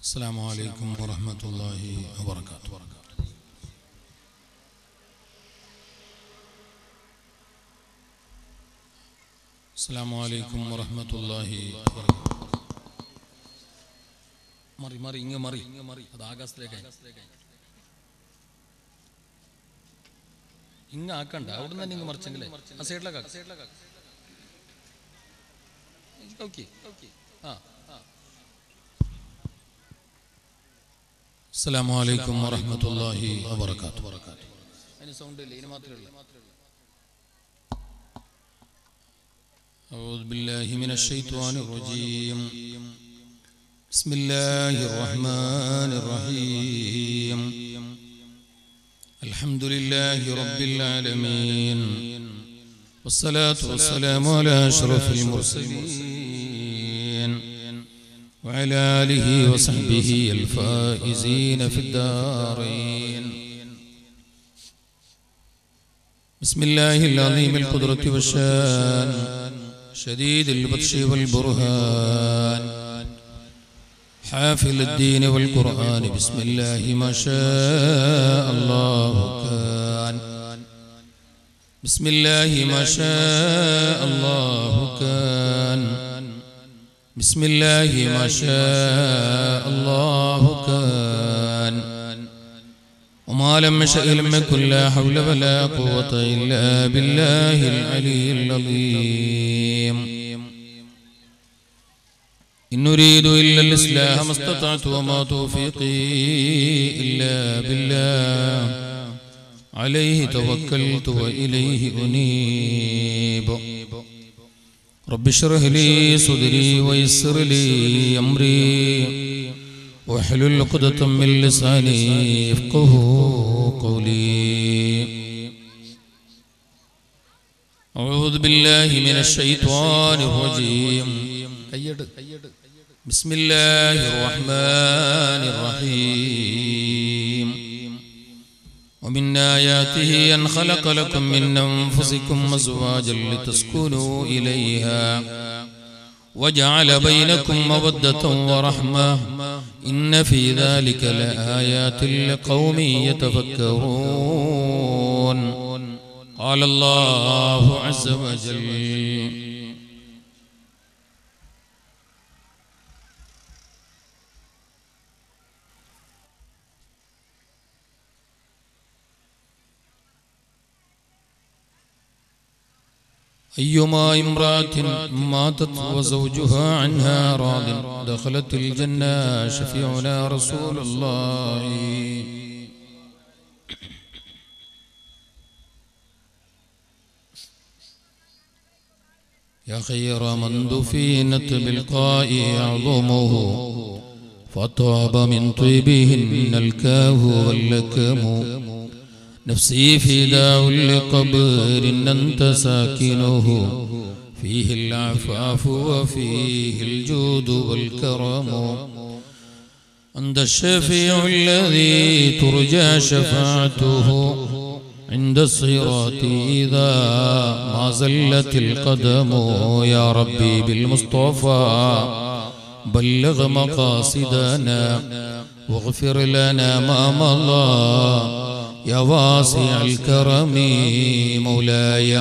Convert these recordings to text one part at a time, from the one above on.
السلام عليكم ورحمة الله وبركاته السلام عليكم ورحمة الله وبركاته മറി മറി ഇങ്ങ് മറി ഇങ്ങ് മറി അത് ആകാശത്തിലേക്കായി ഇങ്ങ് ആക്കണ്ട അവിടെ നിന്ന് ഇങ്ങ് മറിച്ചെങ്കിലേ ആ സൈഡിലേക്ക് ഓക്കെ ആ السلام عليكم ورحمة الله وبركاته അതിന് സൗണ്ട് ഇല്ല ഇതിന് മാത്രമേ ഉള്ളൂ أعوذ بالله من الشيطان الرجيم بسم الله الرحمن الرحيم الحمد لله رب العالمين والصلاة والسلام على أشرف المرسلين وعلى آله وصحبه الفائزين في الدارين بسم الله العظيم القدرة والشان شديد البطش والبرهان حافل الدين والقرآن بسم الله ما شاء الله كان بسم الله ما شاء الله كان بسم الله ما شاء الله كان وما لم يشأ لم يكن لا حول ولا قوة إلا بالله العلي العظيم إن نريد إلا الإصلاح ما استطعت وما توفيقي إلا بالله عليه توكلت وإليه أنيب رب اشرح لي صدري ويسر لي أمري واحلل عقدة من لساني يفقه قولي أعوذ بالله من الشيطان الرجيم بسم الله الرحمن الرحيم ومن آياته أن خلق لكم من أنفسكم أزواجا لتسكنوا إليها وجعل بينكم مودة ورحمة إن في ذلك لآيات لقوم يتفكرون قال الله عز وجل أيما امرأة ماتت وزوجها عنها راض دخلت الجنة شفيعنا رسول الله يا خير من دفينت بالقاء أعظمه فطاب من طيبهن الكاه واللكم نفسي فداء لقبر أنت ساكنه فيه العفاف وفيه الجود والكرم أنت الشفيع الذي ترجى شفاعته عند الصراط إذا ما زلت القدم يا ربي بالمصطفى بلغ مقاصدنا واغفر لنا ما مضى يا واسع الكرم مولاي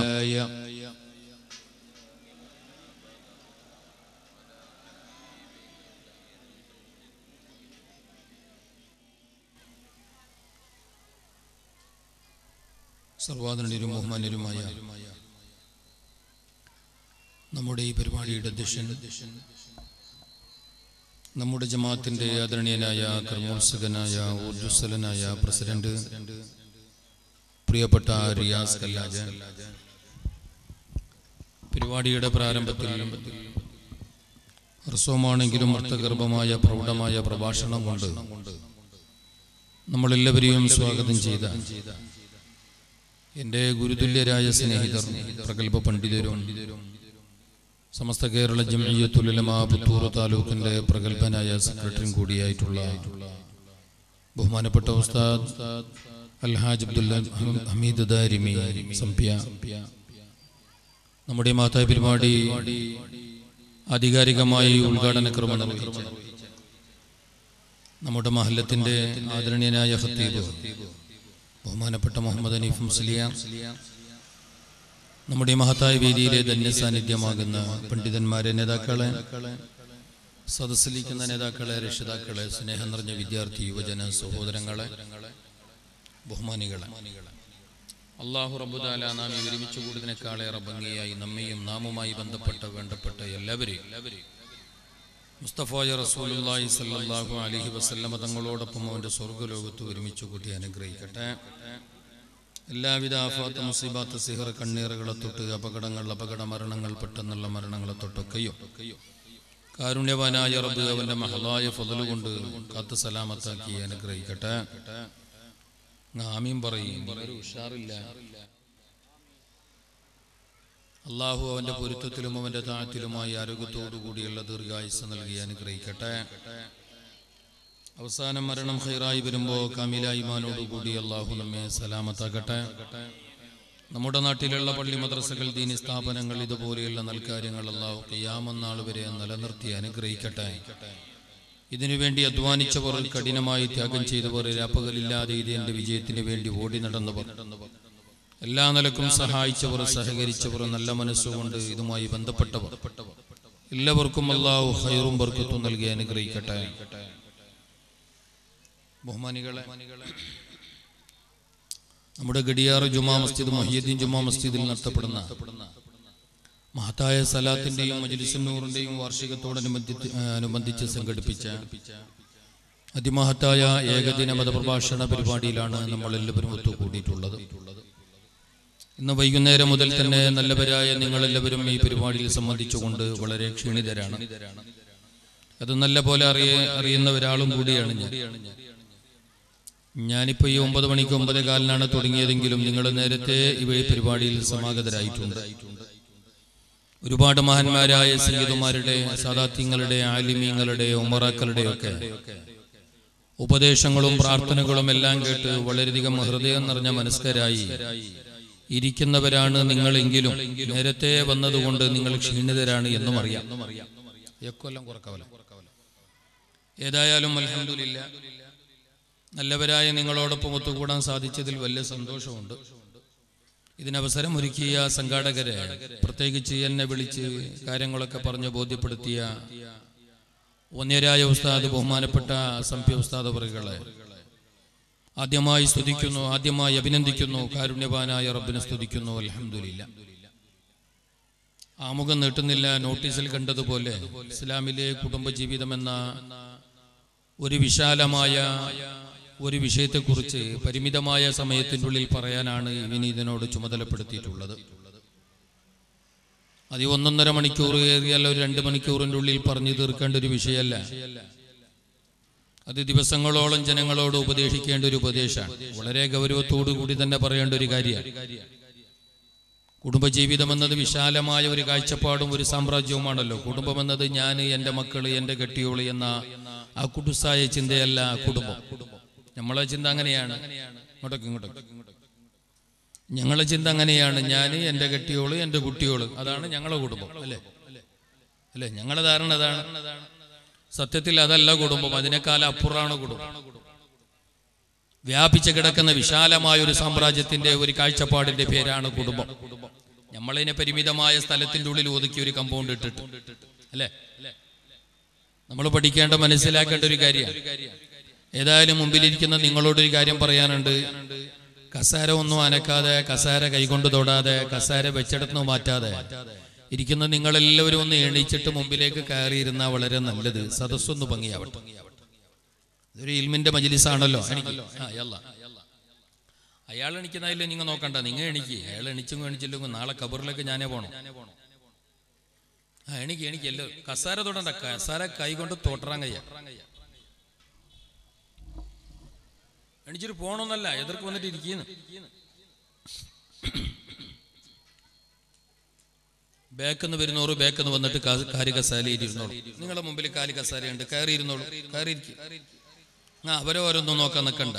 സർവാദരണീയരും ബഹുമാന്യരുമായ നമ്മുടെ ഈ പരിപാടിയുടെ അധ്യക്ഷൻ നമ്മുടെ ജമാഅത്തിന്റെ ആദരണീയനായ കർമ്മോത്സുകനായ ഊർജ്ജസ്വലനായ പ്രസിഡന്റ് പ്രിയപ്പെട്ട റിയാസ് കല്ലാജ പരിപാടിയുടെ പ്രാരംഭത്തിൽ ഹ്രസ്വമാണെങ്കിലും അർത്ഥഗർഭമായ പ്രൗഢമായ പ്രഭാഷണം കൊണ്ട് നമ്മളെല്ലാവരെയും സ്വാഗതം ചെയ്ത എൻ്റെ ഗുരുതുല്യരായ സ്നേഹിതർ പ്രഗത്ഭ പണ്ഡിതരും സമസ്ത കേരള ജംഇയ്യത്തുലമാ പുത്തൂർ താലൂക്കിന്റെ പ്രഗത്ഭനായ സെക്രട്ടറിയും കൂടിയായിട്ടുള്ള ബഹുമാനപ്പെട്ട ഉസ്താദ് അൽഹാജ് അബ്ദുല്ല ഹമീദ് ദാരിമി സംപ്യ നമ്മുടെ മാതാ പരിപാടി ആധികാരികമായി ഉദ്ഘാടന ക്രമം നിർവഹിച്ച നമ്മുടെ മഹല്ലത്തിന്റെ ആദരണീയനായ ഹത്തീബ് ബഹുമാനപ്പെട്ട മുഹമ്മദ് അനീഫ് മുസ്ലിയ നമ്മുടെ ഈ മഹത്തായ വേദിയിലെ ധന്യ സാന്നിധ്യമാകുന്ന പണ്ഡിതന്മാരെ നേതാക്കളെ സദസ്സിലിരിക്കുന്ന നേതാക്കളെ രക്ഷിതാക്കളെ സ്നേഹം നിറഞ്ഞ വിദ്യാർത്ഥി യുവജന സഹോദരങ്ങളെ ബഹുമാനികളെ അള്ളാഹു റബ്ബുദാല നാം ഈ ഒരുമിച്ച് കൂടുതനേക്കാളേറെ ഭംഗിയായി നമ്മയും നാമുമായി ബന്ധപ്പെട്ട വേണ്ടപ്പെട്ട എല്ലാവരെയും മുസ്തഫായ റസൂലുള്ളാഹി സല്ലല്ലാഹു അലൈഹി വസല്ലമ തങ്ങളോടൊപ്പം അവൻ്റെ സ്വർഗ്ഗലോകത്ത് ഒരുമിച്ച് കൂട്ടി അനുഗ്രഹിക്കട്ടെ എല്ലാവിധ ആഫാത്ത് മുസീബാത്ത് സിഹർ കണ്ണീറുകളെ തൊട്ട് അപകടങ്ങൾ അപകട മരണങ്ങൾ പെട്ടെന്നുള്ള മരണങ്ങളെ തൊട്ടൊക്കെയോ കാരുണ്യവാനായ റബ്ബ് അവൻ്റെ മഹലായ ഫضലുകൊണ്ട് കാത്ത് സലാമത്താക്കി അനുഗ്രഹിക്കട്ടെ ആമീൻ പറയും ഒരു ഉഷാറില്ല അള്ളാഹു അവന്റെ പൊരുത്തത്തിലും അവന്റെ താഴത്തിലുമായി ആരോഗ്യത്തോടു കൂടിയുള്ള ദീർഘായുസ് നൽകി അനുഗ്രഹിക്കട്ടെ അവസാനം മരണം ഹൈറായി വരുമ്പോ കമില ഇമാനോടുകൂടി അള്ളാഹു നമ്മെ സലാമത്താക്കട്ടെ നമ്മുടെ നാട്ടിലുള്ള പള്ളി മദ്രസകൾ ദീനി സ്ഥാപനങ്ങൾ ഇതുപോലെയുള്ള നൽകാര്യങ്ങൾ അള്ളാഹു കയ്യാമന്നാൾ വരെ നിലനിർത്തി അനുഗ്രഹിക്കട്ടെ ഇതിനുവേണ്ടി അധ്വാനിച്ചവർ കഠിനമായി ത്യാഗം ചെയ്തവർ രാപ്പകലില്ലാതെ ഇതിന്റെ വിജയത്തിന് വേണ്ടി ഓടി നടന്നവർ എല്ലാ നിലക്കും സഹായിച്ചവർ സഹകരിച്ചവർ നല്ല മനസ്സുകൊണ്ട് ഇതുമായി ബന്ധപ്പെട്ടവർ എല്ലാവർക്കും അള്ളാഹു ഹൈറും ബർക്കത്തും നൽകി അനുഗ്രഹിക്കട്ടെ ബഹുമാനികളെ നമ്മുടെ ഗഡിയാർ ജുമാ മസ്ജിദ് മൊഹിയദ്ദീൻ ജുമാ മസ്ജിദിൽ നടത്തപ്പെടുന്ന മഹത്തായ സലാത്തിന്റെയും മജ്ലിസുന്നൂറിന്റെയും വാർഷികത്തോടനുബന്ധിച്ച് അനുബന്ധിച്ച് സംഘടിപ്പിച്ച അതിമഹത്തായ ഏകദിന മതപ്രഭാഷണ പരിപാടിയിലാണ് നമ്മൾ എല്ലാവരും ഒത്തുകൂടിയിട്ടുള്ളത് ഇന്ന് വൈകുന്നേരം മുതൽ തന്നെ നല്ലവരായ നിങ്ങളെല്ലാവരും ഈ പരിപാടിയിൽ സംബന്ധിച്ചുകൊണ്ട് വളരെ ക്ഷീണിതരാണ് അത് നല്ല പോലെ അറിയ അറിയുന്ന ഒരാളും കൂടിയാണ് ഞാൻ ഞാനിപ്പോൾ ഈ ഒമ്പത് മണിക്ക് ഒമ്പത് കാലിനാണ് തുടങ്ങിയതെങ്കിലും നിങ്ങൾ നേരത്തെ ഇവ ഈ പരിപാടിയിൽ സമാഗതരായിട്ടുണ്ട് ഒരുപാട് മഹാന്മാരായ സംഗീതമാരുടെ സാദാത്യങ്ങളുടെ ആലിമീങ്ങളുടെ ഉമറാക്കളുടെ ഒക്കെ ഉപദേശങ്ങളും പ്രാർത്ഥനകളും എല്ലാം കേട്ട് വളരെയധികം ഹൃദയം നിറഞ്ഞ മനസ്കരായി ഇരിക്കുന്നവരാണ് നിങ്ങളെങ്കിലും നേരത്തെ വന്നതുകൊണ്ട് നിങ്ങൾ ക്ഷീണിതരാണ് എന്നും അറിയാം എക്കൊല്ലം കുറക്കവല ഏതായാലും അലഹമില്ല നല്ലവരായ നിങ്ങളോടൊപ്പം ഒത്തുകൂടാൻ സാധിച്ചതിൽ വലിയ സന്തോഷമുണ്ട് ഇതിനവസരം ഒരുക്കിയ സംഘാടകരെ പ്രത്യേകിച്ച് എന്നെ വിളിച്ച് കാര്യങ്ങളൊക്കെ പറഞ്ഞ് ബോധ്യപ്പെടുത്തിയ വന്യരായ ഉസ്താദ് ബഹുമാനപ്പെട്ട സംപ്യ ഉസ്താദ് അവറുകളെ ആദ്യമായി സ്തുതിക്കുന്നു ആദ്യമായി അഭിനന്ദിക്കുന്നു കാരുണ്യവാനായ റബ്ബിനെ സ്തുതിക്കുന്നു അലഹമില്ല ആമുഖം നീട്ടുന്നില്ല നോട്ടീസിൽ കണ്ടതുപോലെ ഇസ്ലാമിലെ കുടുംബജീവിതം എന്ന ഒരു വിശാലമായ ഒരു വിഷയത്തെക്കുറിച്ച് പരിമിതമായ സമയത്തിനുള്ളിൽ പറയാനാണ് വിനീതനോട് ചുമതലപ്പെടുത്തിയിട്ടുള്ളത് അത് ഒന്നൊന്നര മണിക്കൂർ ഏറിയാൽ ഒരു രണ്ട് മണിക്കൂറിൻ്റെ ഉള്ളിൽ പറഞ്ഞു തീർക്കേണ്ട ഒരു വിഷയമല്ല അത് ദിവസങ്ങളോളം ജനങ്ങളോട് ഉപദേശിക്കേണ്ട ഒരു ഉപദേശമാണ് വളരെ ഗൗരവത്തോടു കൂടി തന്നെ പറയേണ്ട ഒരു കാര്യമാണ് കുടുംബജീവിതം എന്നത് വിശാലമായ ഒരു കാഴ്ചപ്പാടും ഒരു സാമ്രാജ്യവുമാണല്ലോ കുടുംബം എന്നത് ഞാൻ എൻ്റെ മക്കള് എൻ്റെ കെട്ടിയോള് എന്ന ആ കുടുസായ ചിന്തയല്ല കുടുംബം നമ്മളെ ചിന്ത അങ്ങനെയാണ് ഇങ്ങോട്ടൊക്കെ ഇങ്ങോട്ടൊക്കെ ഞങ്ങളെ ചിന്ത അങ്ങനെയാണ് ഞാൻ എൻ്റെ കെട്ടിയോള് എൻ്റെ കുട്ടിയോള് അതാണ് ഞങ്ങളെ കുടുംബം അല്ലേ അല്ലേ ഞങ്ങളുടെ ധാരണ അതാണ് സത്യത്തിൽ അതല്ല കുടുംബം അതിനേക്കാൾ അപ്പുറമാണ് കുടുംബം വ്യാപിച്ചു കിടക്കുന്ന വിശാലമായ ഒരു സാമ്രാജ്യത്തിന്റെ ഒരു കാഴ്ചപ്പാടിന്റെ പേരാണ് കുടുംബം നമ്മളതിനെ പരിമിതമായ സ്ഥലത്തിന്റെ ഉള്ളിൽ ഒതുക്കി ഒരു കമ്പൗണ്ട് ഇട്ടിട്ട് അല്ലേ നമ്മൾ പഠിക്കേണ്ട മനസ്സിലാക്കേണ്ട ഒരു കാര്യമാണ് ഏതായാലും മുമ്പിലിരിക്കുന്ന നിങ്ങളോടൊരു കാര്യം പറയാനുണ്ട് കസാര ഒന്നും അനക്കാതെ കസാര കൈകൊണ്ട് തൊടാതെ കസാര വെച്ചിടത്തുനിന്ന് മാറ്റാതെ ഇരിക്കുന്ന നിങ്ങളെല്ലാവരും ഒന്ന് എണീച്ചിട്ട് മുമ്പിലേക്ക് കയറിയിരുന്നാൽ വളരെ നല്ലത് സദസ്സൊന്ന് ഭംഗിയാവട്ടെ ഇതൊരു ഇൽമിന്റെ മജിലിസാണല്ലോ എനിക്ക് ആ യല്ല അയാൾ എണിക്കുന്നതിലും നിങ്ങൾ നോക്കണ്ട നിങ്ങൾ എണിക്ക് അയാൾ എണിച്ചും എണിച്ചില്ലെങ്കിൽ നാളെ കബറിലേക്ക് ഞാനേ പോണം ആ എനിക്ക് എനിക്ക് എല്ലോ കസാര തൊടണ്ട കസാര കൈ കൊണ്ട് തൊട്ടറാൻ കയ്യ എണിച്ചിട്ട് പോണമെന്നല്ല എതിർക്ക് വന്നിട്ട് ഇരിക്കുന്നു ബാക്കെന്ന് വരുന്നവർ ബാക്കെന്ന് വന്നിട്ട് കാ- കാല് കസാലയിൽ ഇരുന്നോളൂ നിങ്ങളുടെ മുമ്പിൽ കാല് കസാലയുണ്ട് കയറി ഇരുന്നോളൂ കയറിയിരിക്കും ആ അവരെ ഓരോന്നും നോക്കാൻ നിൽക്കണ്ട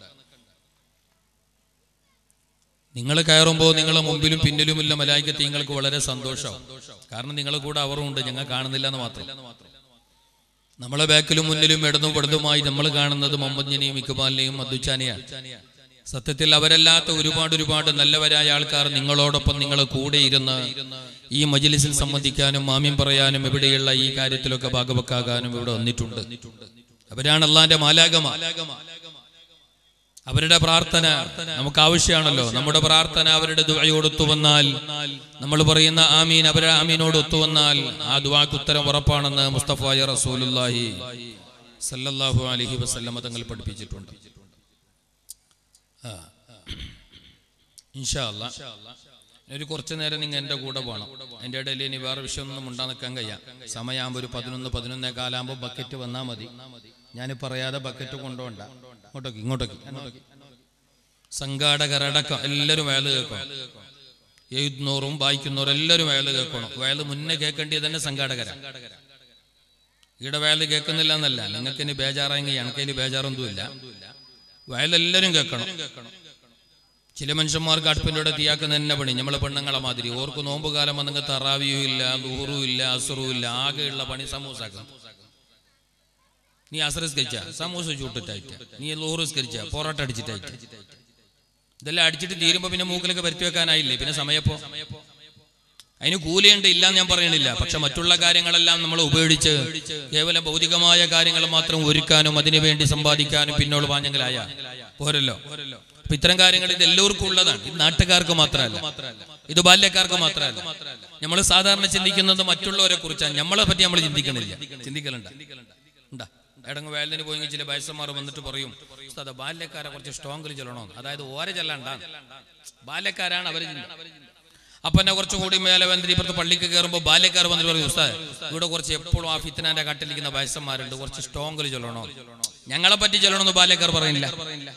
നിങ്ങൾ കയറുമ്പോൾ നിങ്ങളെ മുമ്പിലും പിന്നിലുമില്ല മലായിക്കത്ത് നിങ്ങൾക്ക് വളരെ സന്തോഷമാവും കാരണം നിങ്ങളെ കൂടെ അവരും ഉണ്ട് ഞങ്ങൾ കാണുന്നില്ല എന്ന് മാത്രം നമ്മളെ ബാക്കിലും മുന്നിലും ഇടതും ഇടതുമായി നമ്മൾ കാണുന്നത് മുഹമ്മദിനെയും ഇക്ബാലിനെയും അദ്ദുച്ചാനെയാണ് സത്യത്തിൽ അവരല്ലാത്ത ഒരുപാട് ഒരുപാട് നല്ലവരായ ആൾക്കാർ നിങ്ങളോടൊപ്പം നിങ്ങൾ കൂടെ ഇരുന്ന് ഈ മജിലിസിൽ സംബന്ധിക്കാനും മാമ്യം പറയാനും ഇവിടെയുള്ള ഈ കാര്യത്തിലൊക്കെ ഭാഗവക്കാകാനും ഇവിടെ വന്നിട്ടുണ്ട് അവരാണ് അള്ളാന്റെ മാലാകമ അവരുടെ പ്രാർത്ഥന നമുക്ക് ആവശ്യമാണല്ലോ നമ്മുടെ പ്രാർത്ഥന അവരുടെ ദുആയോട് ഒത്തുവന്നാൽ നമ്മൾ പറയുന്ന ആമീൻ അവരുടെ ആമീനോട് ഒത്തുവന്നാൽ ആ ദുആക്ക് ഉത്തരം ഉറപ്പാണെന്ന് മുസ്തഫായ റസൂലുള്ളാഹി സല്ലല്ലാഹു അലൈഹി വസല്ലമ തങ്ങൾ പഠിപ്പിച്ചിട്ടുണ്ട് ആ. ഇൻഷാ അല്ലാ ഒരു കുറച്ചു നേരം നിങ്ങൾ എൻ്റെ കൂടെ പോകണം എൻ്റെ ഇടയിൽ ഇനി വേറെ വിഷയമൊന്നും ഉണ്ടാ നിൽക്കാൻ കഴിയാം സമയമാകുമ്പോൾ ഒരു പതിനൊന്ന് പതിനൊന്നേ കാലാകുമ്പോൾ ബക്കറ്റ് വന്നാൽ മതി ഞാൻ പറയാതെ ബക്കറ്റ് കൊണ്ടുപോണ്ട ഇങ്ങോട്ടേക്ക് ഇങ്ങോട്ടേക്ക് ഇങ്ങോട്ടേക്ക് സംഘാടകരടക്കം എല്ലാവരും വയല് കേൾക്കണം എഴുതുന്നോറും വായിക്കുന്നവരും എല്ലാവരും വയല് കേൾക്കണം വയല് മുന്നേ കേൾക്കേണ്ടത് തന്നെ സംഘാടകരാണ് ഇവിടെ വയല് കേൾക്കുന്നില്ല എന്നല്ല നിങ്ങൾക്ക് ഇനി ബേജാറായെങ്കിൽ എനിക്കതിന് ബേജാറൊന്നുമില്ല വയലെല്ലാവരും കേൾക്കണം ചില മനുഷ്യന്മാർക്ക് അടുപ്പിലൂടെ തീയാക്കുന്ന തന്നെ പണി നമ്മളെ പെണ്ണുങ്ങളെ മാതിരി ഓർക്ക് നോമ്പ് കാലം വന്നെങ്കിൽ തറാവിയും ഇല്ല ദൂറും ഇല്ല അസുറും ഇല്ല ആകെയുള്ള പണി സമൂസാക്കും നീ അസറസ്കരിച്ച സമൂസ ചൂട്ടിട്ടായിട്ട് നീ ലോറിസ്കരിച്ച പൊറോട്ട അടിച്ചിട്ടായിട്ട് ഇതെല്ലാം അടിച്ചിട്ട് തീരുമ്പോ പിന്നെ മൂക്കിലൊക്കെ വരുത്തി വെക്കാനായില്ലേ പിന്നെ സമയപ്പോ അതിന് കൂലിയുണ്ട് ഇല്ല എന്ന് ഞാൻ പറയണില്ല പക്ഷെ മറ്റുള്ള കാര്യങ്ങളെല്ലാം നമ്മൾ ഉപയോഗിച്ച് കേവലം ഭൗതികമായ കാര്യങ്ങൾ മാത്രം ഒരുക്കാനും അതിനുവേണ്ടി സമ്പാദിക്കാനും പിന്നോട് പാഞ്ഞെങ്കിലായ പോരല്ലോ അപ്പൊ ഇത്തരം കാര്യങ്ങൾ ഇത് എല്ലാവർക്കും ഉള്ളതാണ് ഇത് നാട്ടുകാർക്ക് മാത്രമല്ല ഇത് ബാല്യക്കാർക്ക് മാത്രമല്ല നമ്മൾ സാധാരണ ചിന്തിക്കുന്നത് മറ്റുള്ളവരെ കുറിച്ചാണ് നമ്മളെ പറ്റി നമ്മൾ ചിന്തിക്കണില്ല ചിന്തിക്കലുണ്ട ഉണ്ടാ എടങ്ങ് വേലന് പോയെങ്കിൽ ചില വയസ്സന്മാർ വന്നിട്ട് പറയും ഉസ്താദ് ബാല്യക്കാരെ കുറച്ച് സ്ട്രോങ്ങിൽ ചെല്ലണോ അതായത് ഓരെ ചെല്ലണ്ട ബാല്യക്കാരാണ് അവർ അപ്പൊ എന്നെ കുറച്ചുകൂടി മേലെ വന്നിട്ട് ഇപ്പുറത്ത് പള്ളിക്ക് കയറുമ്പോൾ ബാല്യക്കാർ വന്നിട്ട് പറയും ഉസ്താദ് ഇവിടെ കുറച്ച് എപ്പോഴും ആ ഫിത്തനാന്റെ കട്ടിലിരിക്കുന്ന വയസ്സന്മാരുണ്ട് കുറച്ച് സ്ട്രോങ്ങിൽ ചൊല്ലണോ ഞങ്ങളെ പറ്റി ചൊല്ലണമെന്ന് ബാല്യക്കാർ പറയുന്നില്ല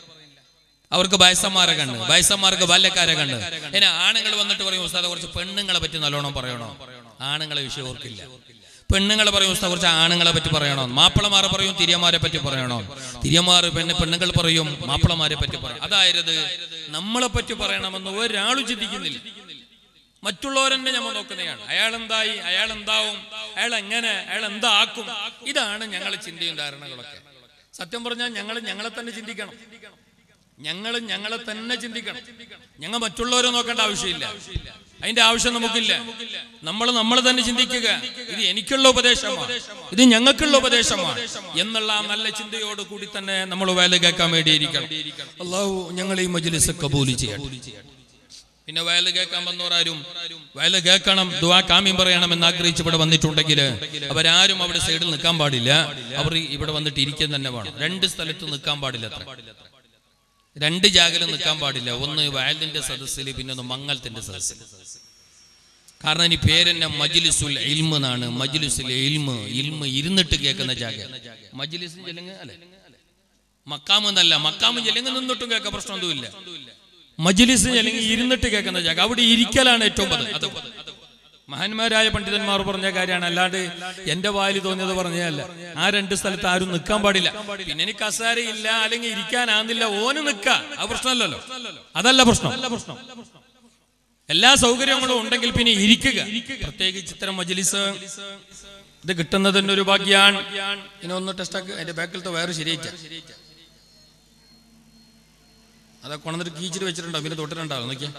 അവർക്ക് വയസ്സന്മാരെ കണ്ട് വയസ്സന്മാർക്ക് ബാല്യക്കാരെ കണ്ട് ഇനി ആണുങ്ങൾ വന്നിട്ട് പറയും ഉസ്താദ് കുറച്ച് പെണ്ണുങ്ങളെ പറ്റി നല്ലോണം പറയണോ ആണുങ്ങളെ വിഷയം ഓർക്കില്ല പെണ്ണുങ്ങളെ പറയും ഉസ്താദ് കുറച്ച് ആണുങ്ങളെ പറ്റി പറയണോ മാപ്പിളമാരെ പറയും തിരിയന്മാരെ പറ്റി പറയണോ തിരിയന്മാർ പെണ്ണ് പെണ്ണുങ്ങൾ പറയും മാപ്പിളമാരെ പറ്റി പറയണം അതായത് നമ്മളെ പറ്റി പറയണമെന്ന് ഒരാളും ചിന്തിക്കുന്നില്ല മറ്റുള്ളവരെന്നെ നമ്മൾ നോക്കുന്നതാണ് അയാൾ എന്തായി അയാൾ എന്താവും അയാൾ എങ്ങനെ അയാൾ എന്താക്കും ഇതാണ് ഞങ്ങളെ ചിന്തയും ധാരണകളൊക്കെ സത്യം പറഞ്ഞാൽ ഞങ്ങൾ ഞങ്ങളെ തന്നെ ചിന്തിക്കണം ഞങ്ങൾ ഞങ്ങളെ തന്നെ ചിന്തിക്കണം ഞങ്ങൾ മറ്റുള്ളവരെ നോക്കേണ്ട ആവശ്യമില്ല അതിന്റെ ആവശ്യം നമുക്കില്ല നമ്മൾ നമ്മൾ തന്നെ ചിന്തിക്കുക ഇത് എനിക്കുള്ള ഉപദേശമാണ് ഇത് ഞങ്ങൾക്കുള്ള ഉപദേശമാണ് എന്നുള്ള ആ നല്ല ചിന്തയോട് കൂടി തന്നെ നമ്മൾ വേല കേൾക്കാൻ വേണ്ടിയിരിക്കണം അള്ളാഹു ഞങ്ങൾ ഈ മജ്ലിസ് കബൂലി ചെയ്യട്ടെ പിന്നെ വയല് കേൾക്കാൻ വന്നവരാരും വയല് കേൾക്കണം ദുവാ കാമ്യം പറയണം എന്ന് ആഗ്രഹിച്ച് ഇവിടെ വന്നിട്ടുണ്ടെങ്കിൽ അവരാരും അവിടെ സൈഡിൽ നിൽക്കാൻ പാടില്ല അവർ ഇവിടെ വന്നിട്ട് ഇരിക്കാൻ തന്നെ വേണം രണ്ട് സ്ഥലത്ത് നിൽക്കാൻ പാടില്ല അത്ര രണ്ട് ജാഗലും നിൽക്കാൻ പാടില്ല ഒന്ന് വയലിന്റെ സദസ്സിൽ പിന്നെ ഒന്ന് മംഗളത്തിന്റെ സദസ്സിൽ കാരണം ഇനി പേരെന്നെ മജ്ലിസുൽ ഇൽമ എന്നാണ് മജ്ലിസുൽ ഇൽമ ഇൽമ ഇരുന്നിട്ട് കേൾക്കുന്ന ജാഗ മജ്ലിസും ചെല്ലുങ്ങ അല്ലെ മക്കാമ് എന്നല്ല മക്കാമും ചെല്ലുങ്ങ നിന്നിട്ടും കേൾക്കാൻ പ്രശ്നമൊന്നുമില്ല മജ്ലിസ് അല്ലെങ്കിൽ ഇരുന്നിട്ട് കേൾക്കുന്ന ജാഗ അവിടെ ഇരിക്കലാണ് ഏറ്റവും പത് അത് മഹാന്മാരായ പണ്ഡിതന്മാർ പറഞ്ഞ കാര്യമാണ് അല്ലാണ്ട് എന്റെ വായിൽ തോന്നിയത് പറഞ്ഞതല്ല ആ രണ്ട് സ്ഥലത്ത് ആരും നിൽക്കാൻ പാടില്ല പിന്നെ എനിക്ക് കസേരയില്ല അല്ലെങ്കിൽ ഇരിക്കാനാകുന്നില്ല ഓന് നിൽക്ക ആ പ്രശ്നമല്ലല്ലോ അതല്ല പ്രശ്നം എല്ലാ സൗകര്യങ്ങളും ഉണ്ടെങ്കിൽ പിന്നെ ഇരിക്കുക പ്രത്യേകിച്ച് ഇത്തരം മജ്ലിസ് ഇത് കിട്ടുന്നതിന്റെ ഒരു ഭാഗ്യാണ് ഇനി ഒന്ന് ടെസ്റ്റാക്ക് എന്റെ ബാക്കിലത്തെ വയറ് ശരിയായിട്ട അതാ കൊണന്നിട്ട് കീച്ചിട്ട് വെച്ചിട്ടുണ്ടോ പിന്നെ തൊട്ടിട്ടുണ്ടാവും നോക്കിയാ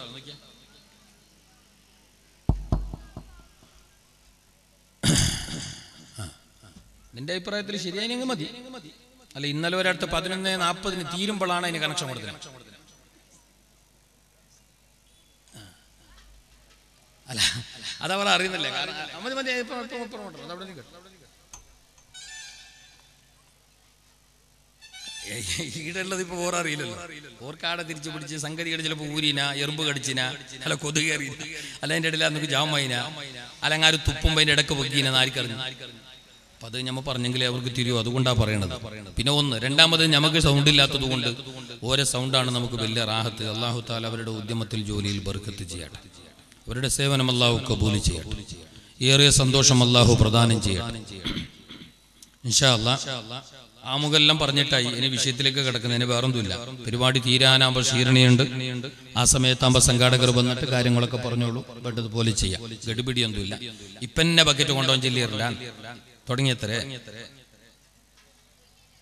നിന്റെ അഭിപ്രായത്തിൽ ശരിയായെങ്കിൽ മതി അല്ല ഇന്നലെ ഒരടുത്ത് പതിനൊന്ന് നാൽപ്പതിന് തീരുമ്പോഴാണ് അതിന് കണക്ഷൻ കൊടുത്തത് അല്ല അതവർ അറിയുന്നില്ല കാരണം മതി മതി ഇപ്പൊ ഇപ്പൊ ഇപ്പൊ ഇങ്ങോട്ട് വാ. അതവിടെ നിൽക്കട്ടെ. ഈടെ ഉള്ളത് ഇപ്പൊ ഓർ അറിയില്ലല്ലോ ഓർക്കാടെ തിരിച്ചു പിടിച്ച് സംഗതിയുടെ ചിലപ്പോ ഊരിന എറുമ്പ് കടിച്ചിന അല്ല കൊതുക് കയറിന അല്ല അതിന്റെ ഇടയിൽ അന്നൊക്കെ ജാമായിന അല്ലെങ്കിൽ ആരും തുപ്പുമ്പോ അതിന്റെ ഇടക്ക് പൊക്കിന ആർക്കറിഞ്ഞു അപ്പൊ അത് ഞമ്മ പറഞ്ഞെങ്കിലേ അവർക്ക് തിരിയോ അതുകൊണ്ടാ പറയണത് പിന്നെ ഒന്ന് രണ്ടാമത് ഞമ്മക്ക് സൗണ്ട് ഇല്ലാത്തത് കൊണ്ട് ഓരോ സൗണ്ടാണ് നമുക്ക് വലിയ റാഹത്ത് അള്ളാഹു താല അവരുടെ ഉദ്യമത്തിൽ ജോലിയിൽ ബർക്കത്ത് ചെയ്യട്ടെ അവരുടെ സേവനം അള്ളാഹു കബൂലി ചെയ്യട്ടെ ഏറിയ സന്തോഷം അള്ളാഹു പ്രദാനം ചെയ്യട്ടെ ഇൻഷാ അല്ലാ ആമുഖെല്ലാം പറഞ്ഞിട്ടായി ഇനി വിഷയത്തിലേക്ക് കിടക്കുന്നതിന് വേറൊന്നുമില്ല പരിപാടി തീരാനാകുമ്പോൾ ക്ഷീരണിയുണ്ട് ആ സമയത്താകുമ്പോൾ സംഘാടകർ വന്നിട്ട് കാര്യങ്ങളൊക്കെ പറഞ്ഞോളൂ വേണ്ടതുപോലെ ചെയ്യാം ഗഡിപിടിയൊന്നുമില്ല ഇപ്പന്നെ ബക്കറ്റ് കൊണ്ടുപോകാൻ ചെല്ലിയറില്ല തുടങ്ങിയത്രേ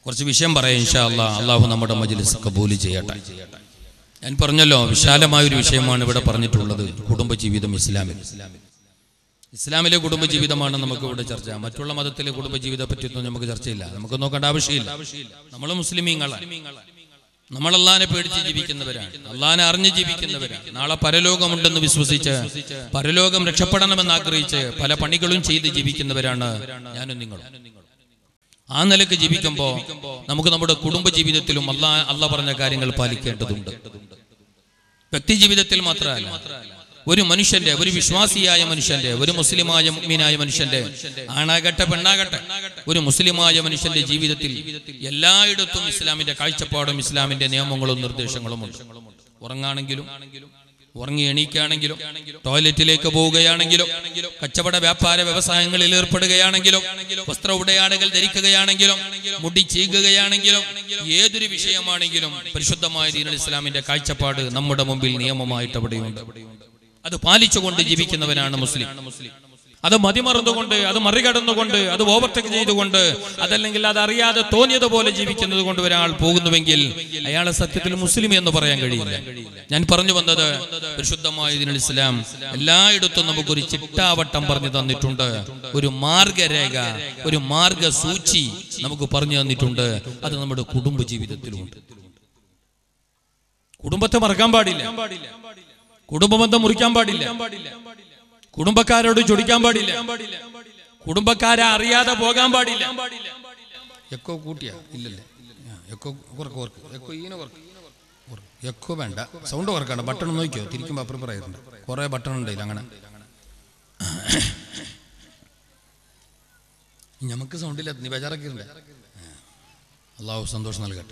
കുറച്ച് വിഷയം പറയാം ഇൻഷാ അല്ലാ അള്ളാഹു നമ്മുടെ മജ്ലിസ് കബൂല് ചെയ്യട്ടെ ഞാൻ പറഞ്ഞല്ലോ വിശാലമായ ഒരു വിഷയമാണ് ഇവിടെ പറഞ്ഞിട്ടുള്ളത് കുടുംബജീവിതം ഇസ്ലാമിൽ ഇസ്ലാമിലെ കുടുംബജീവിതമാണ് നമുക്ക് ഇവിടെ ചർച്ച മറ്റുള്ള മതത്തിലെ കുടുംബജീവിതത്തെ പറ്റിയൊന്നും നമുക്ക് ചർച്ചയില്ല നമുക്ക് നോക്കേണ്ട ആവശ്യമില്ല നമ്മൾ മുസ്ലിമീങ്ങളാണ് നമ്മൾ അള്ളാനെ പേടിച്ച് ജീവിക്കുന്നവരാണ് അള്ളാനെ അറിഞ്ഞ് ജീവിക്കുന്നവരാണ് നാളെ പരലോകമുണ്ടെന്ന് വിശ്വസിച്ച് പരലോകം രക്ഷപ്പെടണമെന്ന് ആഗ്രഹിച്ച് പല പണികളും ചെയ്ത് ജീവിക്കുന്നവരാണ് ഞാനും നിങ്ങളും ആ നിലക്ക് ജീവിക്കുമ്പോൾ നമുക്ക് നമ്മുടെ കുടുംബ ജീവിതത്തിലും അല്ലാ അല്ല പറഞ്ഞ കാര്യങ്ങൾ പാലിക്കേണ്ടതുണ്ട് വ്യക്തി ജീവിതത്തിൽ മാത്രമല്ല ഒരു മനുഷ്യന്റെ ഒരു വിശ്വാസിയായ മനുഷ്യന്റെ ഒരു മുസ്ലിമായ മുഅ്മിനായ മനുഷ്യന്റെ ആണാകട്ടെ പെണ്ണാകട്ടെ ഒരു മുസ്ലിമായ മനുഷ്യന്റെ ജീവിതത്തിൽ എല്ലായിടത്തും ഇസ്ലാമിന്റെ കാഴ്ചപ്പാടും ഇസ്ലാമിന്റെ നിയമങ്ങളും നിർദ്ദേശങ്ങളും ഉണ്ട് ഉറങ്ങാണെങ്കിലും ഉറങ്ങി എണീക്കുകയാണെങ്കിലും ടോയ്ലറ്റിലേക്ക് പോവുകയാണെങ്കിലും കച്ചവട വ്യാപാര വ്യവസായങ്ങളിൽ ഏർപ്പെടുകയാണെങ്കിലും വസ്ത്ര ഉടയാടകൾ ധരിക്കുകയാണെങ്കിലും മുടി ചീകുകയാണെങ്കിലും ഏതൊരു വിഷയമാണെങ്കിലും പരിശുദ്ധമായ ദീനുൽ ഇസ്ലാമിന്റെ കാഴ്ചപ്പാട് നമ്മുടെ മുമ്പിൽ നിയമമായിട്ട് അവിടെയുണ്ട് അത് പാലിച്ചുകൊണ്ട് ജീവിക്കുന്നവനാണ് മുസ്ലിം അത് മതിമറന്നുകൊണ്ട് അത് മറികടന്നുകൊണ്ട് അത് ഓവർടേക്ക് ചെയ്തുകൊണ്ട് അതല്ലെങ്കിൽ അത് അറിയാതെ തോന്നിയതുപോലെ ജീവിക്കുന്നത് കൊണ്ട് ഒരാൾ പോകുന്നുവെങ്കിൽ അയാളെ സത്യത്തിൽ മുസ്ലിം എന്ന് പറയാൻ കഴിയില്ല ഞാൻ പറഞ്ഞു വന്നത് പരിശുദ്ധമായ ഇതിനുൽ ഇസ്ലാം എല്ലായിടത്തും നമുക്കൊരു ചിട്ടാവട്ടം പറഞ്ഞു തന്നിട്ടുണ്ട് ഒരു മാർഗരേഖ ഒരു മാർഗസൂചി നമുക്ക് പറഞ്ഞു തന്നിട്ടുണ്ട് അത് നമ്മുടെ കുടുംബ ജീവിതത്തിലുമുണ്ട് കുടുംബത്തെ മറക്കാൻ പാടില്ല കുടുംബബന്ധം മുറിക്കാൻ പാടില്ല കുടുംബക്കാരോട് ചൊടിക്കാൻ പാടില്ല കുടുംബക്കാരെ അറിയാതെ പോകാൻ പാടില്ല എക്കോ കൂട്ടിയ ഇല്ലല്ലേ ആ, എക്കോ കുറക്ക് കുറക്ക് എക്കോ ഈനെ കുറക്ക് കുറക്ക്. എക്കോ വേണ്ട സൗണ്ട് കുറക്കണ്ട ബട്ടൺ നോക്കിയോ തിരിക്കുമ്പോൾ അപ്പുറം പറയുന്നുണ്ട് കുറേ ബട്ടൺ ഉണ്ടല്ലോ അങ്ങനെ നമുക്ക് സൗണ്ടില്ല നീ ബേജാറാക്കിയിട്ടുണ്ട് അള്ളാഹു സന്തോഷം നൽകട്ടെ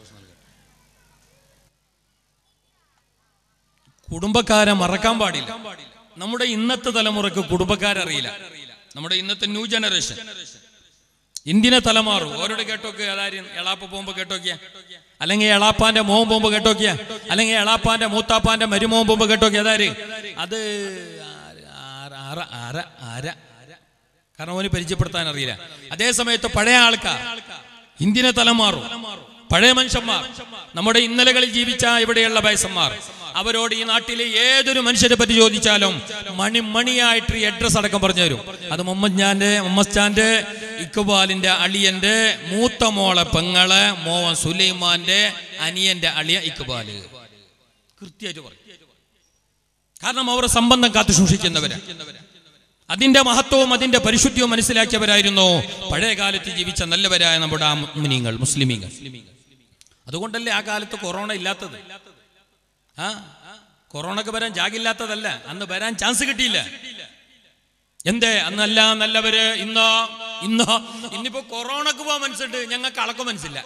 കുടുംബക്കാരെ മറക്കാൻ പാടില്ല നമ്മുടെ ഇന്നത്തെ തലമുറക്ക് കുടുംബക്കാരറിയില്ല നമ്മുടെ ഇന്നത്തെ ന്യൂ ജനറേഷൻ ഇന്ത്യനെ തലമാറും ഓരോട് കേട്ടോക്കെ അതാരും എളാപ്പ പോകുമ്പോ കേട്ടോക്കിയ അല്ലെങ്കിൽ എളാപ്പാന്റെ മോൻ പോകുമ്പോ കേട്ടോക്കിയ അല്ലെങ്കിൽ എളാപ്പാന്റെ മൂത്താപ്പാന്റെ മരുമോൻ പോകുമ്പോ കേട്ടോക്കിയ അതാര് അത് ആര- ആര- ആര ആര കാരണം അവന് പരിചയപ്പെടുത്താൻ അറിയില്ല അതേ സമയത്ത് പഴയ ആൾക്കാർ ഇന്ത്യനെ തലമാറും പഴയ മനുഷ്യന്മാർ നമ്മുടെ ഇന്നലകളിൽ ജീവിച്ച ഇവിടെയുള്ള വയസ്സന്മാർ അവരോട് ഈ നാട്ടിലെ ഏതൊരു മനുഷ്യരെ പറ്റി ചോദിച്ചാലും മണി മണിയായിട്ട് ഈ അഡ്രസ് അടക്കം പറഞ്ഞു തരും അത് മുഹമ്മദ് ഖാന്റെ മുഹമ്മദ് ഖാന്റെ ഇക്ബാലിന്റെ അളിയന്റെ മൂത്ത മോളെ പെങ്ങളെ മോവൻ സുലൈമാന്റെ അനിയന്റെ അളിയ ഇക്ബാല് കൃത്യമായിട്ട് പറയും കാരണം അവർ സംബന്ധം കാത്തു സൂക്ഷിക്കുന്നവരാ അതിന്റെ മഹത്വവും അതിന്റെ പരിശുദ്ധിയും മനസ്സിലാക്കിയവരായിരുന്നു പഴയ കാലത്ത് ജീവിച്ച നല്ലവരായ നമ്മുടെ ആ മുസ്ലിമീങ്ങൾ മുസ്ലിമീങ്ങൾ അതുകൊണ്ടല്ലേ ആ കാലത്ത് കൊറോണ ഇല്ലാത്തത് ആ കൊറോണക്ക് വരാൻ ജാഗില്ലാത്തതല്ല അന്ന് വരാൻ ചാൻസ് കിട്ടിയില്ല എന്തേ അന്നല്ല നല്ലവര് ഇന്നോ ഇന്നോ ഇന്നിപ്പോ കൊറോണക്ക് പോവാൻ മനസ്സുണ്ട് ഞങ്ങൾക്ക് അളക്കം മനസ്സില്ല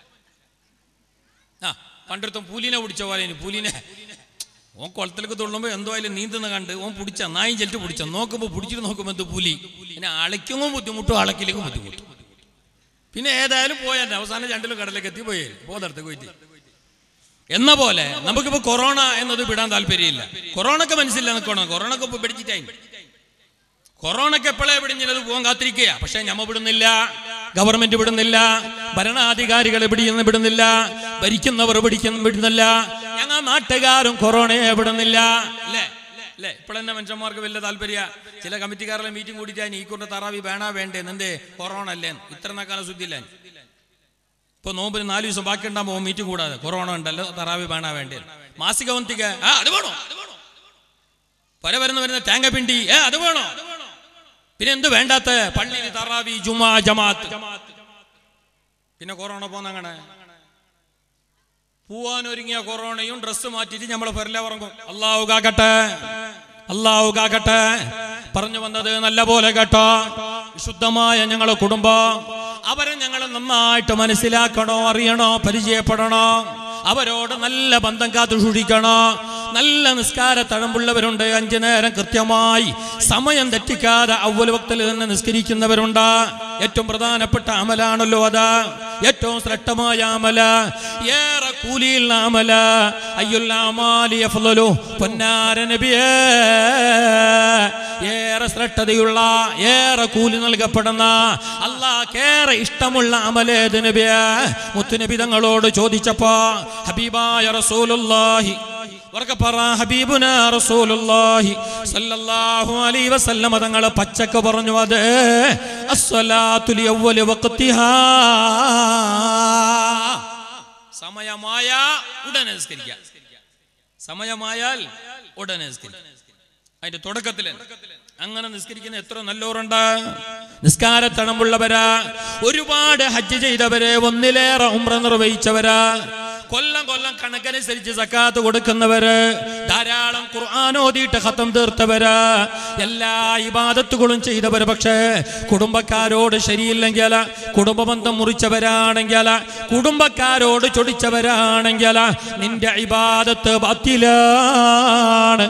ആ പണ്ടെടുത്തും പൂലിനെ പിടിച്ച പോലെ ഇനി പൂലിനെ ഓൻ കുളത്തിലേക്ക് തുള്ളുമ്പോ എന്തോ അതിൽ നീന്തുന്ന കണ്ട് ഓൻ പിടിച്ച നായും ചെലിട്ട് പിടിച്ച നോക്കുമ്പോ പിടിച്ചിട്ട് നോക്കുമ്പോ എന്ത് പുലി പിന്നെ അളയ്ക്കുമ്പോൾ ബുദ്ധിമുട്ടും അളക്കിലേക്കും ബുദ്ധിമുട്ടും പിന്നെ ഏതായാലും പോയാൽ അവസാനം രണ്ടിലും കടലേക്ക് എത്തി പോയേ പോകടത്ത് പോയിട്ട് എന്ന പോലെ നമുക്കിപ്പോ കൊറോണ എന്നത് വിടാൻ താല്പര്യമില്ല കൊറോണക്ക് മനസ്സില്ല നിൽക്കണം കൊറോണക്ക് ഇപ്പൊ പിടിച്ചിട്ടായി കൊറോണക്ക് എപ്പോഴേ പിടിഞ്ഞത് പോകാൻ കാത്തിരിക്കുക പക്ഷെ ഞമ്മ വിടുന്നില്ല ഗവൺമെന്റ് വിടുന്നില്ല ഭരണാധികാരികൾ പിടിയുന്ന വിടുന്നില്ല ഭരിക്കുന്നവർ പിടിക്കുന്ന വിടുന്നില്ല ഞങ്ങൾ നാട്ടുകാരും കൊറോണയെ വിടുന്നില്ല അല്ലേ അല്ലേ ഇപ്പോഴെന്നെ മനുഷ്യന്മാർക്ക് വലിയ താല്പര്യ ചില കമ്മിറ്റിക്കാരുടെ മീറ്റിംഗ് കൂടിയിട്ട് ഈ കൊണ്ട് തറാവി വേണ വേണ്ടേ എന്തേ കൊറോണ അല്ലേ ഇത്ര കാലം ശുദ്ധിയില്ല ഇപ്പൊ നോമ്പിന് നാല് ദിവസം ബാക്കി ഉണ്ടാകുമ്പോ മീറ്റിംഗ് കൂടാതെ കൊറോണ ഉണ്ടല്ലോ തറാവി വേണ വേണ്ടേ മാസിക വന്തിക ആ അത് വേണോ പല വരുന്ന വരുന്ന തേങ്ങപ്പിണ്ടി ഏ അത് വേണോ പിന്നെ എന്ത് വേണ്ടാത്ത പള്ളിയിൽ തറാവി ജുമാ ജമാത്ത് പിന്നെ കൊറോണ പോന്നങ്ങനെ പോവാൻ ഒരുങ്ങിയ കൊറോണയും ഡ്രസ്സ് മാറ്റിയിട്ട് നമ്മളെ പെരല ഉറങ്ങും അള്ളാഹു കാക്കട്ടെ അള്ളാഹു കാക്കട്ടെ പറഞ്ഞു വന്നത് നല്ല പോലെ കേട്ടോ വിശുദ്ധമായ ഞങ്ങളെ കുടുംബം അവരെ ഞങ്ങൾ നന്നായിട്ട് മനസ്സിലാക്കണോ അറിയണോ പരിചയപ്പെടണോ അവരോട് നല്ല ബന്ധം കാത്തു സൂക്ഷിക്കണോ നല്ല നിസ്കാര തഴമ്പുള്ളവരുണ്ട് അഞ്ചു നേരം കൃത്യമായി സമയം തെറ്റിക്കാതെ അവല് വക്തിൽ തന്നെ നിസ്കരിക്കുന്നവരുണ്ട് ഏറ്റവും പ്രധാനപ്പെട്ട അമലാണല്ലോ അത് ഏറ്റവും ശ്രേഷ്ഠമായ അമല ഏറെ കൂലിയുള്ള അമല അയ്യുല്ലാമാലി അഫ്ളലു പൊന്നാര നബിയേ ഏറെ ശ്രേഷ്ഠതയുള്ള ഏറെ കൂലി നൽകപ്പെടുന്ന അള്ളാഹ്ക്കേറെ ഇഷ്ടമുള്ള അമലേത് നബിയ മുത്തുനബി തങ്ങളോട് ചോദിച്ചപ്പോ ഹബീബായ റസൂലുള്ളാഹി ഉറക്കെ പറ ഹബീബുന റസൂലുള്ളാഹി സല്ലല്ലാഹു അലൈഹി വസല്ലമ തങ്ങൾ പച്ചക്ക് പറഞ്ഞു അത് അസ്സലാത്തു ലിഅവ്വലി വഖ്തിഹാ സമയമായ ഉടനെ നിസ്കരിക്കുക സമയമായാൽ ഉടനെ നിസ്കരിക്കുക അതിന്റെ തുടക്കത്തിൽ അങ്ങനെ നിസ്കരിക്കുന്ന എത്ര നല്ലോറുണ്ട് നിസ്കാരത്തണമുള്ളവരാ ഒരുപാട് ഹജ്ജ് ചെയ്തവരെ ഒന്നിലേറെ ഉംറ നിർവഹിച്ചവരാ കൊല്ലം കൊല്ലം കണക്കനുസരിച്ച് സക്കാത്ത് കൊടുക്കുന്നവര് ധാരാളം ഖുർആൻ ഓതിയിട്ട് ഖത്തം തീർത്തവര് എല്ലാ ഇബാദത്തുകളും ചെയ്തവര് പക്ഷേ കുടുംബക്കാരോട് ശരിയില്ലെങ്കിൽ കുടുംബബന്ധം മുറിച്ചവരാണെങ്കിൽ കുടുംബക്കാരോട് ചൊടിച്ചവരാണെങ്കിൽ നിന്റെ ഇബാദത്ത് ബാത്തിലാണ്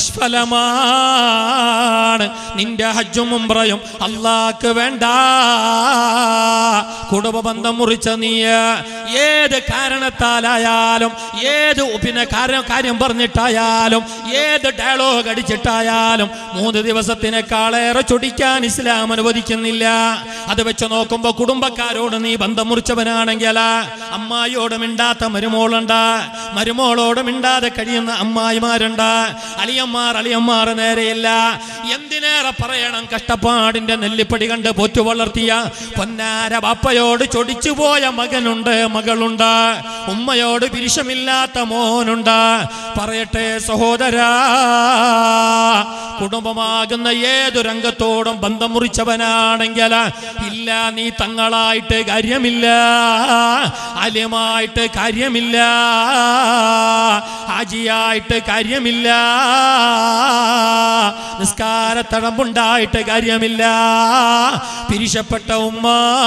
നിഷ്ഫലമാണ് നിന്റെ ഹജ്ജും ഉംറയും അള്ളാക്ക് വേണ്ട കുടുംബബന്ധം മുറിച്ച നീ ഏത് കാരണത്താലായാലും ഏത് പിന്നെ കാര്യം കാര്യം പറഞ്ഞിട്ടായാലും ഏത് ഡയലോഗ് അടിച്ചിട്ടായാലും മൂന്ന് ദിവസത്തിനേക്കാളേറെ ചൊടിക്കാൻ ഇസ്ലാം അനുവദിക്കുന്നില്ല അത് വെച്ച് നോക്കുമ്പോ കുടുംബക്കാരോട് നീ ബന്ധം മുറിച്ചവനാണെങ്കിൽ അമ്മായിയോട് മിണ്ടാത്ത മരുമോളുണ്ട് മരുമോളോട് മിണ്ടാതെ കഴിയുന്ന അമ്മായിമാരുണ്ട് അളിയന്മാർ അളിയന്മാർ നേരെയില്ല എന്തിനേറെ പറയണം കഷ്ടപ്പാടിന്റെ നെല്ലിപ്പടി കണ്ട് പോറ്റു വളർത്തിയ പൊന്നാര ബാപ്പയോട് ചൊടിച്ചു പോയ മകനുണ്ട് മകളുണ്ട് ഉമ്മയോട് പിരിശമില്ലാത്ത മോനുണ്ട് പറയട്ടെ സഹോദരാ കുടുംബമാകുന്ന ഏതു രംഗത്തോടും ബന്ധം മുറിച്ചവനാണെങ്കിൽ ഇല്ല നീ തങ്ങളായിട്ട് കാര്യമില്ല അല്യമായിട്ട് കാര്യമില്ല ഹാജിയായിട്ട് കാര്യമില്ല നിസ്കാരത്തടമ്പുണ്ടായിട്ട് കാര്യമില്ല പിരിശപ്പെട്ട ഉമ്മ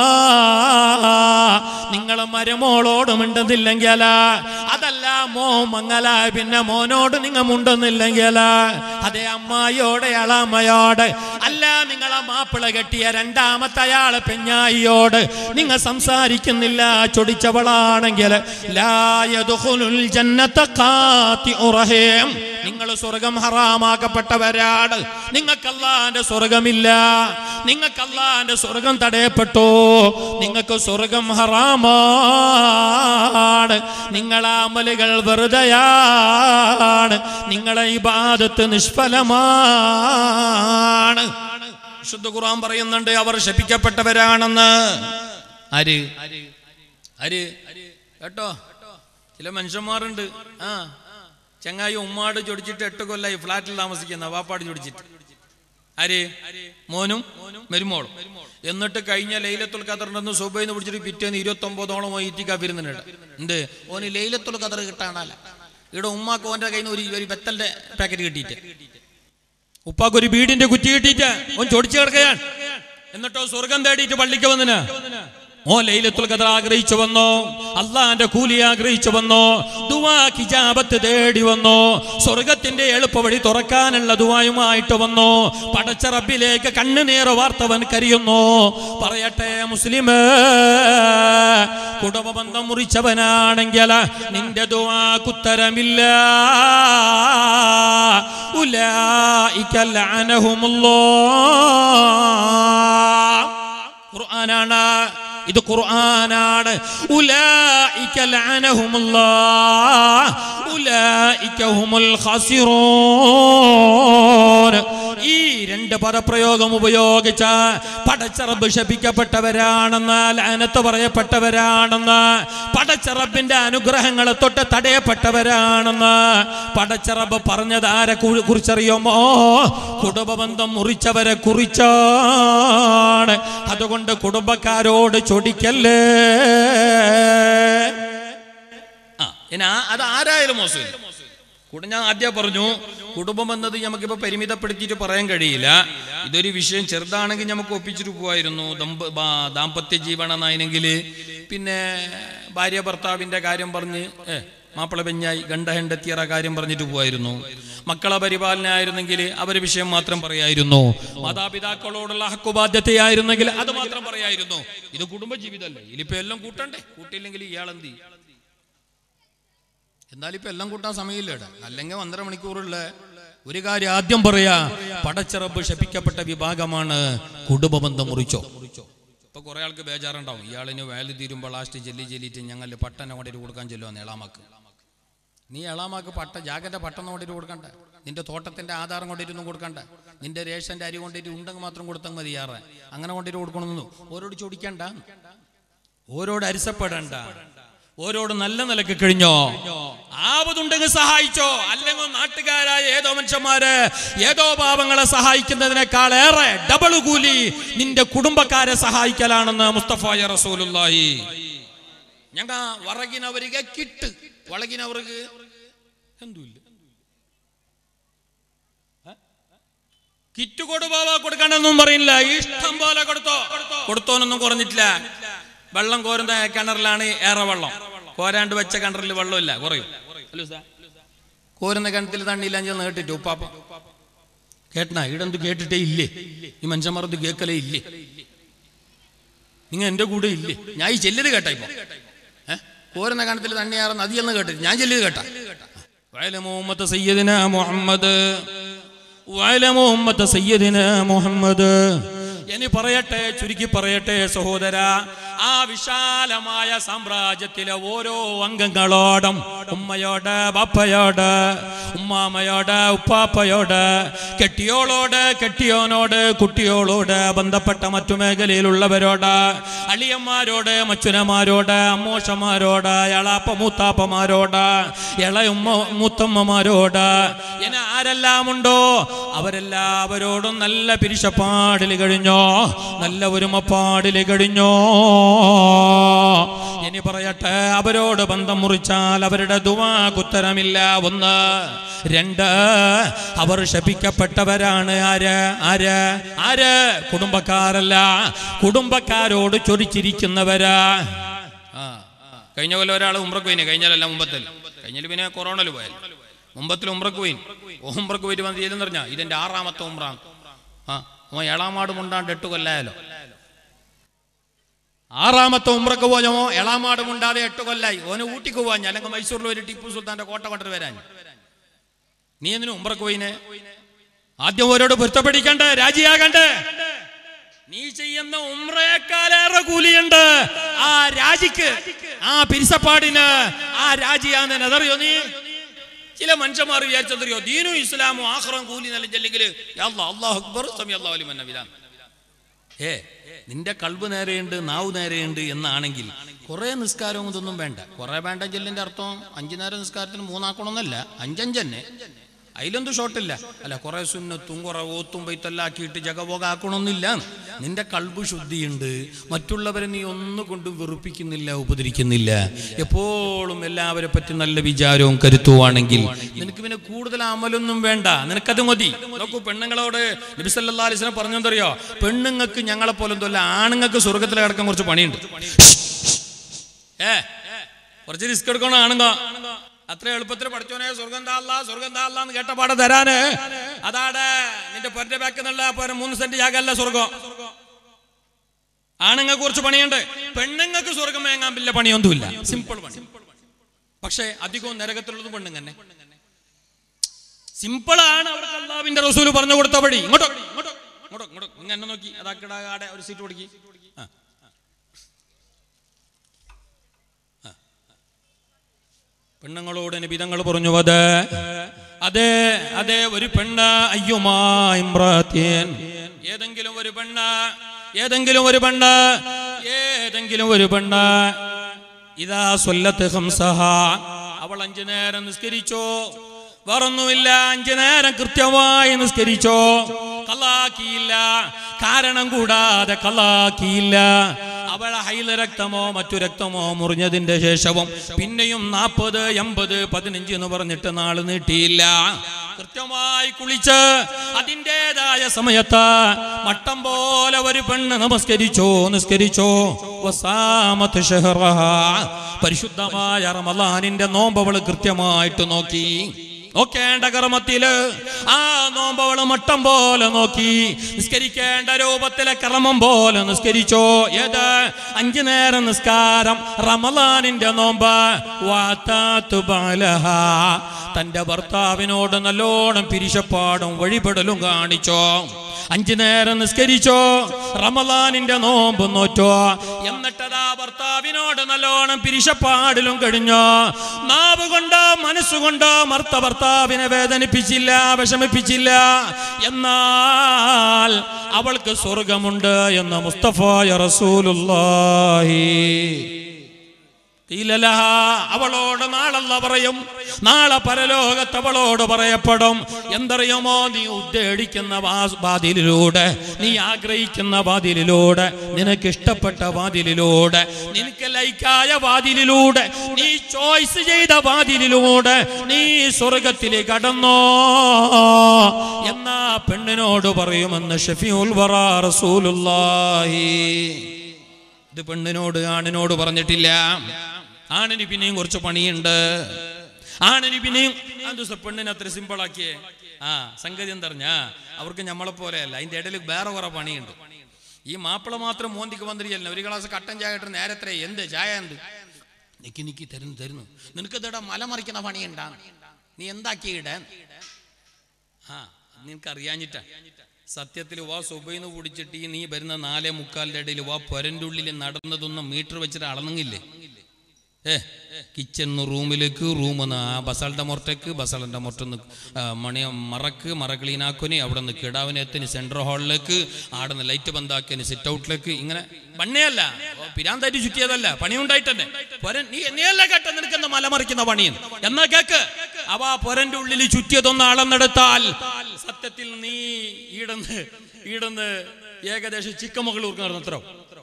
നിങ്ങൾ മരമോളോട് മിണ്ടുന്നില്ലെങ്കിൽ അതല്ല മോ മങ്ങല പിന്നെ മോനോട് നിങ്ങൾ മുണ്ടുന്നില്ലെങ്കിൽ അതേ അമ്മായിയോടെ അളാമയോട് അല്ല നിങ്ങളെ മാപ്പിള കെട്ടിയ രണ്ടാമത്തെ അയാളെ പെഞ്ഞായിയോട് നിങ്ങൾ സംസാരിക്കുന്നില്ല ചൊടിച്ചവളാണെങ്കിൽ ലായതുഹുലുൽ ജന്നത്ത ഖാത്തിഉ റഹീം നിങ്ങൾ സ്വർഗം ഹറാമാക്കപ്പെട്ടവരാണ് നിങ്ങൾക്ക് അള്ളാന്റെ സ്വർഗമില്ല നിങ്ങൾക്ക് അള്ളാന്റെ സ്വർഗം തടയപ്പെട്ടു നിങ്ങൾക്ക് സ്വർഗം ഹറാമാണ് നിങ്ങളെ അമലുകൾ വെറുതെയാണ് നിങ്ങളെ ഇബാദത്ത് നിഷ്ഫലമാണ് വിശുദ്ധ ഖുർആൻ പറയുന്നുണ്ട് അവർ ശപിക്കപ്പെട്ടവരാണെന്ന് ആര് ആര് കേട്ടോ ചില മനുഷ്യന്മാരുണ്ട് ആ ചങ്ങായി ഉമ്മാട് ചൊടിച്ചിട്ട് എട്ട് കൊല്ലായി ഫ്ലാറ്റിൽ താമസിക്കുന്ന വാപ്പാട് ചൊടിച്ചിട്ട് ആര് മോനും മരുമോളും എന്നിട്ട് കഴിഞ്ഞ ലൈലത്തുൽ ഖദറിന്റെ സുബൈന്ന് പിടിച്ചിട്ട് പിറ്റേന്ന് ഇരുപത്തി ഒമ്പതോളം ഈറ്റിക്കാപ്പിരുന്നുണ്ട് ഉണ്ട് ഓന് ലൈലത്തുൽ ഖദർ കിട്ടാണല്ല ഇവിടെ ഉമ്മാക്ക് ഓന്റെ കയ്യിൽ നിന്ന് ഒരു ഒരു വെത്തലിന്റെ പാക്കറ്റ് കിട്ടിയിട്ട് ഉപ്പാക്ക് ഒരു വീടിന്റെ കുറ്റി കിട്ടിയിട്ട് ഓൻ ചൊടിച്ചു കിടക്കുകയാണ് എന്നിട്ടോ സ്വർഗം തേടിയിട്ട് പള്ളിക്ക് വന്നിന് ഓ ലൈലത്തുൽ ഖദർ ആഗ്രഹിച്ചു വന്നോ അള്ളാന്റെ കൂലി ആഗ്രഹിച്ചു വന്നോ ദുവാ കിജാബത്ത് തേടി വന്നോ സ്വർഗത്തിന്റെ എളുപ്പവഴി തുറക്കാനുള്ള ദുവായുമായിട്ട് വന്നോ പടച്ച റബ്ബിലേക്ക് കണ്ണുനീർ വാർത്തവൻ കരിയുന്നു പറയട്ടെ മുസ്ലിം കുടുംബബന്ധം മുറിച്ചവനാണെങ്കിൽ നിന്റെ ദുവാക്കുത്തരമില്ല ഉലായിക ലഅനഹുമുല്ലാഹ് ഖുർആനാണ് ഇത് ഖുർആനാണ് ഉലായിക ലഅനഹുമുല്ലാഹ് ഉലായിക ഹുമുൽ ഖാസിറൂൻ ഈ രണ്ട് പദപ്രയോഗം ഉപയോഗിച്ച പടച്ചറബ് ശപിക്കപ്പെട്ടവരാണെന്ന് ലാനത്ത് പറയപ്പെട്ടവരാണെന്ന് പടച്ചറബിന്റെ അനുഗ്രഹങ്ങളെ തൊട്ട് തടയപ്പെട്ടവരാണെന്ന് പടച്ചറബ് പറഞ്ഞത് ആരെ കു- കുറിച്ചറിയുമോ കുടുംബബന്ധം മുറിച്ചവരെ കുറിച്ചാണ് അതുകൊണ്ട് കുടുംബക്കാരോട് ചൊടിക്കല്ലേ ആ ഇനി ആ- അത് ആരായാലും മോശമില്ല കൂടെ ഞാൻ ആദ്യം പറഞ്ഞു കുടുംബം എന്നത് നമുക്കിപ്പോൾ പരിമിതപ്പെടുത്തിയിട്ട് പറയാൻ കഴിയില്ല ഇതൊരു വിഷയം ചെറുതാണെങ്കിൽ നമുക്ക് ഒപ്പിച്ചിട്ട് പോവായിരുന്നു ദമ്പ ബാ- ദാമ്പത്യ ജീവനം എന്നായിരുന്നെങ്കിൽ പിന്നെ ഭാര്യ ഭർത്താവിൻ്റെ കാര്യം പറഞ്ഞ് ഏ മാപ്പിള പെഞ്ഞായി ഗണ്ട ഹെണ്ടെത്തിയറ കാര്യം പറഞ്ഞിട്ട് പോവായിരുന്നു മക്കളെ പരിപാലനായിരുന്നെങ്കിൽ അവരെ വിഷയം മാത്രം പറയായിരുന്നു മാതാപിതാക്കളോടുള്ള ഹക്കു ബാധ്യതയായിരുന്നെങ്കിൽ അത് മാത്രം പറയായിരുന്നു ഇത് കുടുംബജീവിതമല്ലേ ഇതിലിപ്പോ എല്ലാം കൂട്ടണ്ടേ കൂട്ടിയില്ലെങ്കിൽ ഇയാളെന്തി എന്നാലും ഇപ്പൊ എല്ലാം കൂട്ടാൻ സമയമില്ലേടാ അല്ലെങ്കിൽ ഒന്നര മണിക്കൂറുള്ള ഒരു കാര്യം ആദ്യം പറയാ പടച്ചിറപ്പ് ശപിക്കപ്പെട്ട വിഭാഗമാണ് കുടുംബബന്ധം മുറിച്ചോ ഇപ്പൊ കുറെ ആൾക്ക് ബേജാറുണ്ടാവും ഇയാളിന് വേല തീരുമ്പോൾ ലാസ്റ്റ് ചെല്ലി ചെല്ലിയിട്ട് ഞങ്ങൾ പട്ടനെ കൊണ്ടിട്ട് കൊടുക്കാൻ ചെല്ലുവാന്ന് എളാമാക്ക് നീ എളാമാക്ക് പട്ട ജാഗന്റെ പട്ടം കൊണ്ടിട്ട് കൊടുക്കണ്ട നിന്റെ തോട്ടത്തിന്റെ ആധാരം കൊണ്ടിട്ടൊന്നും കൊടുക്കണ്ട നിന്റെ റേഷന്റെ അരി കൊണ്ടിട്ട് ഉണ്ടെങ്കിൽ മാത്രം കൊടുത്താൽ മതി യാറെ അങ്ങനെ കൊണ്ടിട്ട് കൊടുക്കണമെന്നു ഓരോട് ചോദിക്കണ്ട ഓരോട് അരിസപ്പെടണ്ട ഓരോട് നല്ല നിലക്ക് കഴിഞ്ഞോ ആപതുണ്ടെങ്കിൽ സഹായിച്ചോ അല്ലെങ്കിൽ നാട്ടുകാരായ ഏതോ മനുഷ്യന്മാര് ഏതോ പാവങ്ങളെ സഹായിക്കുന്നതിനേക്കാൾ ഏറെ ഡബിൾ കൂലി നിന്റെ കുടുംബക്കാരെ സഹായിക്കലാണെന്ന് മുസ്തഫായ റസൂലുള്ളാഹി ഞങ്ങ വറകിനവರಿಗೆ കിട്ട് വളകിനവർക്ക് എന്തുമില്ല കിറ്റ് കൊടുപാവ കൊടുക്കണ്ടെന്നും പറയില്ല ഇഷ്ടം പോലെ കൊടുത്തോ കൊടുത്തോനൊന്നും കുറഞ്ഞിട്ടില്ല വെള്ളം കോരുന്ന കിണറിലാണ് ഏറെ വെള്ളം കോരാണ്ട് വെച്ച കിണറിൽ വെള്ളമില്ല കുറയും അല്ലേ ഉസ്താ? കോരുന്ന കിണറ്റിൽ തണ്ണിയില്ല ഞാൻ കേട്ടിട്ട് ഉപ്പാപ്പ കേട്ടനാ ഇടെന്ത് കേട്ടിട്ടേ ഇല്ലേ ഈ മനുഷ്യന്മാരത് കേക്കലേ ഇല്ലേ നിങ്ങൾ എന്റെ കൂടെ ഇല്ലേ ഞാൻ ഈ ചെല്ലിയത് കേട്ടാ ഇപ്പൊ ഏഹ് കോരുന്ന കിണറ്റിൽ തണ്ണിയാറ് നദിയെന്ന് കേട്ടിട്ട് ഞാൻ ചെല്ലിയത് കേട്ടാ വയലമോ ഉമ്മത്ത് സയ്യദിന മുഹമ്മദ് വയലമോ ഉമ്മത്ത് സയ്യദിന മുഹമ്മദ് ഇനി പറയട്ടെ ചുരുക്കി പറയട്ടെ സഹോദര ആ വിശാലമായ സാമ്രാജ്യത്തിലെ ഓരോ അംഗങ്ങളോടും ഉമ്മയോട് ബാപ്പയോട് ഉമ്മാമയോട് ഉപ്പാപ്പയോട് കെട്ടിയോളോട് കെട്ടിയോനോട് കുട്ടിയോളോട് ബന്ധപ്പെട്ട മറ്റു മേഖലയിലുള്ളവരോട് അളിയന്മാരോട് മച്ചുനമാരോട് അമ്മോഷന്മാരോട് എളാപ്പ മൂത്താപ്പമാരോട് ഇളയുമ്മ മൂത്തമ്മമാരോട് എന്നെ ആരെല്ലാം ഉണ്ടോ അവരെല്ലാവരോടും നല്ല പിരിശപ്പാടിൽ കഴിഞ്ഞോ നല്ല ഒരുമപ്പാടിൽ കഴിഞ്ഞോ ഇനി പറയട്ടെ അവരോട് ബന്ധം മുറിച്ചാൽ അവരുടെ ദുവാക്കുത്തരമില്ല ഒന്ന് രണ്ട് അവർ ശപിക്കപ്പെട്ടവരാണ് ആര് ആര് ആര് കുടുംബക്കാരല്ല കുടുംബക്കാരോട് ചൊരിച്ചിരിക്കുന്നവരാ ആ കഴിഞ്ഞ കൊല്ലം ഒരാൾ ഉമ്രക്ക് പോയിന് കഴിഞ്ഞാലല്ല മുമ്പത്തിൽ കഴിഞ്ഞാൽ പിന്നെ കൊറോണയിൽ പോയാൽ മുമ്പത്തിൽ ഉമ്രക്ക് പോയി ഉമ്രക്ക് പോയിട്ട് വന്ന് ചെയ്തെന്ന് പറഞ്ഞാ ഇതെന്റെ ആറാമത്തെ ഉമ്രാണ് ആ ഓ ഏളാമാട് മുണ്ടാണ്ട് എട്ട് കൊല്ലായാലോ ആറാമത്തെ ഉമ്രക്ക് പോയമോ എളാമാട് മുണ്ടാതെ എട്ട് കൊല്ലായി ഓന് ഊട്ടിക്ക് പോവാൻ അല്ലെങ്കിൽ മൈസൂരിൽ ഒരു ടിപ്പു സുൽത്താന്റെ കോട്ട കൊണ്ടിട്ട് വരാൻ നീ എന്തിനു ഉമ്രക്ക് പോയിനെ ആദ്യം ഓരോട് പൊരുത്തപ്പെടിക്കണ്ടേ രാജിയാകണ്ടേ നീ ചെയ്യുന്ന ഉമ്രയേക്കാളേറെ കൂലിയുണ്ട് ആ രാജിക്ക് ആ പിരിസപ്പാടിന് ആ രാജിയാന്ന് അതറിയോ നീ ചില മനുഷ്യന്മാർ വിചാരിച്ചതറിയോ ദീനും ഇസ്ലാമും ആഹ്റം കൂലി നൽകില്ലെങ്കിൽ അള്ളാഹു അക്ബർ സമി അള്ളാഹു അലി മന്നവിലാണ് ഏ നിന്റെ കൽബ് നേരെയുണ്ട് നാവ് നേരെയുണ്ട് എന്നാണെങ്കിൽ കുറെ നിസ്കാരവും ഇതൊന്നും വേണ്ട കുറെ വേണ്ട ചെല്ലിന്റെ അർത്ഥം അഞ്ചു നേരം നിസ്കാരത്തിന് മൂന്നാക്കണമെന്നല്ല അഞ്ചഞ്ചന്നെ അതിലൊന്നും ഷോട്ടില്ല അല്ല കുറെ സുന്നത്തും കുറെ ഓത്തും പൈത്തല്ലാക്കിയിട്ട് ജഗപോകാക്കണമെന്നില്ല നിന്റെ കൽബ് ശുദ്ധിയുണ്ട് മറ്റുള്ളവരെ നീ ഒന്നും കൊണ്ടും വെറുപ്പിക്കുന്നില്ല ഉപദ്രിക്കുന്നില്ല എപ്പോഴും എല്ലാവരെ പറ്റി നല്ല വിചാരവും കരുത്തുവാണെങ്കിൽ നിനക്ക് പിന്നെ കൂടുതൽ അമലൊന്നും വേണ്ട നിനക്കത് മതി നോക്കൂ പെണ്ണുങ്ങളോട് നബി സല്ലല്ലാഹു അലൈഹി വസല്ലം പറഞ്ഞെന്തറിയോ പെണ്ണുങ്ങൾക്ക് ഞങ്ങളെ പോലൊന്നുമല്ല ആണുങ്ങൾക്ക് സ്വർഗത്തിൽ കിടക്കാൻ കുറച്ച് പണിയുണ്ട് ഏ കുറച്ച് റിസ്ക് എടുക്കണം ആണുങ്ങ അത്ര എളുപ്പത്തിൽ പഠിച്ചോനെ സ്വർഗം താല്ല സ്വർഗം താല്ല എന്ന് കേട്ട പാടെ തരാന് അതാണ് നിന്റെ പൊരന്റെ ബാക്ക് നല്ല പോരെ മൂന്ന് സെന്റ് ജാഗല്ല സ്വർഗം ആണുങ്ങൾക്ക് കുറച്ച് പണിയുണ്ട് പെണ്ണുങ്ങൾക്ക് സ്വർഗം വേങ്ങാൻ വലിയ പണിയൊന്നുമില്ല സിമ്പിൾ പണി പക്ഷേ അധികവും നരകത്തിലുള്ളത് പെണ്ണുങ്ങ തന്നെ സിമ്പിൾ ആണ് അവർക്ക് അള്ളാവിന്റെ റസൂല് പറഞ്ഞു കൊടുത്ത വഴി ഇങ്ങോട്ടോ ഇങ്ങോട്ടോ ഇങ്ങോട്ടോ ഇങ്ങോട്ടോ ഇങ്ങ എന്നെ നോക്കി അതാക്കിടാടെ ഒരു സീറ്റ് കൊടുക്കി ആ പെണ്ണുങ്ങളോട് നിബിതങ്ങൾ പറഞ്ഞു അത് അതെ അതെ ഒരു പെണ്ണ് അയ്യുമാ ഇമ്രാത്യൻ ഏതെങ്കിലും ഒരു പെണ്ണ് ഏതെങ്കിലും ഒരു പെണ്ണ് ഏതെങ്കിലും ഒരു പെണ്ണ് ഇതാ സ്വല്ലത്ത് ഹംസഹ അവൾ അഞ്ചു നേരം നിസ്കരിച്ചോ വേറൊന്നുമില്ല അഞ്ചു നേരം കൃത്യമായി നിസ്കരിച്ചോ കലാക്കിയില്ല കാരണം കൂടാതെ കലാക്കിയില്ല അവളെ ഹൈല രക്തമോ മറ്റു രക്തമോ മുറിഞ്ഞതിന്റെ ശേഷവും പിന്നെയും നാൽപ്പത് എൺപത് പതിനഞ്ച് എന്ന് പറഞ്ഞിട്ട് നാള് നീട്ടിയില്ല കൃത്യമായി കുളിച്ച് അതിൻ്റെതായ സമയത്ത് മട്ടം പോലെ ഒരു പെണ്ണ് നമസ്കരിച്ചോ നിസ്കരിച്ചോ വസാമത്ത് ഷഹ്റഹ. പരിശുദ്ധമായ റമലാനിന്റെ നോമ്പവള് കൃത്യമായിട്ട് നോക്കി നോക്കേണ്ട കർമ്മത്തില് ആ നോമ്പവള് മട്ടം പോലെ നോക്കി നിസ്കരിക്കേണ്ട രൂപത്തിലെ കർമ്മം പോലെ നിസ്കരിച്ചോ ഏത് അഞ്ചു നേരം നിസ്കാരം റമലാനിന്റെ നോമ്പ് വാത്താത്തു ബാലഹ. തന്റെ ഭർത്താവിനോട് നല്ലോണം പിരിശപ്പാടും വഴിപെടലും കാണിച്ചോ അഞ്ചു നേരം നിസ്കരിച്ചോ റമലാനിന്റെ നോമ്പ് നോറ്റോ എന്നിട്ടതാ ഭർത്താവിനോട് നല്ലോണം പിരിശപ്പാടിലും കഴിഞ്ഞോ നാവ് കൊണ്ടോ മനസ്സുകൊണ്ടോ മർത്ത ഭർത്താവിനെ വേദനിപ്പിച്ചില്ല വിഷമിപ്പിച്ചില്ല എന്നാൽ അവൾക്ക് സ്വർഗമുണ്ട് എന്ന് മുസ്തഫായ റസൂലുള്ളാഹി ഖീലലഹ, അവളോട് നാളല്ല പറയും നാളെ പരലോകത്ത് അവളോട് പറയപ്പെടും എന്തറിയുമോ നീ ഉദ്ദേശിക്കുന്ന വാ- വാതിലിലൂടെ നീ ആഗ്രഹിക്കുന്ന വാതിലിലൂടെ നിനക്ക് ഇഷ്ടപ്പെട്ട വാതിലിലൂടെ നിനക്ക് ലൈക്കായ വാതിലിലൂടെ നീ ചോയ്സ് ചെയ്ത വാതിലിലൂടെ നീ സ്വർഗത്തിൽ കടന്നോ എന്നാ പെണ്ണിനോട് പറയുമെന്ന് ഷഫിഉൽ വറ റസൂലുള്ളാഹി ഇത് പെണ്ണിനോട് ആണിനോട് പറഞ്ഞിട്ടില്ല ആണിന് പിന്നെയും കുറച്ച് പണിയുണ്ട് ആണിന് പിന്നെയും അത് സ- പെണ്ണിനെ അത്ര സിമ്പിൾ ആക്കിയേ ആ സംഗതി എന്തറിഞ്ഞാ അവർക്ക് നമ്മളെ പോലെയല്ല അതിന്റെ ഇടയിൽ വേറെ കുറെ പണിയുണ്ട് ഈ മാപ്പിള മാത്രം മോന്തിക്ക് വന്നിരിക്കല്ല ഒരു ഗ്ലാസ് കട്ടൻ ചായ ഇട്ട് നേരത്തെ എന്ത് ചായ എന്ത് നിക്ക് നിക്ക് തരുന്നു തരുന്നു നിനക്ക് ഇതേടാ മല മറിക്കുന്ന പണിയുണ്ടാ നീ എന്താക്കി ഇടാൻ ആ നിനക്ക് അറിയാഞ്ഞിട്ടാ സത്യത്തിൽ വാ സുബൈന്ന് കുടിച്ചിട്ട് ഈ നീ വരുന്ന നാലേ മുക്കാലിന്റെ ഇടയിൽ വാ പൊരൻ്റെ ഉള്ളിൽ നടന്നതൊന്നും മീറ്റർ വെച്ചിട്ട് അളന്നില്ലേ ഏ കിച്ചൺ റൂമിലേക്ക് റൂമിന്ന് ആ ബസാളിന്റെ മുറത്തേക്ക് ബസാളിന്റെ മുറത്തുനിന്ന് മണി മറക്ക് മറ ക്ലീനാക്കുനി അവിടെ നിന്ന് കിടാവിനെത്തിന് സെൻട്രൽ ഹാളിലേക്ക് ആടെ നിന്ന് ലൈറ്റ് ബന്ധാക്കിയന് സിറ്റ് ഔട്ടിലേക്ക് ഇങ്ങനെ പണിയല്ല പിരാന്തായിട്ട് ചുറ്റിയതല്ല പണിയുണ്ടായിട്ടന്നെ പൊരൻ നീ നീയല്ല കേട്ട നിനക്കെന്താ മലമറിക്കുന്ന പണിയും എന്നാ കേക്ക് അവ ആ പൊരന്റെ ഉള്ളിൽ ചുറ്റിയതൊന്ന് അളന്നെടുത്താൽ സത്യത്തിൽ നീ ഈടന്ന് ഈടന്ന് ഏകദേശം ചിക്കമകളൂർക്ക് നടന്നത്രോ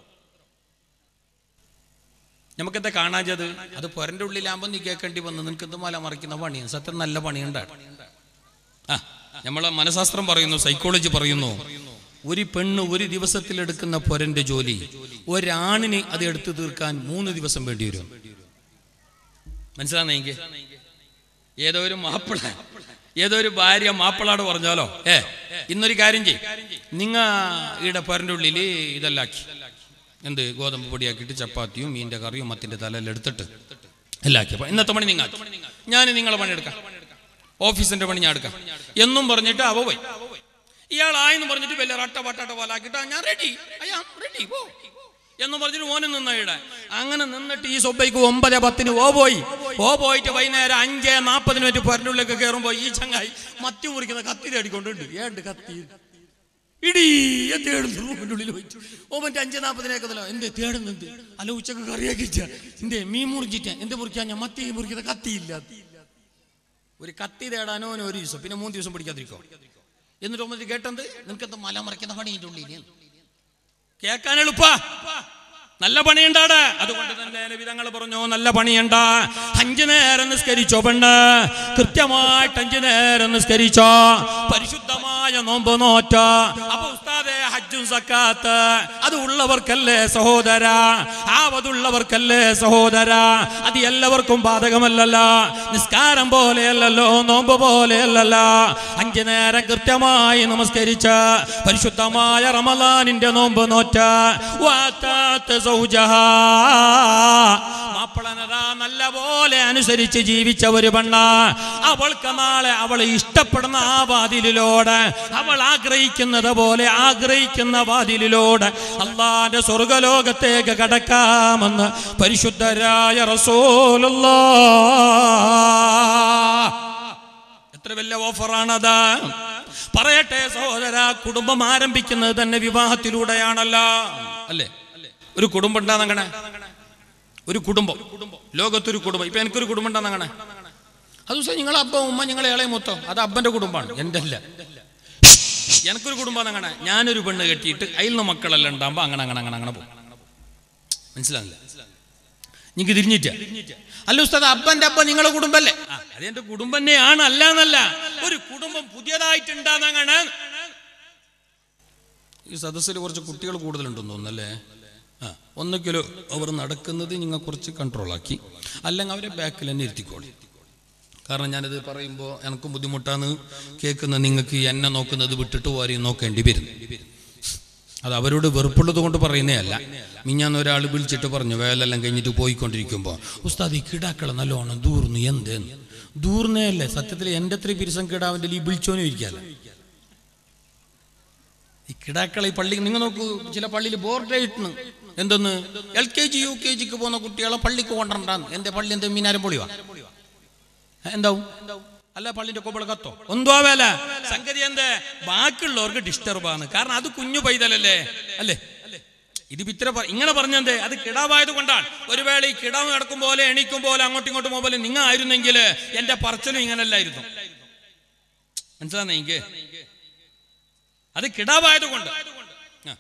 നമുക്കെന്താ കാണാഞ്ഞത് അത് പൊരന്റെ ഉള്ളിലാകുമ്പോൾ നീ കേൾക്കേണ്ടി വന്നു നിനക്ക് എന്ത് മല മറിക്കുന്ന പണിയാണ് സത്യം നല്ല പണിയുണ്ടാണ് ആ നമ്മളെ മനഃശാസ്ത്രം പറയുന്നു സൈക്കോളജി പറയുന്നു ഒരു പെണ്ണ് ഒരു ദിവസത്തിൽ എടുക്കുന്ന പൊരന്റെ ജോലി ഒരാണിന് അത് എടുത്തു തീർക്കാൻ മൂന്ന് ദിവസം വേണ്ടി വരും മനസ്സിലാന്നെങ്കിൽ ഏതോ ഒരു മാപ്പിള ഏതോ ഒരു ഭാര്യ മാപ്പിളാട് പറഞ്ഞാലോ ഏ ഇന്നൊരു കാര്യം ചെയ് നിങ്ങ ഈടെ പൊരന്റെ ഉള്ളിൽ ഇതെല്ലാക്കി എന്ത് ഗോതമ്പ് പൊടിയാക്കിയിട്ട് ചപ്പാത്തിയും മീൻ്റെ കറിയും മത്തിൻ്റെ തലയെല്ലാം എടുത്തിട്ട് എല്ലാക്കി അപ്പൊ ഇന്നത്തെ പണി നിങ്ങൾ ഞാൻ നിങ്ങളെ പണിയെടുക്കാം ഓഫീസിന്റെ പണി ഞാൻ എടുക്കാം എന്നും പറഞ്ഞിട്ട് അവ പോയി ഇയാളായെന്ന് പറഞ്ഞിട്ട് വലിയ റട്ട പട്ടാട്ട പോലാക്കിട്ട് ഞാൻ റെഡി അയ്യാ റെഡി പോ എന്ന് പറഞ്ഞിട്ട് ഓന് നിന്ന ഇവിടെ അങ്ങനെ നിന്നിട്ട് ഈ സൊബൈക്ക് ഒമ്പത് പത്തിന് ഓ പോയി ഓ പോയിട്ട് വൈകുന്നേരം അഞ്ച് നാൽപ്പതിന് പറ്റി പൊരനുള്ളിലേക്ക് കയറുമ്പോൾ ഈ ചങ്ങായി മത്തി മുറിക്കുന്ന കത്തി തേടിക്കൊണ്ടുണ്ട് ഏണ്ട് കത്തി ഇടീ തേടുന്നു റൂമിന്റെ ഉള്ളിൽ പോയിട്ട് ഓ മറ്റേ അഞ്ച് നാൽപ്പതിനേക്കതല്ലോ എന്ത് തേടുന്നുണ്ട് അല്ല ഉച്ചക്ക് കറിയാക്കിച്ച എന്തേ മീൻ മുറിച്ചിട്ട എന്ത് മുറിക്കാൻ ഞാൻ മത്തി മുറിക്കുന്ന കത്തിയില്ല ഒരു കത്തി തേടാനോ അവന് ഒരു ദിവസം പിന്നെ മൂന്ന് ദിവസം പിടിക്കാതിരിക്കോ എന്നിട്ട് ഒമ്പത് കേട്ടത് നിനക്ക് എന്താ മല മറിക്കുന്ന പണിയുടെ ഉള്ളിൽ കേൾക്കാൻ എളുപ്പ നല്ല പണിയുണ്ടാട് അതുകൊണ്ട് തന്നെ വിധങ്ങൾ പറഞ്ഞു നല്ല പണിയുണ്ട അഞ്ചു നേരം നിസ്കരിച്ചോ പെണ്ണ് കൃത്യമായിട്ട് അഞ്ചു നേരം നിസ്കരിച്ചോ പരിശുദ്ധമായ നോമ്പ് നോറ്റ അപ്പൊ ഉസ്താദെ ഹജ്ജും സക്കാത്ത് അത് ഉള്ളവർക്കല്ലേ സഹോദര ആവതുള്ളവർക്കല്ലേ സഹോദര അത് എല്ലാവർക്കും ബാധകമല്ലല്ലോ നിസ്കാരം പോലെയല്ലല്ലോ നോമ്പ് പോലെയല്ലല്ലോ അഞ്ചു നേരം കൃത്യമായി നമസ്കരിച്ച് പരിശുദ്ധമായ റമലാനിന്റെ നോമ്പ് നോറ്റ വാത്താത്ത സൗജഹ മാപ്പിളനതാ നല്ല പോലെ അനുസരിച്ച് ജീവിച്ച ഒരു പെണ്ണ അവൾക്ക് നാളെ അവൾ ഇഷ്ടപ്പെടുന്ന ആ വാതിലിലൂടെ അവൾ ആഗ്രഹിക്കുന്നത് പോലെ ആഗ്രഹിക്കുന്ന വാതിലിലൂടെ അള്ളാന്റെ സ്വർഗലോകത്തേക്ക് കടക്കാമെന്ന് പരിശുദ്ധരായ റസൂലുള്ള എത്ര വലിയ ഓഫറാണത് പറയട്ടെ സഹോദര കുടുംബം ആരംഭിക്കുന്നത് തന്നെ വിവാഹത്തിലൂടെയാണല്ലോ അല്ലേ ഒരു കുടുംബം ഉണ്ടാന്നങ്ങനെ ഒരു കുടുംബം ലോകത്തൊരു കുടുംബം ഇപ്പൊ എനിക്കൊരു കുടുംബം ഉണ്ടാന്നങ്ങനെ അത് ദിവസം നിങ്ങളെ അബ്ബ ഉമ്മ നിങ്ങളെ ഇളയ മൊത്തം അത് അബ്ബന്റെ കുടുംബമാണ് എൻ്റെ അല്ല എനിക്കൊരു കുടുംബം അങ്ങനെ ഞാനൊരു പെണ്ണ് കെട്ടിയിട്ട് അതിൽ നിന്ന് മക്കളെല്ലാം ഉണ്ടാകുമ്പോൾ അങ്ങനെ അങ്ങനെ അങ്ങനെ അങ്ങനെ പോകും മനസ്സിലാവില്ല നിങ്ങൾക്ക് തിരിഞ്ഞിട്ട അല്ല ഉസ്താദ് അബ്ബന്റെ അബ്ബ നിങ്ങളെ കുടുംബല്ലേ ആ, അത് എന്റെ കുടുംബം തന്നെയാണ് അല്ല എന്നല്ല ഒരു കുടുംബം പുതിയതായിട്ടുണ്ടാന്നങ്ങനെ ഈ സദസ്സിൽ കുറച്ച് കുട്ടികൾ കൂടുതലുണ്ടെന്ന് തോന്നുന്നല്ലേ ആ ഒന്നുകിലോ അവർ നടക്കുന്നത് നിങ്ങൾ കുറച്ച് കൺട്രോളാക്കി അല്ലെങ്കിൽ അവരെ ബാക്കിൽ തന്നെ ഇരുത്തിക്കോളി കാരണം ഞാനിത് പറയുമ്പോൾ എനിക്ക് ബുദ്ധിമുട്ടാണ് കേൾക്കുന്ന നിങ്ങൾക്ക് എന്നെ നോക്കുന്നത് വിട്ടിട്ട് ആരെയും നോക്കേണ്ടി വരും അത് അവരോട് വെറുപ്പുള്ളത് കൊണ്ട് പറയുന്നേ അല്ല മിഞ്ഞാന്ന് ഒരാൾ വിളിച്ചിട്ട് പറഞ്ഞു വേലെല്ലാം കഴിഞ്ഞിട്ട് പോയിക്കൊണ്ടിരിക്കുമ്പോൾ ഉസ്താദ് ഈ കിടാക്കളെ നല്ലോണം ദൂർന്നു എന്തേന്ന് ദൂർന്നേ അല്ലേ സത്യത്തിൽ എൻ്റെ അത്രയും പിരിസം കിടാവിൻ്റെ ഈ വിളിച്ചോനും ഇരിക്കാല്ല ഈ കിടാക്കളെ ഈ പള്ളി നിങ്ങൾ നോക്കൂ ചില പള്ളിയിൽ ബോർഡ് ഇട്ടുന്നു എന്തെന്ന് L K G U K ജിക്ക് പോകുന്ന കുട്ടികളെ പള്ളിക്ക് കൊണ്ടുണ്ടാന്ന് എന്റെ പള്ളി എന്താ മീനാരം പൊളിവാ എന്താവും അല്ല പള്ളിന്റെ കൊമ്പള കത്തോ എന്തോ വേല സംഗതി എന്താ ബാക്കിയുള്ളവർക്ക് ഡിസ്റ്റർബ് ആണ് കാരണം അത് കുഞ്ഞു പൈതലല്ലേ അല്ലേ ഇത് ഇത്ര പ- ഇങ്ങനെ പറഞ്ഞെന്തേ അത് കിടാവായത് കൊണ്ടാണ് ഒരു വേള ഈ കിടാവ് നടക്കും പോലെ എണീക്കും പോലെ അങ്ങോട്ടും ഇങ്ങോട്ടും പോലെ നിങ്ങൾ ആയിരുന്നെങ്കിൽ എന്റെ പറച്ചലും ഇങ്ങനല്ലായിരുന്നു മനസ്സിലാന്നേ എനിക്ക് അത് കിടാവായത് കൊണ്ട് ആ.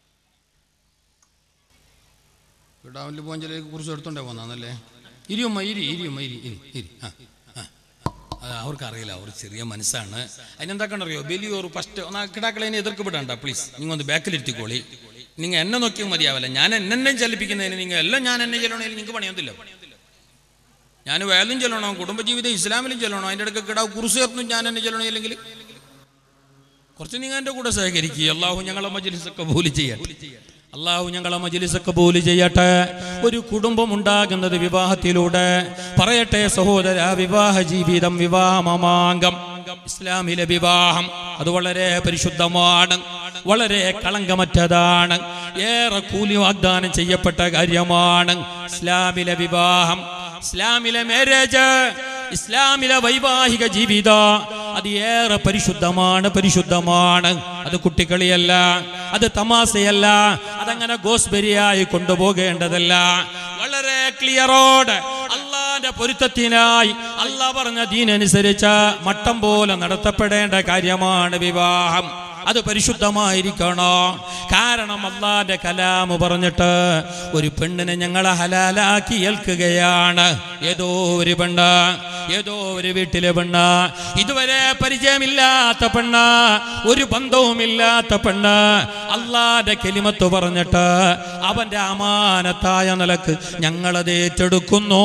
കിടാവിന്റെ പോഞ്ചലേക്ക് കുറിച്ച് എടുത്തോണ്ടേ പോന്നല്ലേ ഇരിയമ്മ ഇരി ഇരിയമ്മ ഇരി ഇരി ഇരി ആ ആ അത് അവർക്കറിയില്ല അവർ ചെറിയ മനസ്സാണ് അതിനെന്താക്കണ്ടറിയോ വലിയൊരു ഫസ്റ്റ് ഒന്ന് കിടാക്കളെ എതിർക്ക് വിടണ്ട പ്ലീസ് നിങ്ങൾ ഒന്ന് ബാക്കിലിരുത്തിക്കോളി നിങ്ങൾ എന്നെ നോക്കിയാൽ മതിയാവില്ല ഞാൻ എന്നെ ചലിപ്പിക്കുന്നതിന് നിങ്ങൾ എല്ലാം ഞാൻ എന്നെ ചെല്ലണമെങ്കിൽ നിങ്ങൾക്ക് പണിയൊന്നുമില്ല ഞാൻ വേലും ചെല്ലണോ കുടുംബജീവിതം ഇസ്ലാമിലും ചെല്ലണോ അതിൻ്റെ ഇടയ്ക്ക് കിടാവ് കുറിച്ച് ചേർത്തും ഞാൻ എന്നെ ചെല്ലണോ ഇല്ലെങ്കിൽ കുറച്ച് നിങ്ങൾ എൻ്റെ കൂടെ സഹകരിക്കുക അള്ളാഹു ഞങ്ങളെ മജ്ലിസൊക്കെ പോലി ചെയ്യട്ടെ അള്ളാഹു ഞങ്ങളെ മജ്ലിസൊക്കെ പോലി ചെയ്യട്ടെ ഒരു കുടുംബം ഉണ്ടാകുന്നത് വിവാഹത്തിലൂടെ പറയട്ടെ സഹോദര വിവാഹ ജീവിതം വിവാഹമാമാങ്കം ഇസ്ലാമിലെ വിവാഹം അത് വളരെ പരിശുദ്ധമാണ് വളരെ കളങ്കമറ്റതാണ് ഏറെ കൂലി വാഗ്ദാനം ചെയ്യപ്പെട്ട കാര്യമാണ് ഇസ്ലാമിലെ വിവാഹം ഇസ്ലാമിലെ മാരേജ് ഇസ്ലാമിലെ വൈവാഹിക ജീവിത അത് ഏറെ പരിശുദ്ധമാണ് പരിശുദ്ധമാണ് അത് കുട്ടികളിയല്ല അത് തമാശയല്ല അതങ്ങനെ ഗോസ്ബരിയായി കൊണ്ടുപോകേണ്ടതല്ല വളരെ ക്ലിയറോട് അള്ളാന്റെ പൊരുത്തത്തിനായി അള്ളാഹ് പറഞ്ഞ ദീനനുസരിച്ച് മട്ടം പോലെ നടത്തപ്പെടേണ്ട കാര്യമാണ് വിവാഹം അത് പരിശുദ്ധമായിരിക്കണോ കാരണം അള്ളാന്റെ കലാമ് പറഞ്ഞിട്ട് ഒരു പെണ്ണിനെ ഞങ്ങളെ ഹലാലാക്കി ഏൽക്കുകയാണ് ഏതോ ഒരു പെണ്ണ് ഏതോ ഒരു വീട്ടിലെ പെണ്ണ് ഇതുവരെ പരിചയമില്ലാത്ത പെണ്ണ് ഒരു ബന്ധവുമില്ലാത്ത പെണ്ണ് അള്ളാന്റെ കെലിമത്ത് പറഞ്ഞിട്ട് അവന്റെ അമാനത്തായ നിലക്ക് ഞങ്ങളത് ഏറ്റെടുക്കുന്നു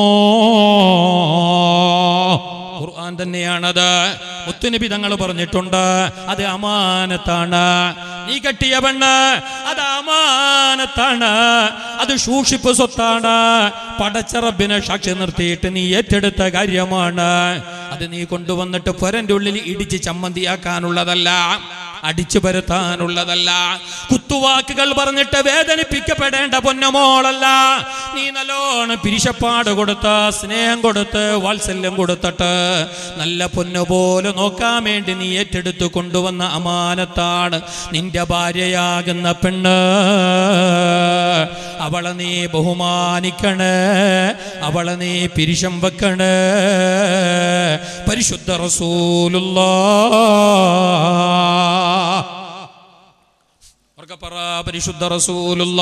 ഖുർആൻ തന്നെയാണത് മുത്തുനബി തങ്ങൾ പറഞ്ഞിട്ടുണ്ട് അത് അമാനത്താണ് നീ കെട്ടിയ പെണ്ണ് അത് അമാനത്താണ് അത് സൂക്ഷിപ്പ് സ്വത്താണ് പടച്ചറബിനെ സാക്ഷി നിർത്തിയിട്ട് നീ ഏറ്റെടുത്ത കാര്യമാണ് അത് നീ കൊണ്ടുവന്നിട്ട് പൊരന്റെ ഉള്ളിൽ ഇടിച്ച് ചമ്മന്തിയാക്കാനുള്ളതല്ല അടിച്ചു പരത്താനുള്ളതല്ല കുത്തുവാക്കുകൾ പറഞ്ഞിട്ട് വേദനിപ്പിക്കപ്പെടേണ്ട പൊന്നമോളല്ല നീ നല്ലോണം പിരിശപ്പാട് കൊടുത്ത് സ്നേഹം കൊടുത്ത് വാത്സല്യം കൊടുത്തിട്ട് നല്ല പൊന്നു പോലെ നോക്കാൻ വേണ്ടി നീ ഏറ്റെടുത്ത് കൊണ്ടുവന്ന അമാനത്താണ് നിന്റെ ഭാര്യയാകുന്ന പെണ്ണ് അവളെ നീ ബഹുമാനിക്കണേ അവളെ നീ പിരിശം വെക്കണേ പരിശുദ്ധ റസൂലുള്ള ഉറക്കെ പറ പരിശുദ്ധ റസൂലുള്ള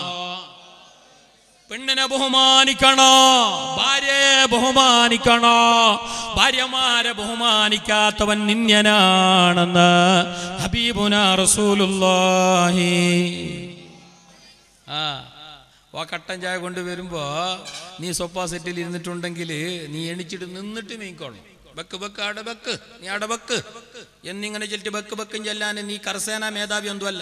പെണ്ണിനെ ബഹുമാനിക്കണോ ഭാര്യയെ ബഹുമാനിക്കണോ ഭാര്യമാരെ ബഹുമാനിക്കാത്തവൻ നിന്യനാണെന്ന് ഹബീബുന റസൂലുള്ളാഹി ആ ആ കട്ടൻ ചായ കൊണ്ട് വരുമ്പോ നീ സോഫ സെറ്റിൽ ഇരുന്നിട്ടുണ്ടെങ്കിൽ നീ എണിച്ചിട്ട് നിന്നിട്ട് നീക്കോളും ബക്ക് ബക്ക് അട ബക്ക് നീ അട ബക്ക് എന്നിങ്ങനെ ചെല്ലിട്ട് ബക്ക് ബക്കും ചെല്ലാൻ നീ കർസേന മേധാവി ഒന്നുമല്ല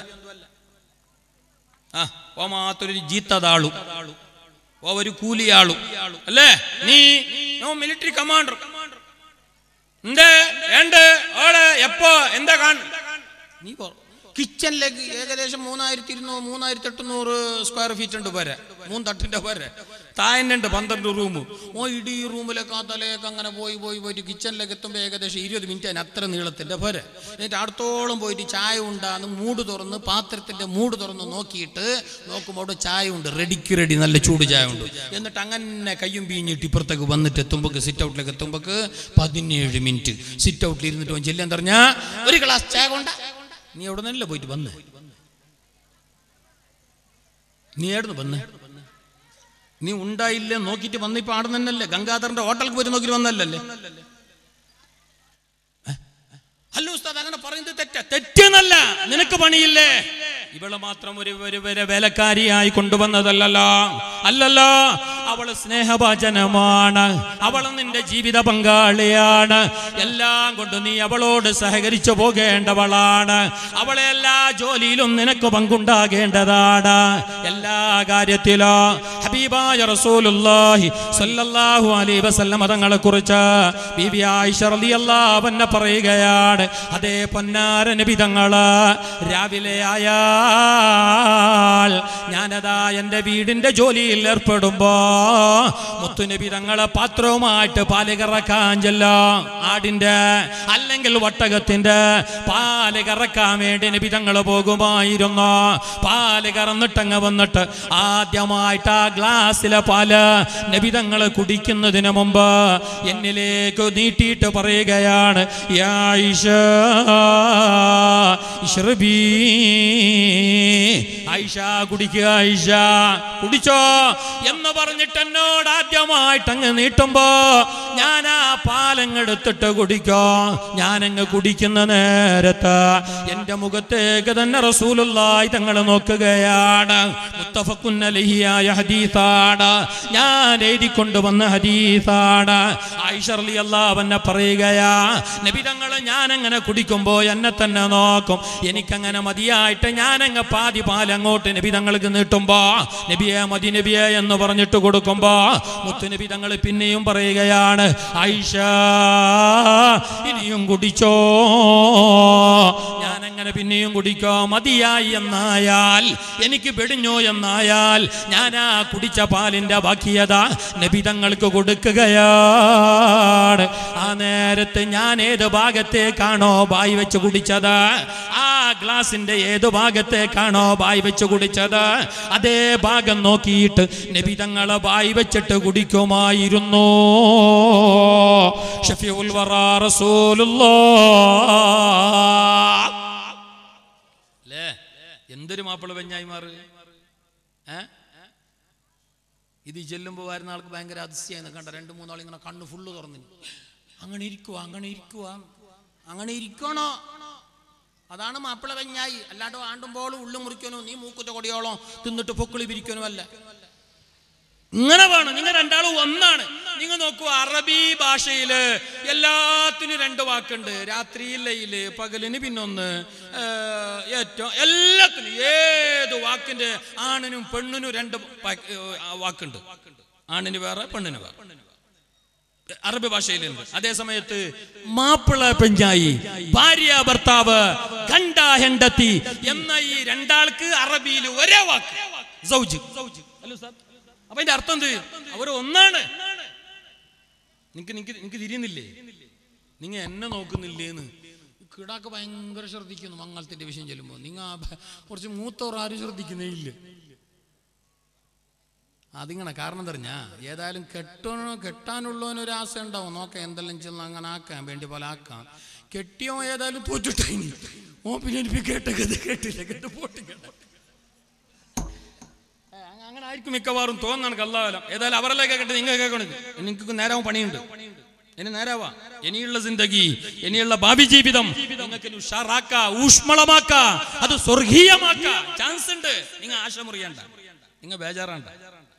ആ ഓ മാത്രൊരു ജീത്തതാളു ഓ ഒരു കൂലിയാളു അല്ലേ നീ മിലിറ്ററി കമാൻഡർ എന്തേ ഏണ്ട് ഓടെ എപ്പോ എന്താ കാണ നീ പോ കിച്ചണിലേക്ക് ഏകദേശം മൂന്നായിരത്തി ഇരുന്നൂറ് മൂന്നായിരത്തി എട്ടുന്നൂറ് സ്ക്വയർ ഫീറ്റ് ഉണ്ട് പോരെ മൂന്ന് തട്ടിന്റെ പോരെ താഴെയുണ്ട് പന്ത്രണ്ട് റൂം ഓ ഇടി റൂമിലൊക്കെ ആ തലയൊക്കെ അങ്ങനെ പോയി പോയി പോയിട്ട് കിച്ചണിലേക്ക് എത്തുമ്പോൾ ഏകദേശം ഇരുപത് മിനിറ്റ് അതിന് അത്ര നീളത്തിന്റെ പോരെ എന്നിട്ട് അടുത്തോളം പോയിട്ട് ചായ ഉണ്ടാന്ന് മൂട് തുറന്ന് പാത്രത്തിന്റെ മൂട് തുറന്ന് നോക്കിയിട്ട് നോക്കുമ്പോൾ അവിടെ ചായ ഉണ്ട് റെഡിക്ക് റെഡി നല്ല ചൂട് ചായ ഉണ്ട് എന്നിട്ട് അങ്ങനെ കയ്യും പീഞ്ഞിട്ട് ഇപ്പുറത്തേക്ക് വന്നിട്ട് എത്തുമ്പോൾ സിറ്റ് ഔട്ടിലേക്ക് എത്തുമ്പോൾ പതിനേഴ് മിനിറ്റ് സിറ്റ് ഔട്ടിൽ ഇരുന്നിട്ട് ചെല്ലാൻ പറഞ്ഞാ ഒരു ഗ്ലാസ് ചായ കൊണ്ട നീ എവിടെ നിന്നല്ലേ പോയിട്ട് വന്ന് നീ എവിടുന്ന് വന്ന് നീ ഉണ്ടായില്ല നോക്കിയിട്ട് വന്ന് ഇപ്പൊ ആടെ തന്നെയല്ലേ ഗംഗാധരന്റെ ഹോട്ടലിൽ പോയി നോക്കിയിട്ട് വന്നല്ലേ പറയുന്നത് തെറ്റ തെറ്റെന്നല്ല നിനക്ക് പണിയില്ലേ ഇവള് മാത്രം ഒരു ഒരു ഒരു വേലക്കാരിയായി കൊണ്ടുവന്നതല്ലല്ലോ അല്ലല്ലോ അവള് സ്നേഹഭാചനമാണ് അവള് നിന്റെ ജീവിത പങ്കാളിയാണ് എല്ലാം കൊണ്ട് നീ അവളോട് സഹകരിച്ചു പോകേണ്ടവളാണ് അവളെ എല്ലാ ജോലിയിലും നിനക്ക് പങ്കുണ്ടാകേണ്ടതാണ് എല്ലാ കാര്യത്തിലും ഹബീബായ റസൂലുള്ളാഹി സ്വല്ലല്ലാഹു അലൈഹി വസല്ലം തങ്ങളെ കുറിച്ച് ബീബി ആയിഷ റളിയല്ലാഹു അൻഹ പറയുകയാണ് അതേ പൊന്നാര നബി തങ്ങള് രാവിലെ ആയാൽ ഞാനതാ എൻ്റെ വീടിൻ്റെ ജോലിയിൽ ഏർപ്പെടുമ്പോ മുത്തുനബി തങ്ങളെ പാത്രവുമായിട്ട് പാല് കറക്കാൻ ചെല്ലാം ആടിൻ്റെ അല്ലെങ്കിൽ വട്ടകത്തിൻ്റെ പാല് കറക്കാൻ വേണ്ടി നബി തങ്ങൾ പോകുമായിരുന്നു പാല് കറന്നിട്ടങ്ങ് വന്നിട്ട് ആദ്യമായിട്ട് ആ ഗ്ലാസ്സിലെ പാല് നബി തങ്ങൾ കുടിക്കുന്നതിന് മുമ്പ് എന്നിലേക്ക് നീട്ടിയിട്ട് പറയുകയാണ് യാ ആയിഷ ഇശ്റബീ ആയിഷ കുടിക്കുക ആയിഷ കുടിച്ചോ എന്ന് പറഞ്ഞിട്ട് എന്നോട് ആദ്യമായിട്ട് അങ്ങ് നീട്ടുമ്പോ ഞാൻ ആ പാലങ്ങെടുത്തിട്ട് കുടിക്കോ ഞാനങ്ങ് കുടിക്കുന്ന നേരത്ത് എന്റെ മുഖത്തേക്ക് തന്നെ റസൂലുള്ളായി തങ്ങൾ നോക്കുകയാണ് മുത്തഫഖുൻ അലഹിയായ ഹദീസാണ് ഞാൻ എഴുതി കൊണ്ടുവന്ന ഹദീസാണ് ആയിഷ റളിയല്ലാഹു അൻഹ പറയുകയാ നബി തങ്ങൾ ഞാൻ അങ്ങനെ കുടിക്കുമ്പോ എന്നെ തന്നെ നോക്കും എനിക്കങ്ങനെ മതിയായിട്ട് ഞാനങ്ങ് പാതി പാൽ അങ്ങോട്ട് നബി തങ്ങൾക്ക് നീട്ടുമ്പോ നബിയെ മതി നബിയെ എന്ന് പറഞ്ഞിട്ട് കൊടുക്കുമ്പോ മുത്തു നബി തങ്ങൾ പിന്നെയും പറയുകയാണ് ആയിഷ ഇനിയും കുടിച്ചോ ഞാനങ്ങനെ പിന്നെയും കുടിക്കോ മതിയായി എന്നായാൽ എനിക്ക് വെടിഞ്ഞോ എന്നായാൽ ഞാൻ ആ കുടിച്ച പാലിന്റെ ബാക്കിയത നബി തങ്ങൾക്ക് കൊടുക്കുകയാണ് ആ നേരത്ത് ഞാൻ ഏത് ഭാഗത്തേക്കാണോ ബായി വെച്ച് കുടിച്ചത് ആ ഗ്ലാസിന്റെ ഏത് ഭാഗത്തേക്കാണോ ബായി വെച്ച് കുടിച്ചത് അതേ ഭാഗം നോക്കിയിട്ട് നബി തങ്ങളെ ബായി വെച്ചിട്ട് കുടിക്കുമായിരുന്നു ഷഫീഉൽ വറാ റസൂലുള്ളാഹ് അല്ലേ എന്തൊരു മാപ്പിള പെഞ്ഞായി മാറ് ഏ ഇത് ചെല്ലുമ്പോൾ വരുന്ന ആൾക്ക് ഭയങ്കര അതിശയായിരുന്നു കണ്ട രണ്ട് മൂന്നാൾ ഇങ്ങനെ കണ്ണ് ഫുള്ള് തുറന്നു അങ്ങനെ ഇരിക്കുവാ അങ്ങനെ ഇരിക്കുവാ അങ്ങനെ ഇരിക്കണോ അതാണ് മാപ്പിള പെഞ്ഞായി അല്ലാണ്ട് ആണ്ടുമ്പോൾ ഉള്ളു മുറിക്കണോ നീ മൂക്കുറ്റ കൊടിയോളോ തിന്നിട്ട് പൊക്കിളി പിരിക്കണോ അല്ല ഇങ്ങനെ വേണം നിങ്ങൾ രണ്ടാളും ഒന്നാണ് നിങ്ങൾ നോക്കൂ അറബി ഭാഷയില് എല്ലാത്തിനും രണ്ട് വാക്കുണ്ട് രാത്രിയിലയില് പകലിന് പിന്നൊന്ന് ഏർ, ഏറ്റവും എല്ലാത്തിനും ഏത് വാക്കിന്റെ ആണിനും പെണ്ണിനും രണ്ട് പ- ഏർ, വാക്കുണ്ട് ആണിന് വേറെ പെണ്ണിന് വേറെ അറബി ഭാഷയിലുണ്ട് അതേ സമയത്ത് മാപ്പിള പെഞ്ചായി ഭാര്യ ഭർത്താവ് ഗണ്ട ഹെണ്ടത്തി എന്ന ഈ രണ്ടാൾക്ക് അറബിയിൽ ഒരേ വാക്ക് സൗജ് അല്ലോ സാർ അപ്പൊ അതിന്റെ അർത്ഥം എന്ത് അവർ ഒന്നാണ് നിങ്ങക്ക് നിങ്ങക്ക് നിങ്ങക്ക് തിരിയുന്നില്ലേ നിങ്ങ എന്നെ നോക്കുന്നില്ലേന്ന് കിടാക്ക് ഭയങ്കര ശ്രദ്ധിക്കുന്നു മംഗളത്തിന്റെ വിഷയം ചെല്ലുമ്പോൾ നിങ്ങ ആ ഭ- കുറച്ച് മൂത്തവർ ആരും ശ്രദ്ധിക്കുന്നേ ഇല്ല അതിങ്ങനെ കാരണം തെറിഞ്ഞാ ഏതായാലും കെട്ടണോ കെട്ടാനുള്ളവനൊരു ആശ ഉണ്ടാവും നോക്കാം എന്തെല്ലാം ചെന്ന് അങ്ങനെ ആക്കാൻ വേണ്ടി പോലെ ആക്കാം കെട്ടിയോ ഏതായാലും തോറ്റിട്ടായി ഓ പിന്നെ എനിക്ക് കേട്ടത് കേട്ടില്ല കേട്ട് പോട്ട് കേട്ട ഏ, അങ്ങ- അങ്ങനെ ആയിരിക്കും മിക്കവാറും തോന്നാണ് കല്ലാവലം ഏതായാലും അവരെല്ലാം കേട്ടെ നിങ്ങൾ കേൾക്കണം നിങ്ങൾക്ക് നേരാവും പണിയുണ്ട് ഇനി നേരാവാ ഇനിയുള്ള സിന്ദഗി ഇനിയുള്ള ഭാവി ജീവിതം നിങ്ങൾക്ക് ഇനി ഉഷാറാക്ക ഊഷ്മളമാക്ക അത് സ്വർഗീയമാക്ക ചാൻസ് ഉണ്ട് നിങ്ങൾ ആശ മുറിയണ്ട നിങ്ങൾ ബേജാറാണ്ട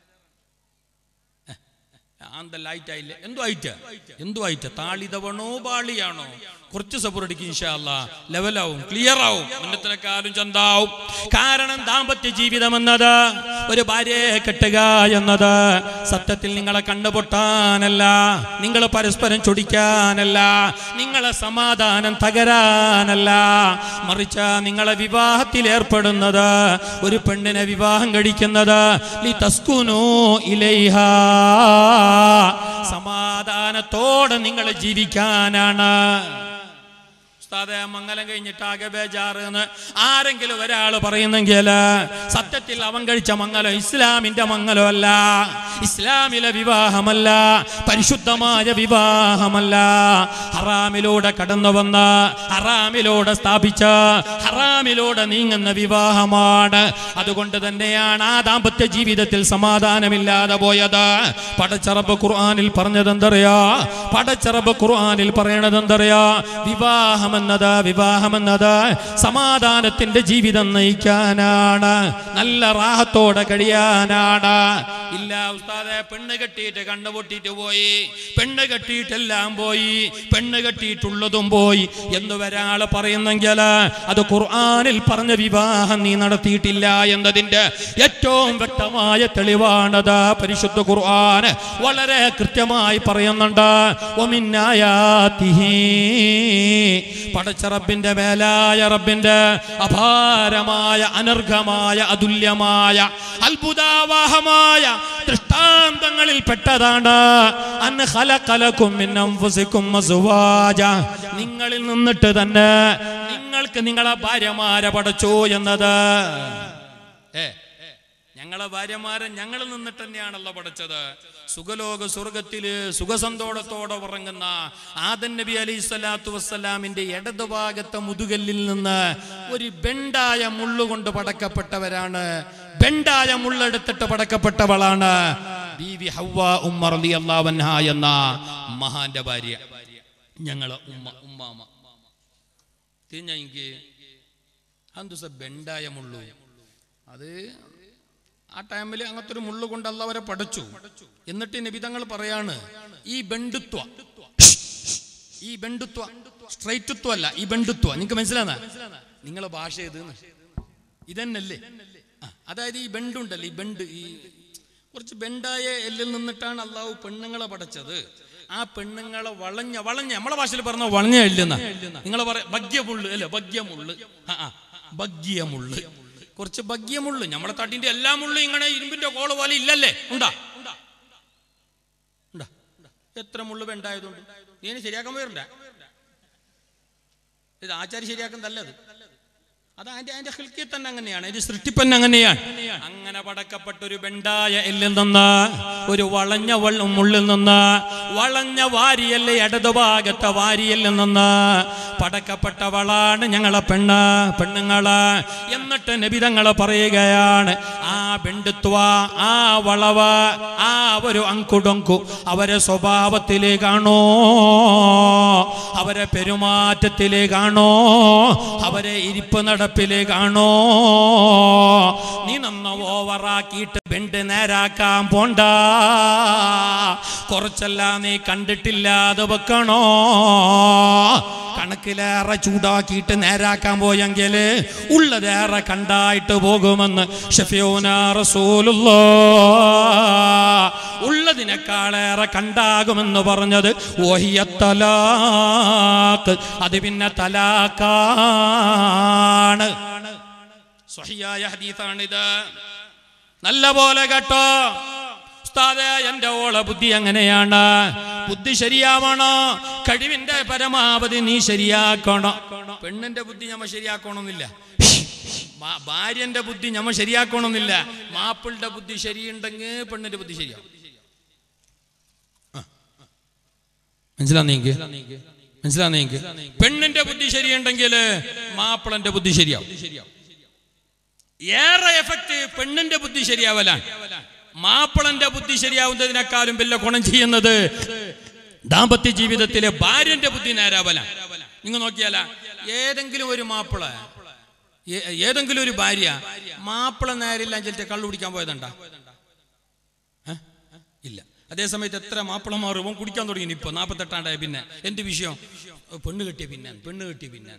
ആന്തല്ല ആയിട്ടായില്ലേ എന്തോ ആയിട്ട എന്തോ ആയിട്ട താളിതവണോ ബാളിയാണോ കുറച്ച് സപ്പോർട്ടിക്ക് ഇൻഷാല്ല ലെവലാവും ക്ലിയർ ആവും മുന്നത്തിനെക്കാളും ചന്താവും കാരണം ദാമ്പത്യ ജീവിതം എന്നത് ഒരു ഭാര്യയെ കെട്ടുക എന്നത് സത്യത്തിൽ നിങ്ങളെ കണ്ടുപൊട്ടാനല്ല നിങ്ങൾ പരസ്പരം ചൊടിക്കാനല്ല നിങ്ങളെ സമാധാനം തകരാനല്ല മറിച്ച് നിങ്ങളെ വിവാഹത്തിൽ ഏർപ്പെടുന്നത് ഒരു പെണ്ണിനെ വിവാഹം കഴിക്കുന്നത് ലി തസ്കുനു ഇലൈഹാ സമാധാനത്തോടെ നിങ്ങൾ ജീവിക്കാനാണ് ഉസ്താദെ മംഗലം കഴിഞ്ഞിട്ട് ആകെ ബേജാറ് എന്ന് ആരെങ്കിലും ഒരാൾ പറയുന്നെങ്കിൽ സത്യത്തിൽ അവൻ കഴിച്ച മംഗലം ഇസ്ലാമിന്റെ മംഗലമല്ല ഇസ്ലാമിലെ വിവാഹമല്ല പരിശുദ്ധമായ വിവാഹമല്ല ഹറാമിലൂടെ കടന്നു വന്ന ഹറാമിലൂടെ സ്ഥാപിച്ച ഹറാമിലൂടെ നീങ്ങുന്ന വിവാഹമാണ് അതുകൊണ്ട് തന്നെയാണ് ആ ദാമ്പത്യ ജീവിതത്തിൽ സമാധാനമില്ലാതെ പോയത് പടച്ചറബ് ഖുർആനിൽ പറഞ്ഞത് എന്തറിയാ പടച്ചറബ് ഖുർആനിൽ പറയണത് എന്തറിയാ വിവാഹം എന്നത് വിവാഹം എന്നത് സമാധാനത്തിന്റെ ജീവിതം നയിക്കാനാണ് നല്ല റാഹത്തോടെ കഴിയാനാണ് ഇല്ല ഉസ്താദെ പെണ്ണ് കെട്ടിയിട്ട് കണ്ണു പൊട്ടിയിട്ട് പോയി പെണ്ണ് കെട്ടിയിട്ടെല്ലാം പോയി പെണ്ണ് കെട്ടിയിട്ടുള്ളതും പോയി എന്ന് ഒരാൾ പറയുന്നെങ്കിൽ അത് ഖുർആനിൽ പറഞ്ഞ വിവാഹം നീ നടത്തിയിട്ടില്ല എന്നതിന്റെ ഏറ്റവും വ്യക്തമായ തെളിവാണത് പരിശുദ്ധ ഖുർആൻ വളരെ കൃത്യമായി പറയുന്നുണ്ട് ഒമിന്നായാത്തിഹി പടച്ച റബ്ബിന്റെ മേലായ റബ്ബിന്റെ അപാരമായ അനർഘമായ അതുല്യമായ അത്ഭുതാവാഹമായ ദൃഷ്ടാന്തങ്ങളിൽ പെട്ടതാണ് അൻ ഖലഖലകും മിൻ അൻഫുസികും അസ്വാജ നിങ്ങളിൽ നിന്നിട്ട് തന്നെ നിങ്ങൾക്ക് നിങ്ങളെ ഭാര്യമാരെ പടച്ചു എന്നത് ഏ ഞങ്ങളെ ഭാര്യമാരെ ഞങ്ങളിൽ നിന്നിട്ട് തന്നെയാണല്ലോ പഠിച്ചത് സുഖലോക സ്വർഗത്തില് സുഖസന്തോഷത്തോടെ ഉറങ്ങുന്ന ആദൻ നബി അലൈഹി സ്വലാത്തു വസ്സലാമിന്റെ ഇടതുഭാഗത്തെ മുതുകല്ലിൽ നിന്ന് ഒരു ബെണ്ടായ മുള്ളുകൊണ്ട് പടക്കപ്പെട്ടവരാണ് ബെണ്ടായ മുള്ളെടുത്തിട്ട് പടക്കപ്പെട്ടവളാണ് ബീവി ഹവ്വ ഉമ്മർ റളിയല്ലാഹു അൻഹ എന്ന മഹാന്റെ ഭാര്യ ഞങ്ങളെ ഉമ്മ ഉമ്മാമ തിരിഞ്ഞ എനിക്ക് അന്തുസ ബെണ്ടായ മുള്ളു അത് ആ ടൈമിൽ അങ്ങനത്തെ ഒരു മുള്ളു കൊണ്ട് അല്ല അവരെ പഠിച്ചു എന്നിട്ട് നിബിതങ്ങൾ പറയാണ് ഈ ബന്ധുത്വ ഈ ബന്ധുത്വ സ്ട്രൈറ്റുത്വം അല്ല ഈ ബന്ധുത്വ നിങ്ങൾക്ക് മനസ്സിലാന്ന നിങ്ങളെ ഭാഷ ഏത് ഇതന്നല്ലേ ആ, അതായത് ഈ ബണ്ടുണ്ടല്ലോ ഈ ബണ്ട് ഈ കുറച്ച് ബെണ്ടായ എല്ലിൽ നിന്നിട്ടാണ് അള്ളാഹു പെണ്ണുങ്ങളെ പഠിച്ചത് ആ പെണ്ണുങ്ങളെ വളഞ്ഞ വളഞ്ഞ നമ്മളെ ഭാഷയിൽ പറഞ്ഞ വളഞ്ഞ എല്ലെന്ന നിങ്ങളെ പറ ഭഗ്യമുള്ളു അല്ലേ ഭഗ്യമുള്ളു ആ ആ ഭഗ്യമുള്ളു കുറച്ച് ഭഗ്യമുള്ളു നമ്മളെ തട്ടിന്റെ എല്ലാ മുള്ളു ഇങ്ങനെ ഇരുമ്പിന്റെ കോള് പോലെ ഇല്ലല്ലേ ഉണ്ടാ ഉണ്ടാ എത്ര മുള്ളു ബെണ്ടായതുകൊണ്ട് നീ ഇനി ശരിയാക്കാൻ പോയിരണ്ട ഇത് ആചാര്യ ശരിയാക്കുന്നതല്ല അത് അത് അതിന്റെ അതിന്റെ ഹിൽക്കി തന്നെ അങ്ങനെയാണ് അതിന്റെ സൃഷ്ടിപ്പന്നെ അങ്ങനെയാണ് അങ്ങനെ പടക്കപ്പെട്ട ഒരു ബെണ്ടായ എല്ലിൽ നിന്ന് ഒരു വളഞ്ഞ വള്ളും മുള്ളിൽ നിന്ന് വളഞ്ഞ വാരിയല്ല ഇടതുഭാഗത്തെ വാരിയല്ലിൽ നിന്ന് പടക്കപ്പെട്ടവളാണ് ഞങ്ങളെ പെണ്ണ് പെണ്ണുങ്ങള് എന്നിട്ട് നബിതങ്ങളെ പറയുകയാണ് ആ ബന്ധുത്വ ആ വളവ് ആ ഒരു അങ്കുടങ്കു അവരെ സ്വഭാവത്തിലേ കാണോ അവരെ പെരുമാറ്റത്തിലേ കാണോ അവരെ ഇരിപ്പ് നടപ്പിലേ കാണോ നീ നന്ന ഓവറാക്കിയിട്ട് ബെണ്ട് നേരാക്കാൻ പോണ്ട കുറച്ചെല്ലാം നീ കണ്ടിട്ടില്ലാതെ വെക്കണോ കണക്കിലേറെ ചൂടാക്കിയിട്ട് നേരാക്കാൻ പോയെങ്കിൽ ഉള്ളതേറെ കണ്ടായിട്ട് പോകുമെന്ന് ഷഫിയോന റസൂലുള്ളാ ഉള്ളതിനേക്കാളേറെ കണ്ടാകുമെന്ന് പറഞ്ഞത് ഓഹിയ തലാക്ക് അത് പിന്നെ തലാക്കാണ് സ്വഹിയായ ഹദീസാണിത് നല്ല പോലെ കേട്ടോ ഉസ്താദേ എന്റെ ഓള ബുദ്ധി അങ്ങനെയാണ് ബുദ്ധി ശരിയാവണോ കഴിവിന്റെ പരമാവധി നീ ശരിയാക്കണം പെണ്ണിന്റെ ബുദ്ധി ഞമ്മ ശരിയാക്കണമെന്നില്ല മാ- ഭാര്യന്റെ ബുദ്ധി ഞമ്മ ശരിയാക്കണമെന്നില്ല മാപ്പിളുടെ ബുദ്ധി ശരിയുണ്ടെങ്കിൽ പെണ്ണിന്റെ ബുദ്ധി ശരിയാവും മനസ്സിലാന്നീക്ക് മനസ്സിലാന്നീക്ക് പെണ്ണിന്റെ ബുദ്ധി ശരിയുണ്ടെങ്കിൽ മാപ്പിളന്റെ ബുദ്ധി ശരിയാവും ഏറെ എഫക്റ്റ് പെണ്ണിന്റെ ബുദ്ധി ശരിയാവലാണ് മാപ്പിളന്റെ ബുദ്ധി ശരിയാവുന്നതിനേക്കാളും വലിയ ഗുണം ചെയ്യുന്നത് ദാമ്പത്യ ജീവിതത്തിലെ ഭാര്യന്റെ ബുദ്ധി നേരാവലാണ് നിങ്ങൾ നോക്കിയാല ഏതെങ്കിലും ഒരു മാപ്പിള ഏ- ഏതെങ്കിലും ഒരു ഭാര്യ മാപ്പിള നേരില്ല ചിലത്തെ കള്ളു കുടിക്കാൻ പോയതുണ്ടാ ഏ? ഇല്ല അതേസമയത്ത് എത്ര മാപ്പിളമാർ ഇവൻ കുടിക്കാൻ തുടങ്ങി ഇപ്പൊ നാപ്പത്തെട്ടാണ്ടായ പിന്നെ എന്ത് വിഷയം പെണ്ണ് കെട്ടിയ പിന്നെ പെണ്ണ് കെട്ടിയ പിന്നെ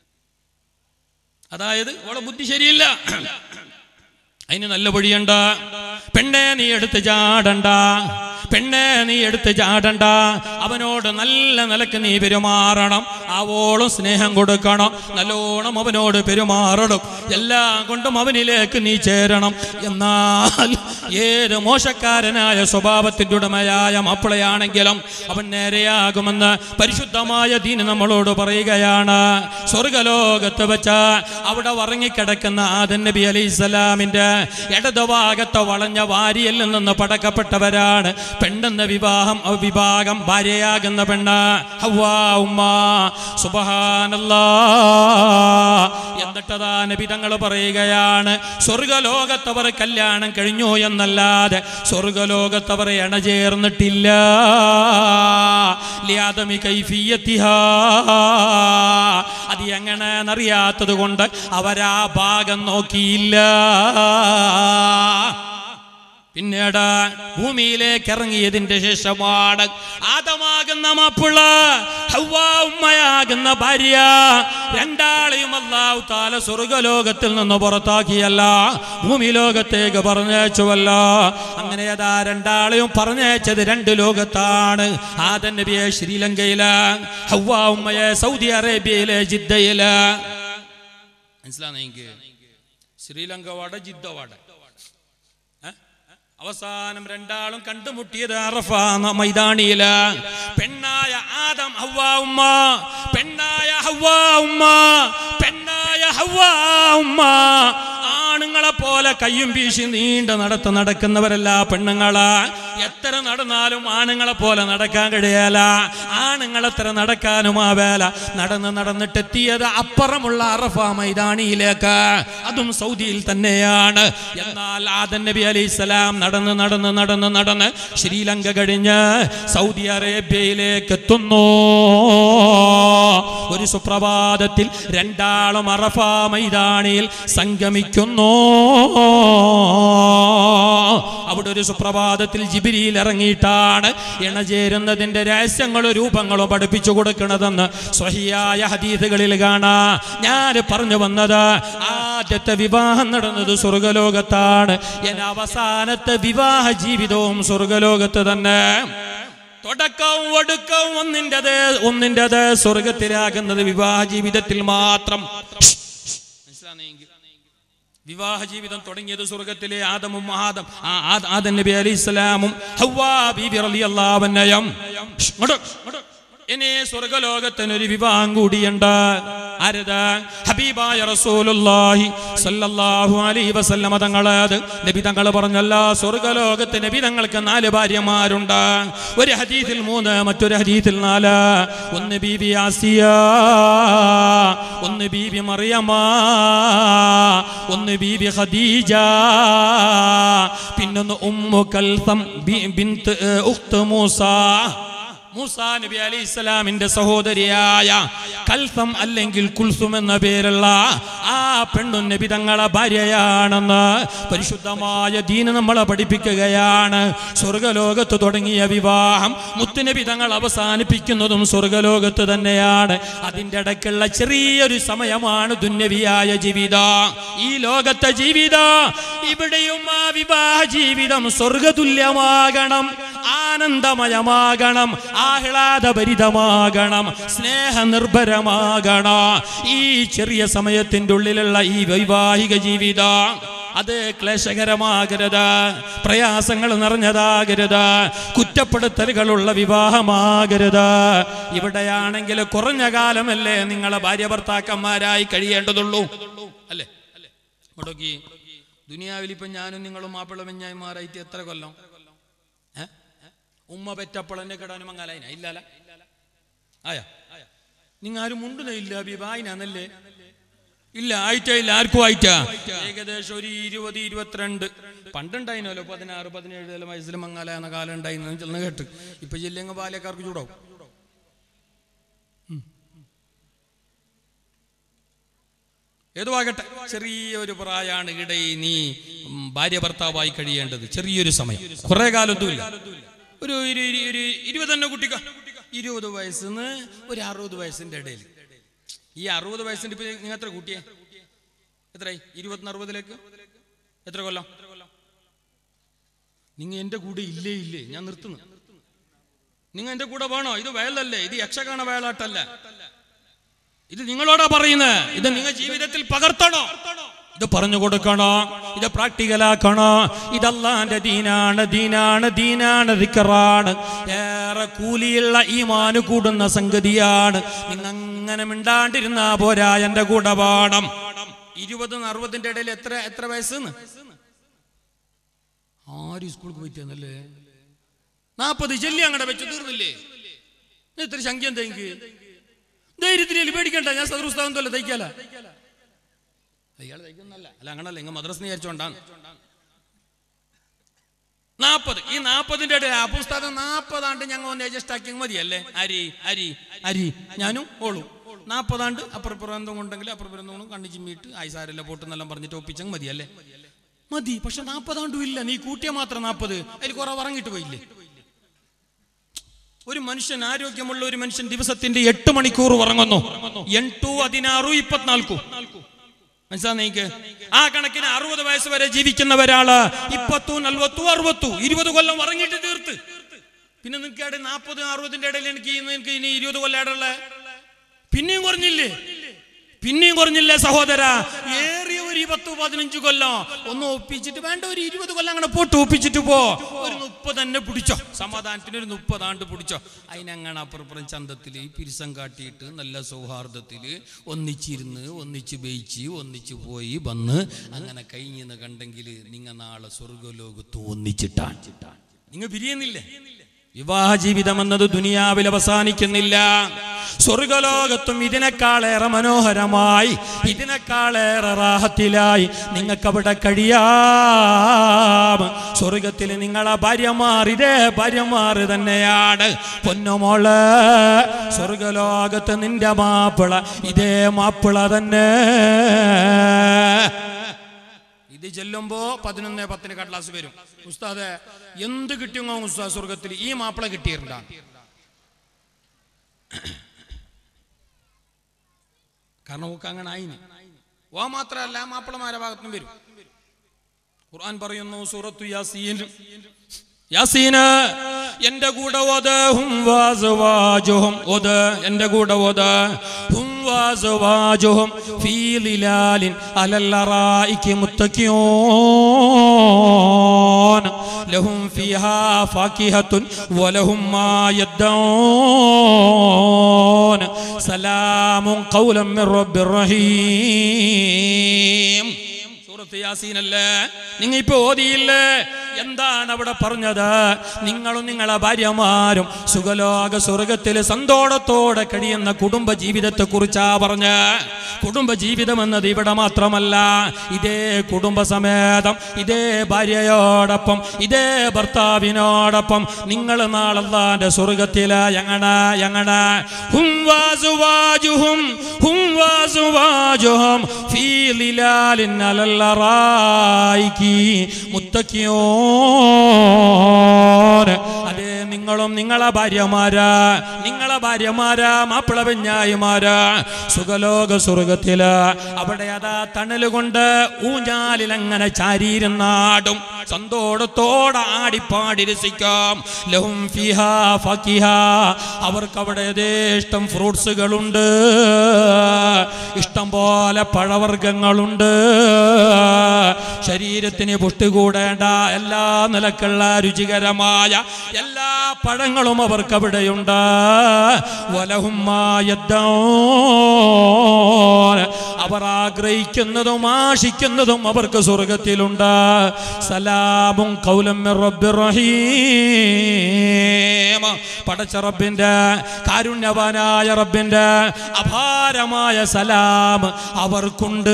അതായത് ഓളെ ബുദ്ധി ശരിയില്ല അതിന് നല്ല വഴിയുണ്ട പെണ്ണെ നീ എടുത്ത് ചാടണ്ട പെണ്ണെ നീ എടുത്ത് ചാടണ്ട അവനോട് നല്ല നിലക്ക് നീ പെരുമാറണം ആവോളം സ്നേഹം കൊടുക്കണം നല്ലോണം അവനോട് പെരുമാറണം എല്ലാം കൊണ്ടും അവനിലേക്ക് നീ ചേരണം എന്നാൽ ഏത് മോശക്കാരനായ സ്വഭാവത്തിൻ്റെ ഉടമയായ മാപ്പിളയാണെങ്കിലും അവൻ നേരെയാകുമെന്ന് പരിശുദ്ധമായ ദീന് നമ്മളോട് പറയുകയാണ് സ്വർഗലോകത്ത് വെച്ച് അവിടെ ഉറങ്ങിക്കിടക്കുന്ന ആദൻ നബി അലൈഹി സ്വലാമിന്റെ ഇടതുഭാഗത്തെ വളഞ്ഞ വാരിയിൽ നിന്ന് പടക്കപ്പെട്ടവരാണ് പെണ്ണെന്ന വിവാഹം അ വിഭാഗം ഭാര്യയാകുന്ന പെണ്ണ് ഹവ്വാ ഉമ്മ സുബഹാനല്ലാ എന്നിട്ടതാ നബി തങ്ങൾ പറയുകയാണ് സ്വർഗലോകത്തവർ കല്യാണം കഴിഞ്ഞു എന്നല്ലാതെ സ്വർഗലോകത്തവർ ഇണചേർന്നിട്ടില്ല ലിയാദമി കൈഫിയത്തിഹാ അത് എങ്ങനെയെന്നറിയാത്തത് കൊണ്ട് അവരാ ഭാഗം നോക്കിയില്ല പിന്നീട് ഭൂമിയിലേക്ക് ഇറങ്ങിയതിന്റെ ശേഷമാണ് ആദമാകുന്ന മാപ്പിള ഹവ്വാ ഉമ്മയാകുന്ന ഭാര്യ രണ്ടാളെയും അല്ലാഹു താല സ്വർഗലോകത്തിൽ നിന്ന് പുറത്താക്കിയല്ല ഭൂമി ലോകത്തേക്ക് പറഞ്ഞയച്ചുവല്ല അങ്ങനെ അതാ രണ്ടാളെയും പറഞ്ഞയച്ചത് രണ്ട് ലോകത്താണ് ആദൻ നബിയെ ശ്രീലങ്കയില് ഹവ്വാ ഉമ്മയെ സൗദി അറേബ്യയിലെ ജിദ്ദയില് മനസ്സിലാണെങ്കിൽ ശ്രീലങ്ക വാട ജിദ്ദ വാട ഏ? അവസാനം രണ്ടാളും കണ്ടുമുട്ടിയത് അറഫ എന്ന മൈതാനിയില് പെണ്ണായ ആദം ഹവ്വ ഉമ്മ പെണ്ണായ ഹവ്വ ഉമ്മ പെണ്ണായ ഹവ്വ ഉമ്മ ആണുങ്ങളെ പോലെ കയ്യും വീശി നീണ്ട നടത്ത് നടക്കുന്നവരല്ല പെണ്ണുങ്ങള് എത്ര നടന്നാലും ആണുങ്ങളെ പോലെ നടക്കാൻ കഴിയല ആണുങ്ങൾ എത്ര നടക്കാനും ആവേല നടന്ന് നടന്നിട്ടെത്തിയത് അപ്പുറമുള്ള അറഫ മൈതാനിയിലേക്ക് അതും സൗദിയിൽ തന്നെയാണ് എന്നാൽ ആദൻ നബി അലൈഹി സ്വലാം നടന്ന് നടന്ന് നടന്ന് നടന്ന് ശ്രീലങ്ക കഴിഞ്ഞ് സൗദി അറേബ്യയിലേക്ക് എത്തുന്നു ഒരു സുപ്രഭാതത്തിൽ രണ്ടാളും അറഫ മൈതാനിയിൽ സംഗമിക്കുന്നു അവിടെ ഒരു സുപ്രഭാതത്തിൽ ജിബിരിയിൽ ഇറങ്ങിയിട്ടാണ് ഇണചേരുന്നതിന്റെ രഹസ്യങ്ങളും രൂപങ്ങളും പഠിപ്പിച്ചു കൊടുക്കണതെന്ന് സ്വഹിയായ ഹദീസുകളിൽ കാണാ ഞാൻ പറഞ്ഞു വന്നത് ആദ്യത്തെ വിവാഹം നടന്നത് സ്വർഗലോകത്താണ് എൻ അവസാനത്തെ വിവാഹ ജീവിതവും സ്വർഗലോകത്ത് തന്നെ തുടക്കവും ഒടുക്കവും ഒന്നിൻ്റെത് ഒന്നിൻ്റെത് സ്വർഗത്തിലാകുന്നത് വിവാഹ ജീവിതത്തിൽ മാത്രം മനസ്സിലാണെങ്കിൽ വിവാഹ ജീവിതം തുടങ്ങിയത് സ്വർഗത്തിലെ ആദമും ആദം ആ ആ- ആദം നബി അലൈഹി സ്വലാമും ഹവ്വാ ബീബി റളിയല്ലാഹു അൻഹയും ഇങ്ങോട്ട്, ഇങ്ങോട്ട്. ഇനി സ്വർഗലോകത്തിനൊരു വിവാഹം കൂടിയുണ്ട് ആരത് ഹബീബായ റസൂലുള്ളാഹി സല്ലല്ലാഹു അലൈഹി വസല്ലമ തങ്ങള് അത് നബി തങ്ങൾ പറഞ്ഞല്ല സ്വർഗലോകത്ത് നബി തങ്ങൾക്ക് നാല് ഭാര്യമാരുണ്ട് ഒരു ഹദീസിൽ മൂന്ന് മറ്റൊരു ഹദീസിൽ നാല് ഒന്ന് ബീബി ആസിയ ഒന്ന് ബീബി മറിയമ്മ ഒന്ന് ബീബി ഖദീജ പിന്നൊന്ന് ഉമ്മു കൽസം ബി- ബിന്ത് ഏ, ഉഖ്ത് മൂസ മൂസാ നബി അലൈഹി ഇസ്ലാമിന്റെ സഹോദരിയായ കൽസം അല്ലെങ്കിൽ കുൽസും എന്ന പേരുള്ള ആ പെണ്ണും നബി തങ്ങളെ ഭാര്യയാണെന്ന് പരിശുദ്ധമായ ദീന് നമ്മളെ പഠിപ്പിക്കുകയാണ് സ്വർഗലോകത്ത് തുടങ്ങിയ വിവാഹം മുത്തുനബി തങ്ങൾ അവസാനിപ്പിക്കുന്നതും സ്വർഗലോകത്ത് തന്നെയാണ് അതിൻ്റെ ഇടയ്ക്കുള്ള ചെറിയൊരു സമയമാണ് ദുന്യവിയായ ജീവിതം ഈ ലോകത്തെ ജീവിതം ഇവിടെയും ആ വിവാഹ ജീവിതം സ്വർഗതുല്യമാകണം ആനന്ദമയമാകണം ആഹ്ലാദഭരിതമാകണം സ്നേഹനിർഭരമാകണം ഈ ചെറിയ സമയത്തിൻ്റെ ഉള്ളിലുള്ള ഈ വൈവാഹിക ജീവിതം അത് ക്ലേശകരമാകരുത് പ്രയാസങ്ങൾ നിറഞ്ഞതാകരുത് കുറ്റപ്പെടുത്തലുകളുള്ള വിവാഹമാകരുത് ഇവിടെയാണെങ്കിൽ കുറഞ്ഞ കാലമല്ലേ നിങ്ങളെ ഭാര്യ ഭർത്താക്കന്മാരായി കഴിയേണ്ടതുള്ളൂ അല്ലേ മുടക്കി ദുനിയാവിൽ ഇപ്പം ഞാനും നിങ്ങളും മാപ്പിള മെഞ്ഞായിമാരായിട്ട് എത്ര കൊല്ലം ഏ? ഉമ്മ പെറ്റപ്പളന്റെ കിടാനും മങ്ങാലായിന ഇല്ലാല ആയാ നിങ്ങൾ ആരും മുണ്ടുന്നില്ല ബിബായിനല്ലേ ഇല്ല ആയിട്ടാ ഇല്ല ആർക്കും ആയിട്ടാ ഏകദേശം ഒരു ഇരുപത് ഇരുപത്തിരണ്ട് പണ്ടുണ്ടായിനല്ലോ പതിനാറ് പതിനേഴ് എല്ലാം വയസ്സിൽ മങ്ങാല എന്ന കാലം ഉണ്ടായിരുന്നു ചെന്ന് കേട്ട് ഇപ്പൊ ജില്ലങ്ങ് പാലക്കാർക്ക് ചൂടാവും ഉം. ഏതുവാകട്ടെ ചെറിയൊരു പ്രായാണ് ഇടയിൽ നീ ഉം, ഭാര്യ ഭർത്താവായി കഴിയേണ്ടത് ചെറിയൊരു സമയം കുറെ കാലൊന്നുമില്ല ഒരു ഇരു- ഇരു- ഒരു ഇരുപത് തന്നെ കുട്ടിക്ക ഇരുപത് വയസ്സിന്ന് ഒരു അറുപത് വയസ്സിന്റെ ഇടയിൽ ഈ അറുപത് വയസ്സിന്റെ ഇപ്പൊ നിങ്ങൾ എത്ര കൂട്ടിയേ എത്രയായി ഇരുപത്തിന് അറുപതിലേക്ക് എത്ര കൊല്ലം നിങ്ങൾ എന്റെ കൂടെ ഇല്ലേ ഇല്ലേ ഞാൻ നിർത്തുന്നു നിങ്ങൾ എന്റെ കൂടെ വേണോ ഇത് വയലല്ലേ ഇത് യക്ഷഗാന വയലാട്ടല്ല ഇത് നിങ്ങളോടാ പറയുന്നത് ഇത് നിങ്ങൾ ജീവിതത്തിൽ പകർത്തണോ ഇത് പറഞ്ഞു കൊടുക്കണോ ഇത് പ്രാക്ടിക്കലാക്കണോ ഇതല്ലാന്റെ ദീനാണ് ദീനാണ് ദീനാണ് ദിക്കറാണ് ഏറെ കൂലിയുള്ള ഈ മാന് കൂടുന്ന സംഗതിയാണ് നിങ്ങൾ അങ്ങനെ മിണ്ടാണ്ടിരുന്നാ പോരാ എന്റെ കൂടെ പാഠം ഇരുപതും അറുപതിന്റെ ഇടയിൽ എത്ര എത്ര വയസ്സെന്ന് ആരും സ്കൂളിൽ പോയിട്ടല്ലേ നാൽപ്പത് ചെല്ലി അങ്ങടെ വെച്ച് തീർന്നില്ലേ ഇത് ഇത്ര ശങ്ക്യം തെങ്ക് ധൈര്യത്തിൽ പേടിക്കണ്ട ഞാൻ സദൃസ്ഥാനം തൊല്ല തയ്ക്കാല അയാൾ തയ്ക്കുന്നല്ല അല്ല അങ്ങനല്ല ഇങ്ങ മദ്രസ് വിചാരിച്ചോണ്ടാണ് നാപ്പത് ഈ നാപ്പതിന്റെ ഇടയിൽ ആ പുസ്തകം നാപ്പതാണ്ട് ഞങ്ങൾ ഒന്ന് അഡ്ജസ്റ്റ് ആക്കി മതിയല്ലേ അരി അരി അരി ഞാനും ഓളും നാപ്പതാണ്ട് അപ്പുറപ്പുറം കൊണ്ടെങ്കിൽ അപ്പുറപ്പുറം കണ്ണു ചിമ്മിയിട്ട് ആയിസാരല്ല പോട്ടെന്നെല്ലാം പറഞ്ഞിട്ട് ഒപ്പിച്ചങ്ങ് മതിയല്ലേ മതി പക്ഷെ നാപ്പതാണ്ടും ഇല്ല നീ കൂട്ടിയ മാത്രം നാപ്പത് അതിൽ കുറെ ഉറങ്ങിട്ട് പോയില്ലേ ഒരു മനുഷ്യൻ ആരോഗ്യമുള്ള ഒരു മനുഷ്യൻ ദിവസത്തിന്റെ എട്ട് മണിക്കൂർ ഉറങ്ങുന്നു എട്ടു പതിനാറു ഇപ്പത്തിനാൽക്കു മനസ്സിലാ നീക്ക് ആ കണക്കിന് അറുപത് വയസ്സ് വരെ ജീവിക്കുന്ന ഒരാള് ഇപ്പത്തു നൽവത്തു അറുപത്തു ഇരുപത് കൊല്ലം ഉറങ്ങിയിട്ട് തീർത്ത് പിന്നെ നിനക്ക് ഇടയിൽ നാൽപ്പത് അറുപതിന്റെ ഇടയിൽ എനിക്ക് ഇന്ന് എനിക്ക് ഇനി ഇരുപത് കൊല്ലം ഇടയുള്ള പിന്നെയും കുറഞ്ഞില്ലേ പിന്നെയും കുറഞ്ഞില്ലേ സഹോദര ഏറിയ ഒരു പത്ത് പതിനഞ്ച് കൊല്ലം ഒന്ന് ഒപ്പിച്ചിട്ട് വേണ്ട ഒരു ഇരുപത് കൊല്ലം അങ്ങനെ പോട്ട് ഒപ്പിച്ചിട്ട് പോ ഒരു മുപ്പത് തന്നെ പിടിച്ചോ സമാധാനത്തിന് ഒരു മുപ്പതാണ്ട് പിടിച്ചോ അതിനങ്ങനെ അപ്പുറപ്പുറം ചന്തത്തില് പിരിസം കാട്ടിയിട്ട് നല്ല സൗഹാർദ്ദത്തില് ഒന്നിച്ചിരുന്ന് ഒന്നിച്ച് ബയിച്ച് ഒന്നിച്ച് പോയി വന്ന് അങ്ങനെ കഴിഞ്ഞെന്ന് കണ്ടെങ്കിൽ നിങ്ങ നാളെ സ്വർഗലോകത്ത് ഒന്നിച്ചിട്ടാണ് നിങ്ങൾ പിരിയുന്നില്ലേ വിവാഹ ജീവിതം എന്നത് ദുനിയാവിൽ അവസാനിക്കുന്നില്ല സ്വർഗലോകത്തും ഇതിനേക്കാളേറെ മനോഹരമായി ഇതിനേക്കാളേറെ റാഹത്തിലായി നിങ്ങൾക്കവിടെ കഴിയാം സ്വർഗത്തിൽ നിങ്ങളെ ഭാര്യമാർ ഇതേ ഭാര്യമാർ തന്നെയാണ് പൊന്നുമോള് സ്വർഗലോകത്ത് നിന്റെ മാപ്പിള ഇതേ മാപ്പിള തന്നെ ഇത് ചെല്ലുമ്പോ പതിനൊന്ന് പത്തിന് കടലാസ് വരും ഉസ്താദെ എന്ത് കിട്ടിയോ ഉസ്താദ് സ്വർഗത്തിൽ ഈ മാപ്പിള കിട്ടിയിട്ടുണ്ടാ കാരണം ഓക്ക് അങ്ങനെ ആയിന് ഓ മാത്രമല്ല മാപ്പിളമാരെ ഭാഗത്തും വരും ഖുർആൻ പറയുന്നു സൂറത്തു യാസീൻ യാസീന് എന്റെ കൂടെ ഓത് ഹും വാസുവാജുഹും ഓത് എന്റെ കൂടെ ഓത് ഹും വാസുവാജുഹും ഫീ ലിലാലിൻ അലൽ അറായികി മുത്തഖിയൂൻ ലഹും ഫീഹാ ഫാകിഹത്തുൻ വലഹും മാ യദ്ദഊൻ സലാമുൻ ഖൗലൻ മിർ റബ്ബിർ റഹീം സൂറത്ത് യാസീനല്ലേ നിങ്ങൾ ഇപ്പൊ ഓതിയില്ലേ എന്താണ് അവിടെ പറഞ്ഞത് നിങ്ങളും നിങ്ങളെ ഭാര്യമാരും സുഖലോക സ്വർഗത്തിൽ സന്തോഷത്തോടെ കഴിയുന്ന കുടുംബ ജീവിതത്തെ കുറിച്ചാ പറഞ്ഞ് കുടുംബ ജീവിതം എന്നത് ഇവിടെ മാത്രമല്ല ഇതേ കുടുംബസമേതം ഇതേ ഭാര്യയോടൊപ്പം ഇതേ ഭർത്താവിനോടൊപ്പം നിങ്ങൾ നാളല്ലാന്റെ സ്വർഗത്തില് എങ്ങണ എങ്ങണ ഹും വാസുവാജുഹും ഹും വാസുവാജുഹും ഫീ ലിലാലിൻ അലൽ അറായികി മുത്തക്കിയോൻ അതേ നിങ്ങളും നിങ്ങളെ ഭാര്യമാരാ നിങ്ങളെ ഭാര്യമാരാ മാപ്പിള പെഞ്ഞായിമാരാ സുഖലോക സ്വർഗത്തില് അവിടെ അതാ തണലുകൊണ്ട് ഊഞ്ഞാലിൽ അങ്ങനെ ചാരിയിരുന്നാടും സന്തോഷത്തോടെ ആടിപ്പാടി രസിക്കാം ലഹും ഫിഹാ ഫക്കിഹ അവർക്ക് അവിടെ യഥേഷ്ടം ഫ്രൂട്ട്സുകളുണ്ട് ഇഷ്ടം പോലെ പഴവർഗ്ഗങ്ങളുണ്ട് ശരീരത്തിന് പുഷ്ടി കൂടേണ്ട എല്ലാ നിലക്കുള്ള രുചികരമായ എല്ലാ പഴങ്ങളും അവർക്ക് അവിടെയുണ്ട് വലഹുമായദ്ദോൻ അവർ ആഗ്രഹിക്കുന്നതും ആശിക്കുന്നതും അവർക്ക് സ്വർഗത്തിലുണ്ട് സലാമും കൗലം മിർ റബ്ബിർ റഹീം പടച്ച റബ്ബിന്റെ കാരുണ്യവാനായ റബ്ബിന്റെ അപാരമായ സലാം അവർക്കുണ്ട്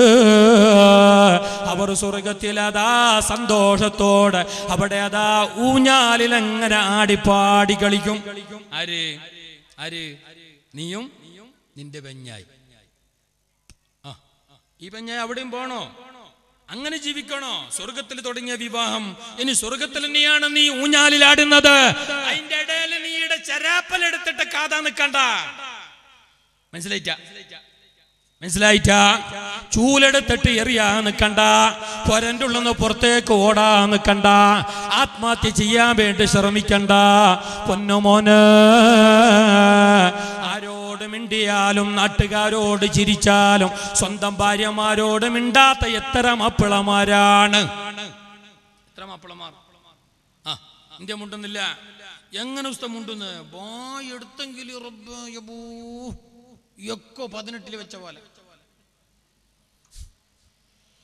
അവർ സ്വർഗത്തിൽ അതാ സന്തോഷത്തോടെ അവിടെ അതാ ഊഞ്ഞാലിൽ അങ്ങനെ ആടിപ്പാടി കളിക്കും ആര് ആര് നീയും നിന്റെ പെഞ്ഞായി ആ ഈ പെഞ്ഞായി അവിടെയും പോണോ അങ്ങനെ ജീവിക്കണോ സ്വർഗത്തിൽ തുടങ്ങിയ വിവാഹം ഇനി സ്വർഗത്തിൽ തന്നെയാണ് നീ ഊഞ്ഞാലിലാടുന്നത് അതിന്റെ ഇടയിൽ നീയുടെ ചരാപ്പൽ എടുത്തിട്ട് കാതാ നിക്കണ്ട മനസ്സിലായിട്ട മനസ്സിലായിട്ട ചൂലെടുത്തിട്ട് എറിയാ നിക്കണ്ട പൊരന്റെ ഉള്ളിന്ന് പുറത്തേക്ക് ഓടാ നിക്കണ്ട ആത്മഹത്യ ചെയ്യാൻ വേണ്ടി ശ്രമിക്കണ്ട പൊന്നുമോന് ആരോട് മിണ്ടിയാലും നാട്ടുകാരോട് ചിരിച്ചാലും സ്വന്തം ഭാര്യമാരോട് മിണ്ടാത്ത എത്ര മപ്പിളമാരാണ് എത്ര മപ്പിളമാർ ആ ഇന്ത്യ മുണ്ടുന്നില്ല എങ്ങനെ ഉസ്ത മുണ്ടുന്ന് ബായ് എടുത്തെങ്കിൽ റബ്ബ് യബൂ എക്കോ പതിനെട്ടിൽ വെച്ച പോലെ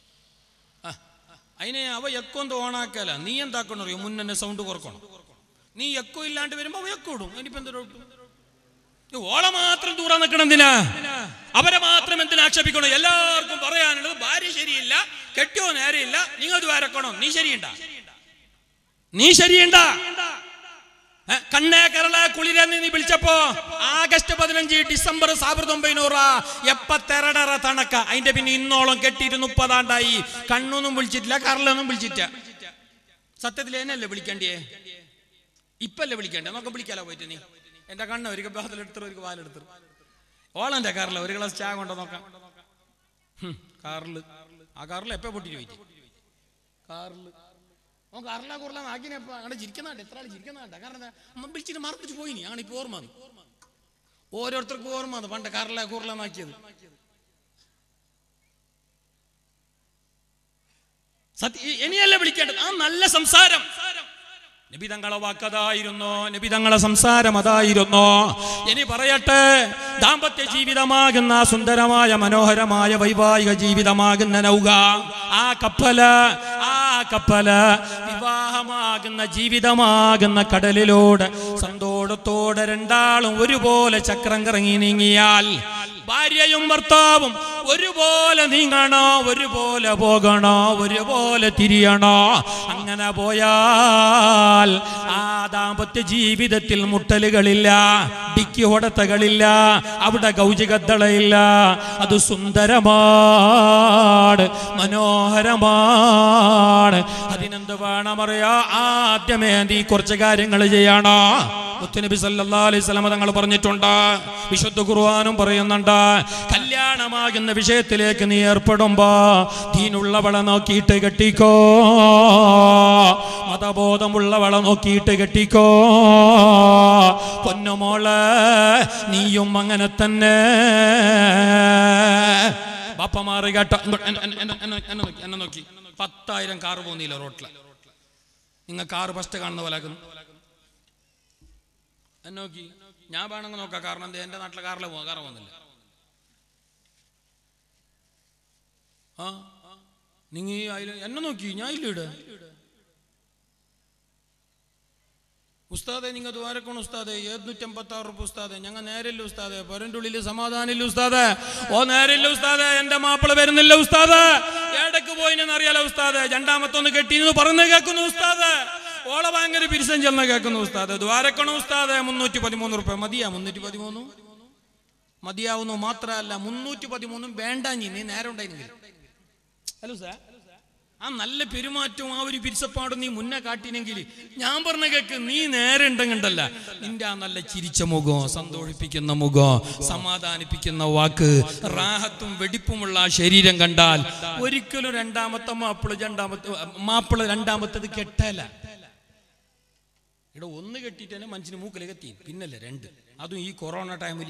ആ, അതിനെ അവ എക്കോന്ത് ഓണാക്കല നീ എന്താക്കണറിയോ മുന്നെ സൗണ്ട് കുറക്കണം നീ എക്കോ ഇല്ലാണ്ട് വരുമ്പോ എക്കോ ഇടും ഇനിയിപ്പോ എന്തൊരു ഓളെ മാത്രം ദൂരം നിൽക്കണം എന്തിനാ അവരെ മാത്രം എന്തിനാ ആക്ഷേപിക്കണം എല്ലാവർക്കും പറയാനുള്ളത് ഭാര്യ ശരിയില്ല കെട്ടിയോ നേരെയില്ല നിങ്ങൾ ദ്വാരക്കണം നീ ശരിയുണ്ട നീ ശരിയുണ്ട ഏ, കണ്ണേ കരള കുളിരെന്ന് നീ വിളിച്ചപ്പോ ആഗസ്റ്റ് പതിനഞ്ച് ഡിസംബർ ಸಾವಿರದ ಒಂಬೈನೂರ എപ്പത്തെരടറ തണക്ക അതിന്റെ പിന്നെ ഇന്നോളം കെട്ടിയിട്ട് മുപ്പതാണ്ടായി കണ്ണൊന്നും വിളിച്ചിട്ടില്ല കരളൊന്നും വിളിച്ചിട്ടില്ല സത്യത്തിൽ എന്നല്ലേ വിളിക്കണ്ടേ ഇപ്പല്ലേ വിളിക്കണ്ടേ നമുക്ക് വിളിക്കാലോ പോയിട്ട് നീ എന്റെ കണ്ണ് ഒരു ബാത്തിലെടുത്തു ഒരു വാലെടുത്തു ഓളന്റെ കാറില ഒരു ഗ്ലാസ് ചായ കൊണ്ടോ നോക്കാം ഹും, കാറില് ആ കാറിൽ എപ്പോ പൊട്ടിട്ട് പോയിട്ട് കാറില് ഓ കാറിലാ കുറല ആക്കിനെപ്പ അങ്ങനെ ചിരിക്കുന്നുണ്ട് എത്ര ആൾ ചിരിക്കുന്നുണ്ട് കാരണം എന്താ അമ്മ വിളിച്ചിട്ട് മറപ്പിച്ച് പോയിനി ആണ് ഇപ്പൊ ഓർമ്മ വന്നു. ഓരോരുത്തർക്കും ഓർമ്മ വന്നു പണ്ട് കാറിലാ കുറലാന്നാക്കിയത് സത്യ ഇനിയല്ല വിളിക്കേണ്ടത് ആ നല്ല സംസാരം നബി തങ്ങളെ വാക്കതായിരുന്നു നബി തങ്ങളെ സംസാരം അതായിരുന്നു ഇനി പറയട്ടെ ദാമ്പത്യ ജീവിതമാകുന്ന സുന്ദരമായ മനോഹരമായ വൈവാഹിക ജീവിതമാകുന്ന നൗക ആ കപ്പല് ആ കപ്പല് വിവാഹമാകുന്ന ജീവിതമാകുന്ന കടലിലൂടെ സന്തോഷത്തോടെ രണ്ടാളും ഒരുപോലെ ചക്രം കറങ്ങി നീങ്ങിയാൽ ഭാര്യയും ഭർത്താവും ഒരുപോലെ നീങ്ങണോ ഒരുപോലെ പോകണോ ഒരുപോലെ തിരിയണോ അങ്ങനെ പോയാൽ ആ ദാമ്പത്യ ജീവിതത്തിൽ മുട്ടലുകളില്ല ഡിക്കി ಹೊಡೆತಗಳಿല്ല അവിടെ ഗൗചികത്തളയില്ല അത് സുന്ദരമാണ് മനോഹരമാണ് അതിനെന്ത് വേണമറിയാ ആദ്യമേ നീ കുറച്ച് കാര്യങ്ങൾ ചെയ്യണോ മുത്തുനബി സല്ലല്ലാഹു അലൈഹി വസല്ലം തങ്ങൾ പറഞ്ഞിട്ടുണ്ട് വിശുദ്ധ ഖുർആനും പറയുന്നുണ്ട് കല്യാണമാകുന്ന വിഷയത്തിലേക്ക് നീ ഏർപ്പെടുമ്പോ ദീനുള്ളവളെ നോക്കിയിട്ട് കെട്ടിക്കോ മതബോധമുള്ളവളെ നോക്കിയിട്ട് കെട്ടിക്കോ പൊന്നുമോള് നീയും അങ്ങനെ തന്നെ ബാപ്പമാറ് കേട്ടോ ഇങ്ങോട്ട് എന്നെ- എന്നെ- എന്നെ- എന്നെ- എന്നെ നോക്കി എന്നെ നോക്കി പത്തായിരം കാറ് പോകുന്നില്ല റോട്ടില് നിങ്ങൾ കാറ് ഫസ്റ്റ് കാണുന്ന പോലെ ആക്കുന്നു എന്നെ നോക്കി ഞാൻ വേണമെങ്കിൽ നോക്കാം കാരണം എന്താ എന്റെ നാട്ടിലെ കാറിലെ പോകാൻ കാറ് പോകുന്നില്ല ആ നിങ്ങൾ അതിൽ എന്നെ നോക്കി ഞാൻ ഇല്ല ഇവിടെ ഉസ്താദെ നിങ്ങൾ ദ്വാരക്കണം ഉസ്താദെ എഴുന്നൂറ്റമ്പത്തി ആറ് റുപ്യ ഉസ്താദെ ഞങ്ങൾ നേരില്ല ഉസ്താദെ പൊരൻ്റെ ഉള്ളിൽ സമാധാനമില്ല ഉസ്താദെ ഓ നേരില്ല ഉസ്താദെ എന്റെ മാപ്പിള വരുന്നില്ല ഉസ്താദ് എടക്ക് പോയിനെന്ന് അറിയാലോ ഉസ്താദെ രണ്ടാമത്തൊന്ന് കെട്ടിന്ന് പറയുന്നത് കേൾക്കുന്നു ഉസ്താദ് ഓളെ ഭയങ്കര പിരിസം ചെന്ന് കേൾക്കുന്നു ഉസ്താദ് ദ്വാരക്കണം ഉസ്താദെ മുന്നൂറ്റി പതിമൂന്ന് റുപ്യ മതിയാ മുന്നൂറ്റി പതിമൂന്നും മതിയാവുന്നു മാത്രമല്ല മുന്നൂറ്റി പതിമൂന്നും വേണ്ട നീ നീ നേരം ഉണ്ടായിരുന്നെങ്കിൽ ഹലോ സാർ ആ നല്ല പെരുമാറ്റവും ആ ഒരു പിരിച്ചപ്പാടും നീ മുന്നേ കാട്ടിനെങ്കിൽ ഞാൻ പറഞ്ഞ കേക്ക് നീ നേരെ ഉണ്ടെങ്കിണ്ടല്ല നിന്റെ ആ നല്ല ചിരിച്ച മുഖം സന്തോഷിപ്പിക്കുന്ന മുഖം സമാധാനിപ്പിക്കുന്ന വാക്ക് റാഹത്തും വെടിപ്പുമുള്ള ആ ശരീരം കണ്ടാൽ ഒരിക്കലും രണ്ടാമത്തെ മാപ്പിള രണ്ടാമത്തെ മാപ്പിള രണ്ടാമത്തത് കെട്ടല ഇവിടെ ഒന്ന് കെട്ടിയിട്ട് തന്നെ മനുഷ്യന് മൂക്കിലേക്ക് എത്തി പിന്നല്ലേ രണ്ട് അതും ഈ കൊറോണ ടൈമിൽ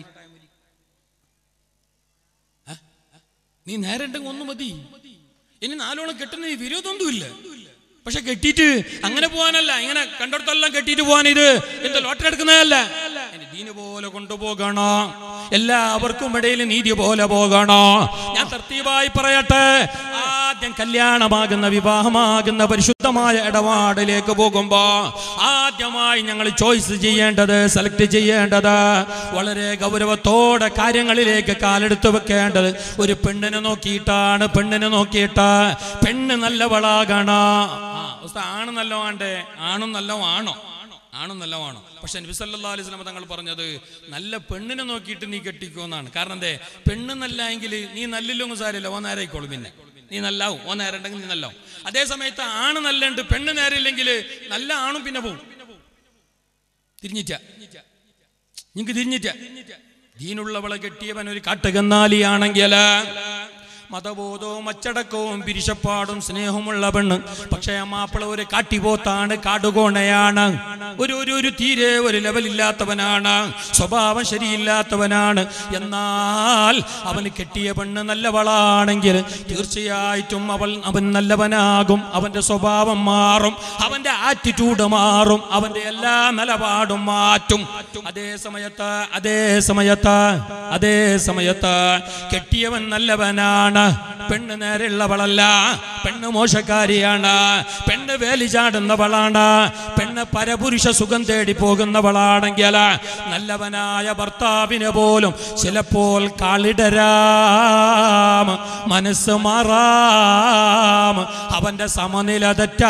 നീ നേരെ ഉണ്ടെങ്കിൽ ഒന്ന് മതി ഇനി നാലോളം കെട്ടുന്ന ഈ വിരോധമൊന്നുമില്ല പക്ഷെ കെട്ടിയിട്ട് അങ്ങനെ പോകാനല്ല ഇങ്ങനെ കണ്ടിടത്തെല്ലാം കെട്ടിയിട്ട് പോകാൻ ഇത് എന്താ ലോട്ടറി എടുക്കുന്നതല്ല ഇനി ദീന് പോലെ കൊണ്ടുപോകണോ എല്ലാവർക്കും ഇടയിൽ നീതി പോലെ പോകണോ ഞാൻ തർത്തീവായി പറയട്ടെ ആദ്യം കല്യാണമാകുന്ന വിവാഹമാകുന്ന പരിശുദ്ധമായ ഇടപാടിലേക്ക് പോകുമ്പോ ആദ്യമായി ഞങ്ങൾ ചോയ്സ് ചെയ്യേണ്ടത് സെലക്ട് ചെയ്യേണ്ടത് വളരെ ഗൗരവത്തോടെ കാര്യങ്ങളിലേക്ക് കാലെടുത്ത് വെക്കേണ്ടത് ഒരു പെണ്ണിനെ നോക്കിയിട്ടാണ് പെണ്ണിനെ നോക്കിയിട്ട് പെണ്ണ് നല്ലവളാകണ ആ ഉസ്താ, ആണ് നല്ല വേണ്ടേ ആണും നല്ല ആണോ ആണും നല്ല ആണോ പക്ഷെ നബി സല്ലല്ലാഹു അലൈഹി വസല്ലം തങ്ങൾ പറഞ്ഞത് നല്ല പെണ്ണിനെ നോക്കിയിട്ട് നീ കെട്ടിക്കോ എന്നാണ് കാരണം എന്തേ പെണ്ണ് നല്ല എങ്കിൽ നീ നല്ലില്ലൊന്നും സാരില്ല ഓ നേരായിക്കോളും പിന്നെ നീ നല്ലാവും ഓ നേരെ ഉണ്ടെങ്കിൽ നീ നല്ലാവും അതേ സമയത്ത് ആണ് നല്ലുണ്ട് പെണ്ണ് നേരെ ഇല്ലെങ്കിൽ നല്ല ആണും പിന്നെ പോവും തിരിഞ്ഞിറ്റ നിങ്ങക്ക് തിരിഞ്ഞിറ്റ ദീനുള്ളവളെ കെട്ടിയവൻ ഒരു കാട്ടുകന്നാലിയാണെങ്കിൽ മതബോധവും അച്ചടക്കവും പിരിശപ്പാടും സ്നേഹമുള്ള പെണ്ണ് പക്ഷേ ആ മാപ്പിള ഒരു കാട്ടിപോത്താണ് കാടുകോണയാണ് ഒരു ഒരു ഒരു തീരെ ഒരു ലെവലില്ലാത്തവനാണ് സ്വഭാവം ശരിയില്ലാത്തവനാണ് എന്നാൽ അവന് കെട്ടിയ പെണ്ണ് നല്ലവളാണെങ്കിൽ തീർച്ചയായിട്ടും അവൾ അവൻ നല്ലവനാകും അവന്റെ സ്വഭാവം മാറും അവന്റെ ആറ്റിറ്റ്യൂഡ് മാറും അവന്റെ എല്ലാ നിലപാടും മാറ്റും അതേ സമയത്ത് അതേ സമയത്ത് അതേ സമയത്ത് കെട്ടിയവൻ നല്ലവനാണ് പെണ്ണാണ് പെണ്ണ് നേരെയുള്ളവളല്ല പെണ്ണ് മോശക്കാരിയാണ് പെണ്ണ് വേലി ചാടുന്നവളാണ് പെണ്ണ് പരപുരുഷ സുഖം തേടി പോകുന്നവളാണെങ്കിൽ നല്ലവനായ ഭർത്താവിന് പോലും ചിലപ്പോൾ കാളിടരാം മനസ്സ് മാറാം അവന്റെ സമനില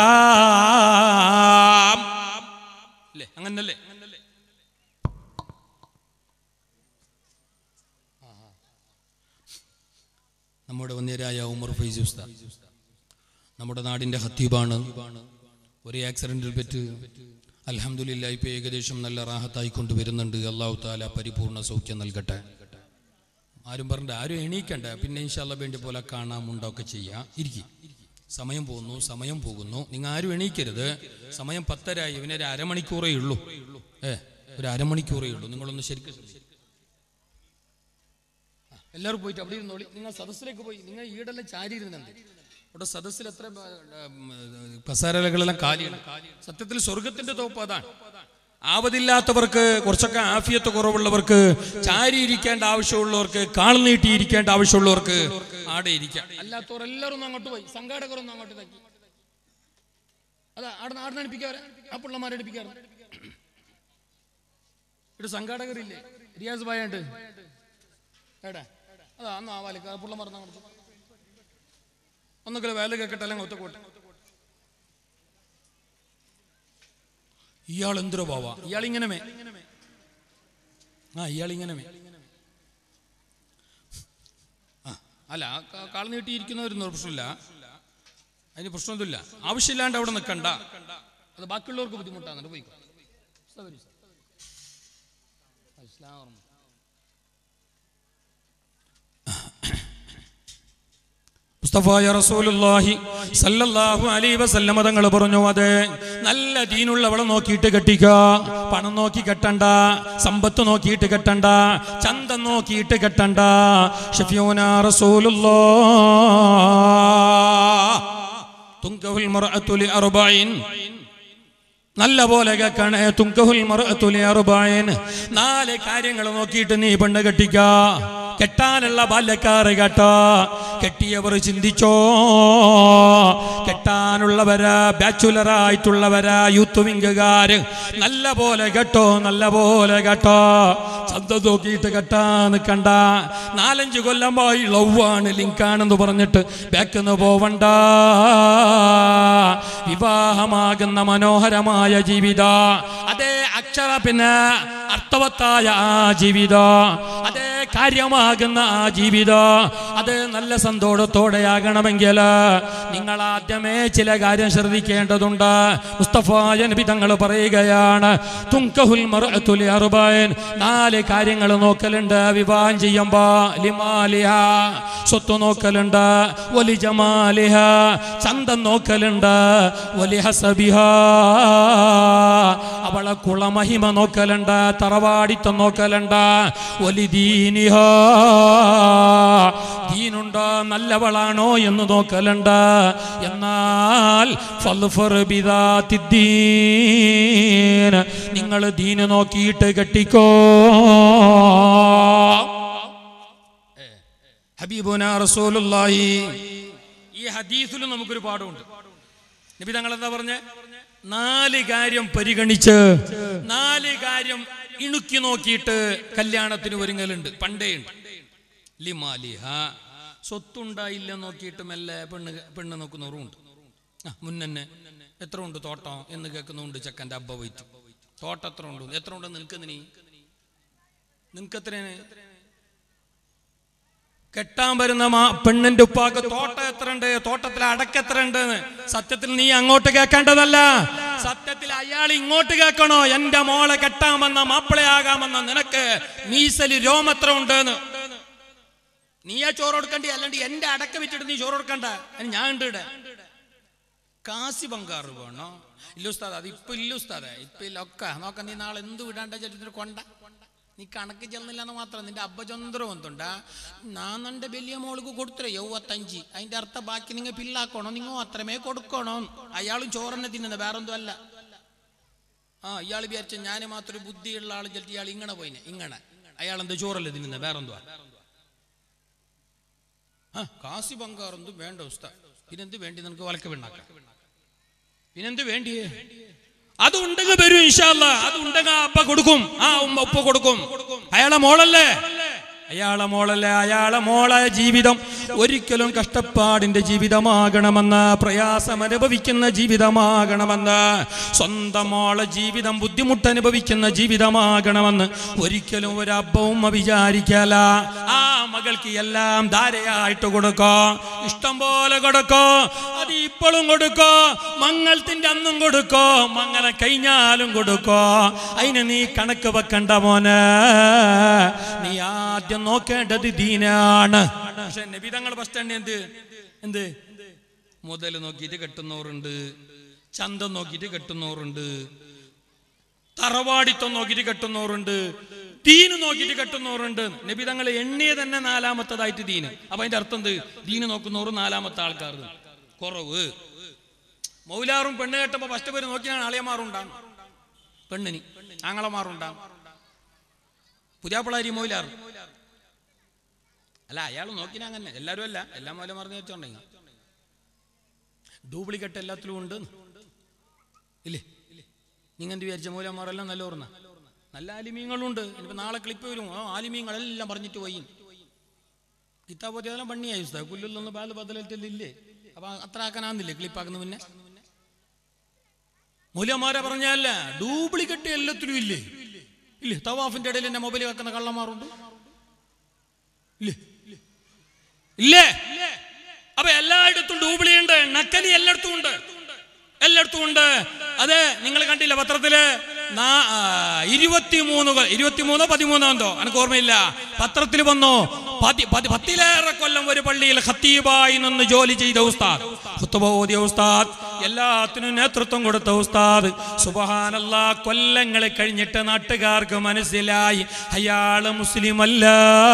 തെറ്റാം അല്ലേ അങ്ങനല്ലേ നമ്മുടെ വന്യരായ ഉമർ ഫൈസി ഉസ്താദ് നമ്മുടെ നാടിന്റെ ഹത്തീബാണ് ഒരു ആക്സിഡന്റിൽ പറ്റ് അലഹമില്ല ഇപ്പൊ ഏകദേശം നല്ല റാഹത്തായി കൊണ്ടുവരുന്നുണ്ട് അള്ളാഹു താല പരിപൂർണ സൗഖ്യം നൽകട്ടെ ആരും പറഞ്ഞിട്ട് ആരും എണീക്കണ്ട പിന്നെ ഇൻഷാല്ല വേണ്ടി പോലെ കാണാം ഉണ്ടാക്കെ ചെയ്യാം ഇരിക്കും സമയം പോകുന്നു സമയം പോകുന്നു നിങ്ങൾ ആരും എണീക്കരുത് സമയം പത്തരായി ഇവനൊരു അരമണിക്കൂറേ ഉള്ളൂ ഏ ഒരു അരമണിക്കൂറേ ഉള്ളൂ നിങ്ങളൊന്ന് ശരിക്കും ശ്രദ്ധിക്ക്. എല്ലാവരും പോയിട്ട് അവിടെ ഇരുന്നോളി നിങ്ങൾ സദസ്സിലേക്ക് പോയി നിങ്ങൾ ഈടെല്ലാം ചാരി ഇരുന്നുണ്ട് അവിടെ സദസ്സിൽ എത്ര കസാരകളെല്ലാം കാലിയാണ് സത്യത്തിൽ സ്വർഗത്തിന്റെ തോപ്പ് അതാണ് ആവതില്ലാത്തവർക്ക് കുറച്ചൊക്കെ ആഫിയത്ത് കുറവുള്ളവർക്ക് ചാരി ഇരിക്കേണ്ട ആവശ്യമുള്ളവർക്ക് കാൾ നീട്ടിയിരിക്കേണ്ട ആവശ്യമുള്ളവർക്ക് ആടെ ഇരിക്കാം അല്ലാത്തവരെല്ലാവരും ഒന്ന് അങ്ങോട്ട് പോയി സംഘാടകരൊന്നും അങ്ങോട്ട് ഇതാക്കി അതാ ആടെ ആടെ നടിപ്പിക്കാറ് ആ പിള്ളമാരെ അടിപ്പിക്കാറ് ഇവിടെ സംഘാടകരില്ലേ റിയാസ് ബായുണ്ട് എടാ അതാ അന്ന് ആ വാലിക്ക പുള്ള മറന്ന കൊടുത്തു ഒന്നുകിൽ വേല കേൾക്കട്ടെ അല്ലെങ്കിൽ ഒത്തക്കോട്ടെ ഇയാൾ എന്തൊരു പോവാ ഇയാൾ ഇങ്ങനെ മേ ആ ഇയാൾ ഇങ്ങനെ മേ ആ അല്ല ആ കാ- കാൽ നീട്ടിയിരിക്കുന്നവരൊന്നും പ്രശ്നമില്ല അതിന് പ്രശ്നമൊന്നുമില്ല ആവശ്യമില്ലാണ്ട് അവിടെ നിൽക്കണ്ട അത് ബാക്കിയുള്ളവർക്ക് ബുദ്ധിമുട്ടാണ് പോയിക്കോ സൗകര്യം, സർ. അസ്സലാമു അലൈക്കും. മുസ്തഫായ റസൂലുള്ളാഹി സല്ലല്ലാഹു അലൈഹി വസല്ലമ തങ്ങൾ പറഞ്ഞു അതെ നല്ല ദീനുള്ളവളെ നോക്കിയിട്ട് കെട്ടിക്ക പണം നോക്കി കെട്ടണ്ട സമ്പത്ത് നോക്കിയിട്ട് കെട്ടണ്ട ചന്തം നോക്കിയിട്ട് കെട്ടണ്ട ഷഫിയൂന റസൂലുള്ളാഹ് തുങ്കഹുൽ മർഅത്തു ലി അർബഈൻ നല്ല പോലെ കേൾക്കണേ തുങ്കഹുൽ മർഅത്തു ലി അർബഈൻ നാല് കാര്യങ്ങൾ നോക്കിയിട്ട് നീ പെണ്ണ് കെട്ടിക്ക കെട്ടാനുള്ള ബാല്യക്കാറ് കേട്ടോ കെട്ടിയവർ ചിന്തിച്ചോ കെട്ടാനുള്ളവരാ ബാച്ചുലറായിട്ടുള്ളവരാ യൂത്ത് വിംഗുകാര് നല്ല പോലെ കേട്ടോ നല്ല പോലെ കേട്ടോ ചന്ത നോക്കിയിട്ട് കെട്ടാ നിൽക്കണ്ട നാലഞ്ച് കൊല്ലമായി ലവാണ് ലിങ്കാണെന്ന് പറഞ്ഞിട്ട് ബാക്കിന്ന് പോവണ്ട വിവാഹമാകുന്ന മനോഹരമായ ജീവിത അതേ അക്ഷര പിന്നെ അർത്ഥവത്തായ ആ ജീവിത അതേ കാര്യമാകുന്ന ആ ജീവിത അത് നല്ല സന്തോഷത്തോടെയാകണമെങ്കിൽ നിങ്ങൾ ആദ്യമേ ചില കാര്യം ശ്രദ്ധിക്കേണ്ടതുണ്ട് മുസ്തഫായ നബി തങ്ങൾ പറയുകയാണ് തുങ്കഹുൽ മർഅത്തു ലി അർബഈൻ നാല് കാര്യങ്ങൾ നോക്കലുണ്ട് വിവാഹം ചെയ്യുമ്പോ ലിമാലിഹ സ്വത്ത് നോക്കലുണ്ട് വലി ജമാലിഹ ചന്തം നോക്കലുണ്ട് വലി ഹസബിഹ അവളെ കുളമഹിമ നോക്കലുണ്ട് തറവാടിത്തം നോക്കലുണ്ട് വലി ദീനിഹ ദീനുണ്ടോ നല്ലവളാണോ എന്ന് നോക്കലുണ്ട് എന്നാൽ ഫൽഫർ ബിദാത്തിദ്ദീൻ നിങ്ങൾ ദീന് നോക്കിയിട്ട് കെട്ടിക്കോ ഹബീബുന റസൂലുള്ളാഹി ഈ ഹദീസിലും നമുക്കൊരു പാഠമുണ്ട് നബി തങ്ങൾ എന്താ പറഞ്ഞ നാല് കാര്യം പരിഗണിച്ച് നാല് കാര്യം ഇണുക്കി നോക്കിയിട്ട് കല്യാണത്തിന് ഒരുങ്ങലുണ്ട് പണ്ടേ ഉണ്ട് ലിമാലിഹ സ്വത്തുണ്ടായില്ല നോക്കിയിട്ട് മെല്ലെ പെണ്ണ് പെണ്ണ് നോക്കുന്നവരുമുണ്ട് ആ മുന്നെ എത്ര ഉണ്ട് തോട്ടം എന്ന് കേൾക്കുന്നുണ്ട് ചെക്കൻ്റെ അബ്ബ വൈറ്റ് തോട്ടം എത്ര ഉണ്ട് എത്ര ഉണ്ട് നിനക്ക് നീ നിനക്ക് എത്രയാണ് കെട്ടാൻ വരുന്ന മാ പെണ്ണിന്റെ ഉപ്പാക്ക് തോട്ടം എത്ര ഉണ്ട് തോട്ടത്തിൽ അടക്ക എത്ര ഉണ്ട് സത്യത്തിൽ നീ അങ്ങോട്ട് കേൾക്കേണ്ടതല്ല സത്യത്തിൽ അയാൾ ഇങ്ങോട്ട് കേൾക്കണോ എന്റെ മോളെ കെട്ടാമെന്ന മാപ്പിളയാകാമെന്ന നിനക്ക് മീസല് രോമത്ര ഉണ്ട് നീയാ ചോറ് കൊടുക്കണ്ടി അല്ലാണ്ട് എന്റെ അടക്ക വിറ്റിട്ട് നീ ചോറ് കൊടുക്കണ്ട അതിന് ഞാൻ ഉണ്ട് ഇവിടെ കാശി ബംഗാറ് വേണോ ഇല്ല ഉസ്താദ് അത് ഇപ്പൊ ഇല്ല ഉസ്താദ് ഇപ്പൊ ഇല്ല ഒക്കെ നോക്ക നീ നാളെ എന്ത് വിടാണ്ട ചെറുത്തിന് കൊണ്ട നീ കണക്ക് ചെന്നില്ല എന്ന് മാത്രം നിന്റെ അബ്ബചന്ദ്രം എന്തുണ്ടാ ഞാൻ എൻ്റെ വലിയ മോൾക്ക് കൊടുത്തേ യൗവത്തഞ്ച് അതിന്റെ അർത്ഥം ബാക്കി നിങ്ങൾ പിള്ളാക്കണോ നിങ്ങൾ അത്രമേ കൊടുക്കണോ അയാളും ചോറന്നെ തിന്നുന്നത് വേറൊന്നും അല്ല ആ ഇയാൾ വിചാരിച്ച ഞാൻ മാത്രം ഒരു ബുദ്ധിയുള്ള ആൾ ചിലട്ട് ഇയാൾ ഇങ്ങനെ പോയിനെ ഇങ്ങനെ അയാൾ എന്താ ചോറല്ലേ തിന്നുന്നത് വേറെന്തുവാ ആ കാസി ബംഗാറൊന്നും വേണ്ട ഉസ്താദ് പിന്നെന്ത് വേണ്ടി നിനക്ക് വലക്ക് പെണ്ണാക്കാം പിന്നെന്ത് വേണ്ടിയേ അത് ഉണ്ടെങ്കിൽ വരും ഇൻഷാല്ല അത് ഉണ്ടെങ്കിൽ അപ്പ കൊടുക്കും ആ ഉമ്മ ഉപ്പ കൊടുക്കും അയാളെ മോളല്ലേ അയാളെ മോളല്ലേ അയാളെ മോളെ ജീവിതം ഒരിക്കലും കഷ്ടപ്പാടിന്റെ ജീവിതമാകണമെന്ന് പ്രയാസം അനുഭവിക്കുന്ന ജീവിതമാകണമെന്ന് സ്വന്തം മോളെ ജീവിതം ബുദ്ധിമുട്ട് അനുഭവിക്കുന്ന ജീവിതമാകണമെന്ന് ഒരിക്കലും ഒരു അബ്ബവും വിചാരിക്കല ആ മകൾക്ക് എല്ലാം ധാരയായിട്ട് കൊടുക്കോ ഇഷ്ടം പോലെ കൊടുക്കോ അത് ഇപ്പോഴും കൊടുക്കോ മംഗളത്തിന്റെ അന്നും കൊടുക്കോ മംഗലം കഴിഞ്ഞാലും കൊടുക്കോ അതിന് നീ കണക്ക് വെക്കണ്ട മോനെ നീ ആദ്യം നോക്കേണ്ടത് ദീനാണ് പക്ഷെ നബിതങ്ങൾ ബസ് സ്റ്റാൻഡ് എന്ത് എന്ത് മുതൽ നോക്കിയിട്ട് കെട്ടുന്നവരുണ്ട് ചന്തം നോക്കിയിട്ട് കെട്ടുന്നവരുണ്ട് തറവാടിത്തം നോക്കിയിട്ട് കെട്ടുന്നവരുണ്ട് ദീന് നോക്കിയിട്ട് കെട്ടുന്നവരുണ്ട് നബി തങ്ങൾ എണ്ണിയ തന്നെ നാലാമത്തതായിട്ട് ദീന് അപ്പൊ അതിന്റെ അർത്ഥം എന്ത് ദീന് നോക്കുന്നവർ നാലാമത്തെ ആൾക്കാർ കുറവ് മൗലാറും പെണ്ണ് കെട്ടപ്പോ ഫസ്റ്റ് പേര് നോക്കിയാണ് അളിയമാറുണ്ടാകും പെണ്ണിന് ആങ്ങളമാറുണ്ടാകും പുതിയാപ്പിളാരി മൗലാർ അല്ല അയാൾ നോക്കിനാ അങ്ങനെ എല്ലാവരും അല്ല എല്ലാ മൗലമാർന്ന് വെച്ചോണ്ടെങ്കിൽ ഡ്യൂപ്ലിക്കേറ്റ് എല്ലാത്തിലും ഉണ്ട് ഇല്ലേ നിങ്ങൾ എന്ത് വിചാരിച്ച മൂലന്മാരെല്ലാം നല്ല ഓർന്ന നല്ല ആലിമീങ്ങളുണ്ട് ഇനിയിപ്പോ നാളെ ക്ലിപ്പ് വരും ആ ആലിമീങ്ങളെല്ലാം പറഞ്ഞിട്ട് പോയി കിതാബോത്തി അതെല്ലാം പണിയായി ഉസ്താദ് കുല്ലിലൊന്ന് ബാല് ബദലില്ലേ അപ്പൊ അത്ര ആക്കാനാന്നില്ലേ ക്ലിപ്പാക്കുന്ന മുന്നേ മൂലന്മാരെ പറഞ്ഞല്ല ഡ്യൂപ്ലിക്കേറ്റ് എല്ലാത്തിലും ഇല്ലേ ഇല്ലേ തവാഫിന്റെ ഇടയിൽ എന്നെ മൊബൈൽ വെക്കുന്ന കള്ളന്മാരുണ്ട് ഇല്ലേ ഇല്ലേ അപ്പൊ എല്ലായിടത്തും ഡൂബിളി ഉണ്ട് നക്കലി എല്ലായിടത്തും ഉണ്ട് എല്ലായിടത്തും ഉണ്ട് അതെ നിങ്ങൾ കണ്ടില്ല പത്രത്തില് നാ- ആ, ഇരുപത്തിമൂന്ന് കൊ- ഇരുപത്തിമൂന്നോ പതിമൂന്നോ എന്തോ എനിക്ക് ഓർമ്മയില്ല പത്രത്തിൽ വന്നു പതി- പതി- പത്തിലേറെ കൊല്ലം ഒരു പള്ളിയിൽ ഖത്തീബായി നിന്ന് ജോലി ചെയ്ത ഉസ്താദ് ഖുത്ബ ഓതിയ ഉസ്താദ് എല്ലാത്തിനും നേതൃത്വം കൊടുത്ത ഉസ്താദ് സുബഹാനല്ല കൊല്ലങ്ങൾ കഴിഞ്ഞിട്ട് നാട്ടുകാർക്ക് മനസ്സിലായി അയാള് മുസ്ലിം അല്ല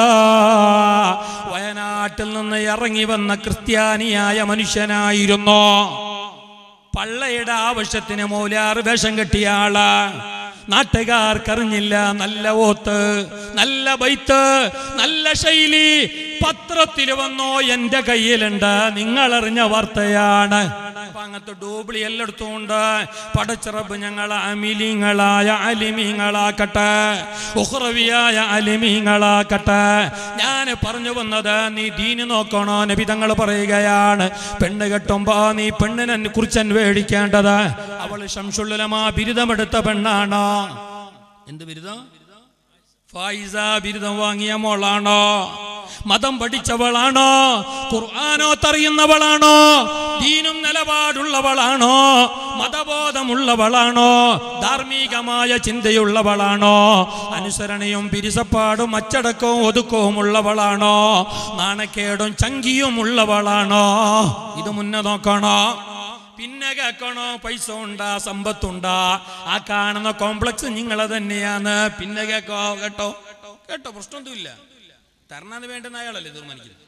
വയനാട്ടിൽ നിന്ന് ഇറങ്ങി വന്ന ക്രിസ്ത്യാനിയായ മനുഷ്യനായിരുന്നു പള്ളയുടെ ആവശ്യത്തിന് മൗലാറ് വേഷം കെട്ടിയ ആള് നാട്ടുകാർക്കറിഞ്ഞില്ല നല്ല ഓത്ത് നല്ല ബൈത്ത് നല്ല ശൈലി പത്രത്തിൽ വന്നോ എന്റെ കയ്യിലുണ്ട് നിങ്ങൾ അറിഞ്ഞ വാർത്തയാണ് അപ്പൊ അങ്ങനത്തെ ഡൂബ്ലി എല്ലായിടത്തും ഉണ്ട് പടച്ചിറപ്പ് ഞങ്ങൾ അമിലിങ്ങളായ അലിമീങ്ങളാക്കട്ടെ ഉഹ്റവിയായ അലിമീങ്ങളാക്കട്ടെ ഞാൻ പറഞ്ഞു വന്നത് നീ ദീന് നോക്കണോ നബി തങ്ങൾ പറയുകയാണ് പെണ്ണ് കെട്ടുമ്പോ നീ പെണ്ണിനെ കുറിച്ച് അന്വേഷിക്കേണ്ടത് അവൾ ശംസുള്ളലമാ ബിരുദമെടുത്ത പെണ്ണാണോ എന്ത് ബിരുദം ഫായിസ ബിരുദം വാങ്ങിയ മോളാണോ മതം പഠിച്ചവളാണോ ഖുർആാനോ തറിയുന്നവളാണോ ദീനും നിലപാടുള്ളവളാണോ മതബോധമുള്ളവളാണോ ധാർമ്മികമായ ചിന്തയുള്ളവളാണോ അനുസരണയും പിരിസപ്പാടും അച്ചടക്കവും ഒതുക്കവും ഉള്ളവളാണോ നാണക്കേടും ചങ്കിയും ഉള്ളവളാണോ ഇത് മുന്നേ നോക്കണോ പിന്നെ കേൾക്കണോ പൈസ ഉണ്ടാ സമ്പത്തുണ്ടാ ആ കാണുന്ന കോംപ്ലക്സ് നിങ്ങളെ തന്നെയാണ് പിന്നെ കേക്കോ കേട്ടോ കേട്ടോ പ്രശ്നമൊന്നുമില്ല തരണാന്ന് വേണ്ടുന്ന അയാളല്ലേ തീരുമാനിക്കുന്നത്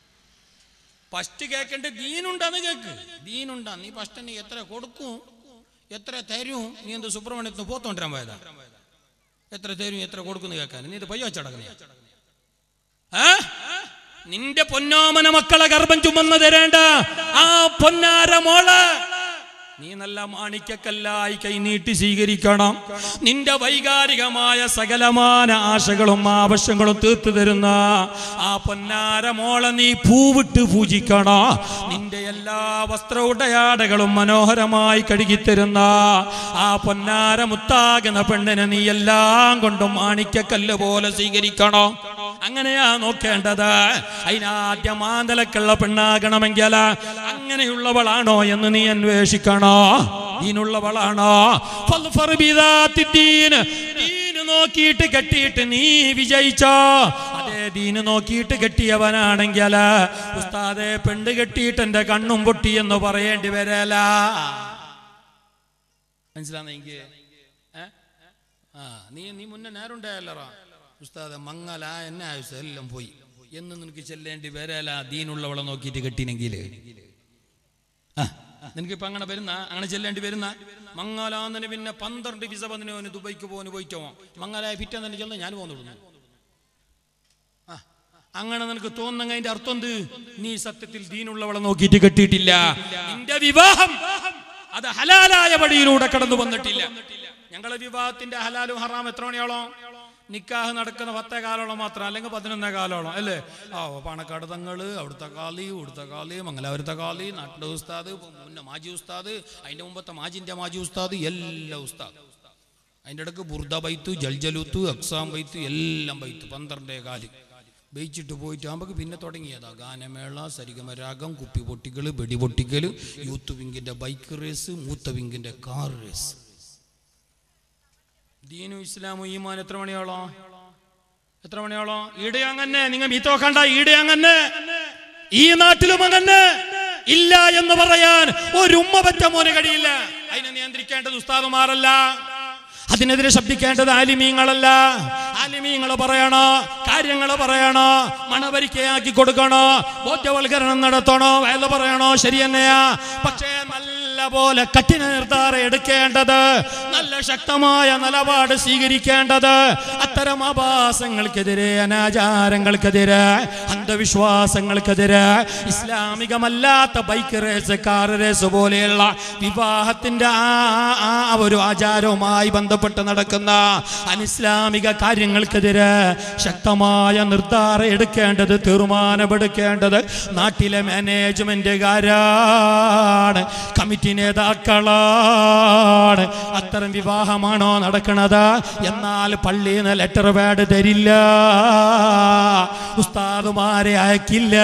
ഫസ്റ്റ് കേൾക്കേണ്ട ദീനുണ്ടാന്ന് കേക്ക് ദീനുണ്ടാ നീ ഫസ്റ്റ് നീ എത്ര കൊടുക്കും എത്ര തരും നീ എന്ത് സുബ്രഹ്മണ്യത്തിന് പോത്തോണ്ടിരാൻ പോയതാ എത്ര തരും എത്ര കൊടുക്കുന്നു കേൾക്കാൻ നീ ഇത് പയ്യ വെച്ചടക്കുന്നേ ഏ? നിന്റെ പൊന്നോമന മക്കളെ ഗർഭം ചുമന്ന് തരേണ്ട ആ പൊന്നാര മോള് നീ നല്ല മാണിക്കക്കല്ലായി കൈനീട്ടി സ്വീകരിക്കണം നിന്റെ വൈകാരികമായ സകലമാന ആശകളും ആവശ്യങ്ങളും തീർത്തു തരുന്ന ആ പൊന്നാര മോളെ നീ പൂവിട്ട് പൂജിക്കണം നിന്റെ എല്ലാ വസ്ത്ര ഉടയാടകളും മനോഹരമായി കഴുകിത്തരുന്ന ആ പൊന്നാര മുത്താകുന്ന പെണ്ണിനെ നീ എല്ലാം കൊണ്ടും മാണിക്കക്കല്ല് പോലെ സ്വീകരിക്കണം അങ്ങനെയാ നോക്കേണ്ടത് അതിനാദ്യം ആന്തലക്കുള്ള പെണ്ണാകണമെങ്കിൽ അങ്ങനെയുള്ളവളാണോ എന്ന് നീ അന്വേഷിക്കണോ ദീനുള്ളവളാണോ ഫൽഫർ ബിദാത്തി ദീന്. ദീന് നോക്കിയിട്ട് കെട്ടിയിട്ട് നീ വിജയിച്ചോ അതേ ദീന് നോക്കിയിട്ട് കെട്ടിയവനാണെങ്കിൽ ഉസ്താദെ പെണ്ണ് കെട്ടിയിട്ട് എന്റെ കണ്ണും പൊട്ടി എന്ന് പറയേണ്ടി വരല മനസ്സിലാന്നെങ്കിൽ ആ നീ നീ മുന്നേ നേരുണ്ടായല്ലറാ ഉസ്താദ് മങ്ങല എന്നെ ആയുസ് എല്ലാം പോയി എന്ന് നിനക്ക് ചെല്ലേണ്ടി വരല ദീനുള്ളവളെ നോക്കിയിട്ട് കെട്ടിനെങ്കിൽ ആ നിനക്ക് ഇപ്പൊ അങ്ങനെ വരുന്ന അങ്ങനെ ചെല്ലേണ്ടി വരുന്ന മംഗലാന്നന് പിന്നെ പന്ത്രണ്ട് വിസ വന്നിന് ദുബൈക്ക് പോകാൻ പോയിട്ടോ മംഗലായ പിറ്റേ തന്നെ ചെന്ന് ഞാൻ പോന്നു ആ അങ്ങനെ നിനക്ക് തോന്നുന്ന അതിന്റെ അർത്ഥം എന്ത് നീ സത്യത്തിൽ ദീനുള്ളവളെ നോക്കിയിട്ട് കെട്ടിയിട്ടില്ല നിന്റെ വിവാഹം അത് ഹലാലായ വഴിയിലൂടെ കടന്നു വന്നിട്ടില്ല ഞങ്ങളെ വിവാഹത്തിന്റെ ഹലാലും ഹറാം എത്ര മണിയോളം നിക്കാഹ് നടക്കുന്ന പത്തേ കാലോളം മാത്രം അല്ലെങ്കിൽ പതിനൊന്നേ കാലോളം അല്ലേ ആ പാണക്കാട് തങ്ങള് അവിടുത്തെ കാളി ഇവിടുത്തെ കാളി മംഗലാപുരത്തെ കാളി നാട്ടിലെ ഉസ്താദ് മുന്നേ മാജി ഉസ്താദ് അതിന്റെ മുമ്പത്തെ മാജിന്റെ മാജി ഉസ്താദ് എല്ലാ ഉസ്താദ് അതിൻ്റെ ഇടക്ക് ബുർദ ബൈത്ത് ജൽജലുത്ത് അക്സാം ബൈത്ത് എല്ലാം ബൈത്ത് പന്ത്രണ്ടേ കാല് ബയിച്ചിട്ട് പോയിട്ട് ആകുമ്പോൾ പിന്നെ തുടങ്ങിയതാ ഗാനമേള സരിഗമരാഗം കുപ്പി പൊട്ടിക്കൽ വെടി പൊട്ടിക്കൽ യൂത്ത് വിങ്ങിൻ്റെ ബൈക്ക് റേസ് മൂത്ത വിങ്ങിൻ്റെ കാർ റേസ് ദീനു ഇസ്ലാമും ഈമാൻ എത്ര മണിയോളം എത്ര മണിയോളം ഈടെ അങ്ങനെ നിങ്ങൾ മീത്ത നോക്കണ്ട ഈടെ അങ്ങനെ ഈ നാട്ടിലും അങ്ങനെ ഇല്ല എന്ന് പറയാൻ ഒരു ഉമ്മ പറ്റ മോന് കഴിയില്ല അതിനെ നിയന്ത്രിക്കേണ്ടത് ഉസ്താദുമാരല്ല അതിനെതിരെ ശബ്ദിക്കേണ്ടത് ആലിമീങ്ങളല്ല ആലിമീങ്ങൾ പറയണോ കാര്യങ്ങൾ പറയണോ മണവരിക്കയാക്കി കൊടുക്കണോ ബോധ്യവൽക്കരണം നടത്തണോ വയല് പറയണോ ശരി തന്നെയാ പക്ഷേ നല്ല പോലെ കഠിന നിർദ്ധാരം എടുക്കേണ്ടത് നല്ല ശക്തമായ നിലപാട് സ്വീകരിക്കേണ്ടത് അത്തരം ആഭാസങ്ങൾക്കെതിരെ അനാചാരങ്ങൾക്കെതിരെ അന്ധവിശ്വാസങ്ങൾക്കെതിരെ ഇസ്ലാമികമല്ലാത്ത ബൈക്ക് റേസ് കാർ റേസ് പോലെയുള്ള വിവാഹത്തിന്റെ ആ ആ ഒരു ആചാരവുമായി ബന്ധപ്പെട്ട് നടക്കുന്ന അനിസ്ലാമിക കാര്യങ്ങൾക്കെതിരെ ശക്തമായ നിർദ്ധാരം എടുക്കേണ്ടത് തീരുമാനമെടുക്കേണ്ടത് നാട്ടിലെ മാനേജ്മെന്റുകാരാണ് കമ്മിറ്റി നേതാക്കളാണ് അത്തരം വിവാഹമാണോ നടക്കുന്നത് എന്നാൽ പള്ളിയിൽ നിന്ന് ലെറ്റർ പാഡ് തരില്ല ഉസ്താദുമാരെ അയക്കില്ല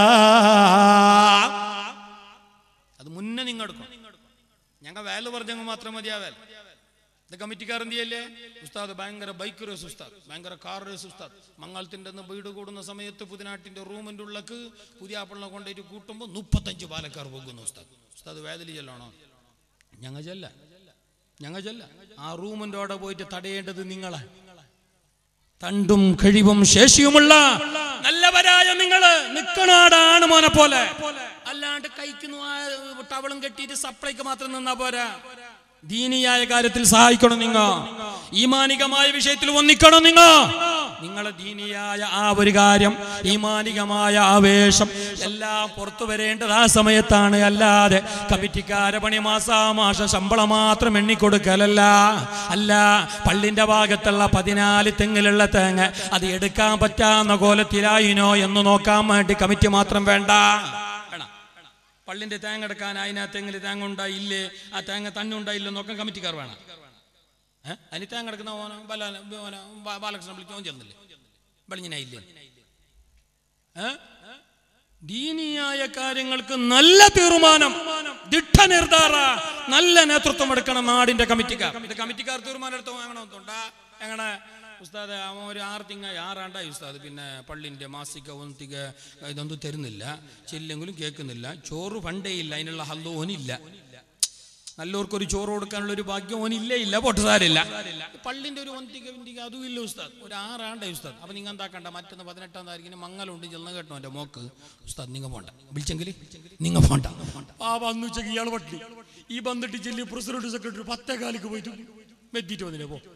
അത് മുന്നേ നിങ്ങൾ എടുക്കണം ഞങ്ങൾ വേല പറഞ്ഞെങ്കിൽ മാത്രം മതിയാവേൽ ഇത് കമ്മിറ്റിക്കാർ എന്ത് ചെയ്യല്ലേ ഉസ്താദ് ഭയങ്കര ബൈക്ക് റേസ് ഉസ്താദ് ഭയങ്കര കാർ റേസ് ഉസ്താദ് മംഗളത്തിന്റെ അന്ന് വീട് കൂടുന്ന സമയത്ത് പുതിനാട്ടിന്റെ റൂമിന്റെ ഉള്ളക്ക് പുതിയ ആപ്പിളിനെ കൊണ്ടുപോയിട്ട് കൂട്ടുമ്പോൾ മുപ്പത്തഞ്ച് പാലക്കാർ പോകുന്നു ഉസ്താദ് ഉസ്താദ് വേദലി ചെല്ലണോ ഞങ്ങൾ ചെല്ല ഞങ്ങൾ ചെല്ല ആ റൂമിന്റെ അവിടെ പോയിട്ട് തടയേണ്ടത് നിങ്ങളെ തണ്ടും കഴിവും ശേഷിയുമുള്ള നല്ലവരായ നിങ്ങള് നിക്കണാടാണ് മോനെ പോലെ അല്ലാണ്ട് കൈക്കുന്നു ടവളും കെട്ടിയിട്ട് സപ്ലൈക്ക് മാത്രം നിന്നാ പോരാ ദീനിയായ കാര്യത്തിൽ സഹായിക്കണം നിങ്ങ ഈമാനികമായ വിഷയത്തിൽ ഒന്നിക്കണം നിങ്ങ നിങ്ങളെ ദീനിയായ ആ ഒരു കാര്യം ഈമാനികമായ ആവേശം എല്ലാം പുറത്തു വരേണ്ടത് ആ സമയത്താണ് അല്ലാതെ കമ്മിറ്റിക്കാരെ പണി മാസാമാസം ശമ്പളം മാത്രം എണ്ണിക്കൊടുക്കലല്ല അല്ല പള്ളിന്റെ ഭാഗത്തുള്ള പതിനാല് തെങ്ങിലുള്ള തേങ്ങ അത് എടുക്കാൻ പറ്റാവുന്ന കോലത്തിലായിനോ എന്ന് നോക്കാൻ വേണ്ടി കമ്മിറ്റി മാത്രം വേണ്ട വേണം പള്ളിന്റെ തേങ്ങ എടുക്കാൻ അതിനകത്തെങ്കിൽ തേങ്ങ ഉണ്ടായില്ലേ ആ തേങ്ങ തന്നെ ഉണ്ടായില്ലോ നോക്കാൻ കമ്മിറ്റിക്കാർ വേണം ഏഹ് അതിന് തേങ്ങ എടുക്കുന്ന ഓനോ ബല ഓനോ ബാ- ബാലകൃഷ്ണൻ വിളിക്കാൻ ചേർന്നില്ലേ വെളിഞ്ഞനായില്ലേ ഏ ദീനിയായ കാര്യങ്ങൾക്ക് നല്ല തീരുമാനം ദിട്ട നിർദ്ധാര നല്ല നേതൃത്വം എടുക്കണം നാടിന്റെ കമ്മിറ്റിക്കാർ ഇത് കമ്മിറ്റിക്കാർ തീരുമാനം എടുത്തോ എങ്ങനെ എങ്ങനെ ഉസ്താദ് അവൻ ഒരു ആറ് തിങ്ക ആറാണ്ടായി ഉസ്താദ് പിന്നെ പള്ളിൻ്റെ മാസിക ഒന്നിക ഇതൊന്നും തരുന്നില്ല ചെല്ലെങ്കിലും കേൾക്കുന്നില്ല ചോറ് ഫണ്ടേ ഇല്ല അതിനുള്ള ഹല്ലോ ഓനില്ല നല്ലവർക്കൊരു ചോറ് കൊടുക്കാനുള്ള ഒരു ഭാഗ്യം ഓനില്ലേ ഇല്ല പൊട്ടുസാരില്ല പള്ളിന്റെ ഒരു ഒന്തിക വിന്തിക അതും ഇല്ല ഉസ്താദ് ഒരു ആറാണ്ടേ ഉസ്താദ് അപ്പൊ നിങ്ങൾ എന്താക്കണ്ട മറ്റൊന്ന് പതിനെട്ടാം താരീഖിന് മംഗലുണ്ട് ചെന്ന് കേട്ടോ എൻ്റെ മോക്ക് ഉസ്താദ് നിങ്ങൾ പോണ്ട വിളിച്ചെങ്കിൽ നിങ്ങൾ പോണ്ട ആ വന്നു ഉച്ചക്ക് ഇയാൾ പട്ടി ഈ വന്നിട്ട് ചെല്ലി പ്രസിഡന്റ് സെക്രട്ടറി പത്തേ കാലിക്ക് പോയിട്ട് മെത്തിയിട്ട് വന്നില്ലേ പോ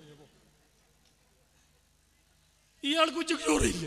ഇയാൾക്ക് ഉച്ചക്ക് ചോറില്ല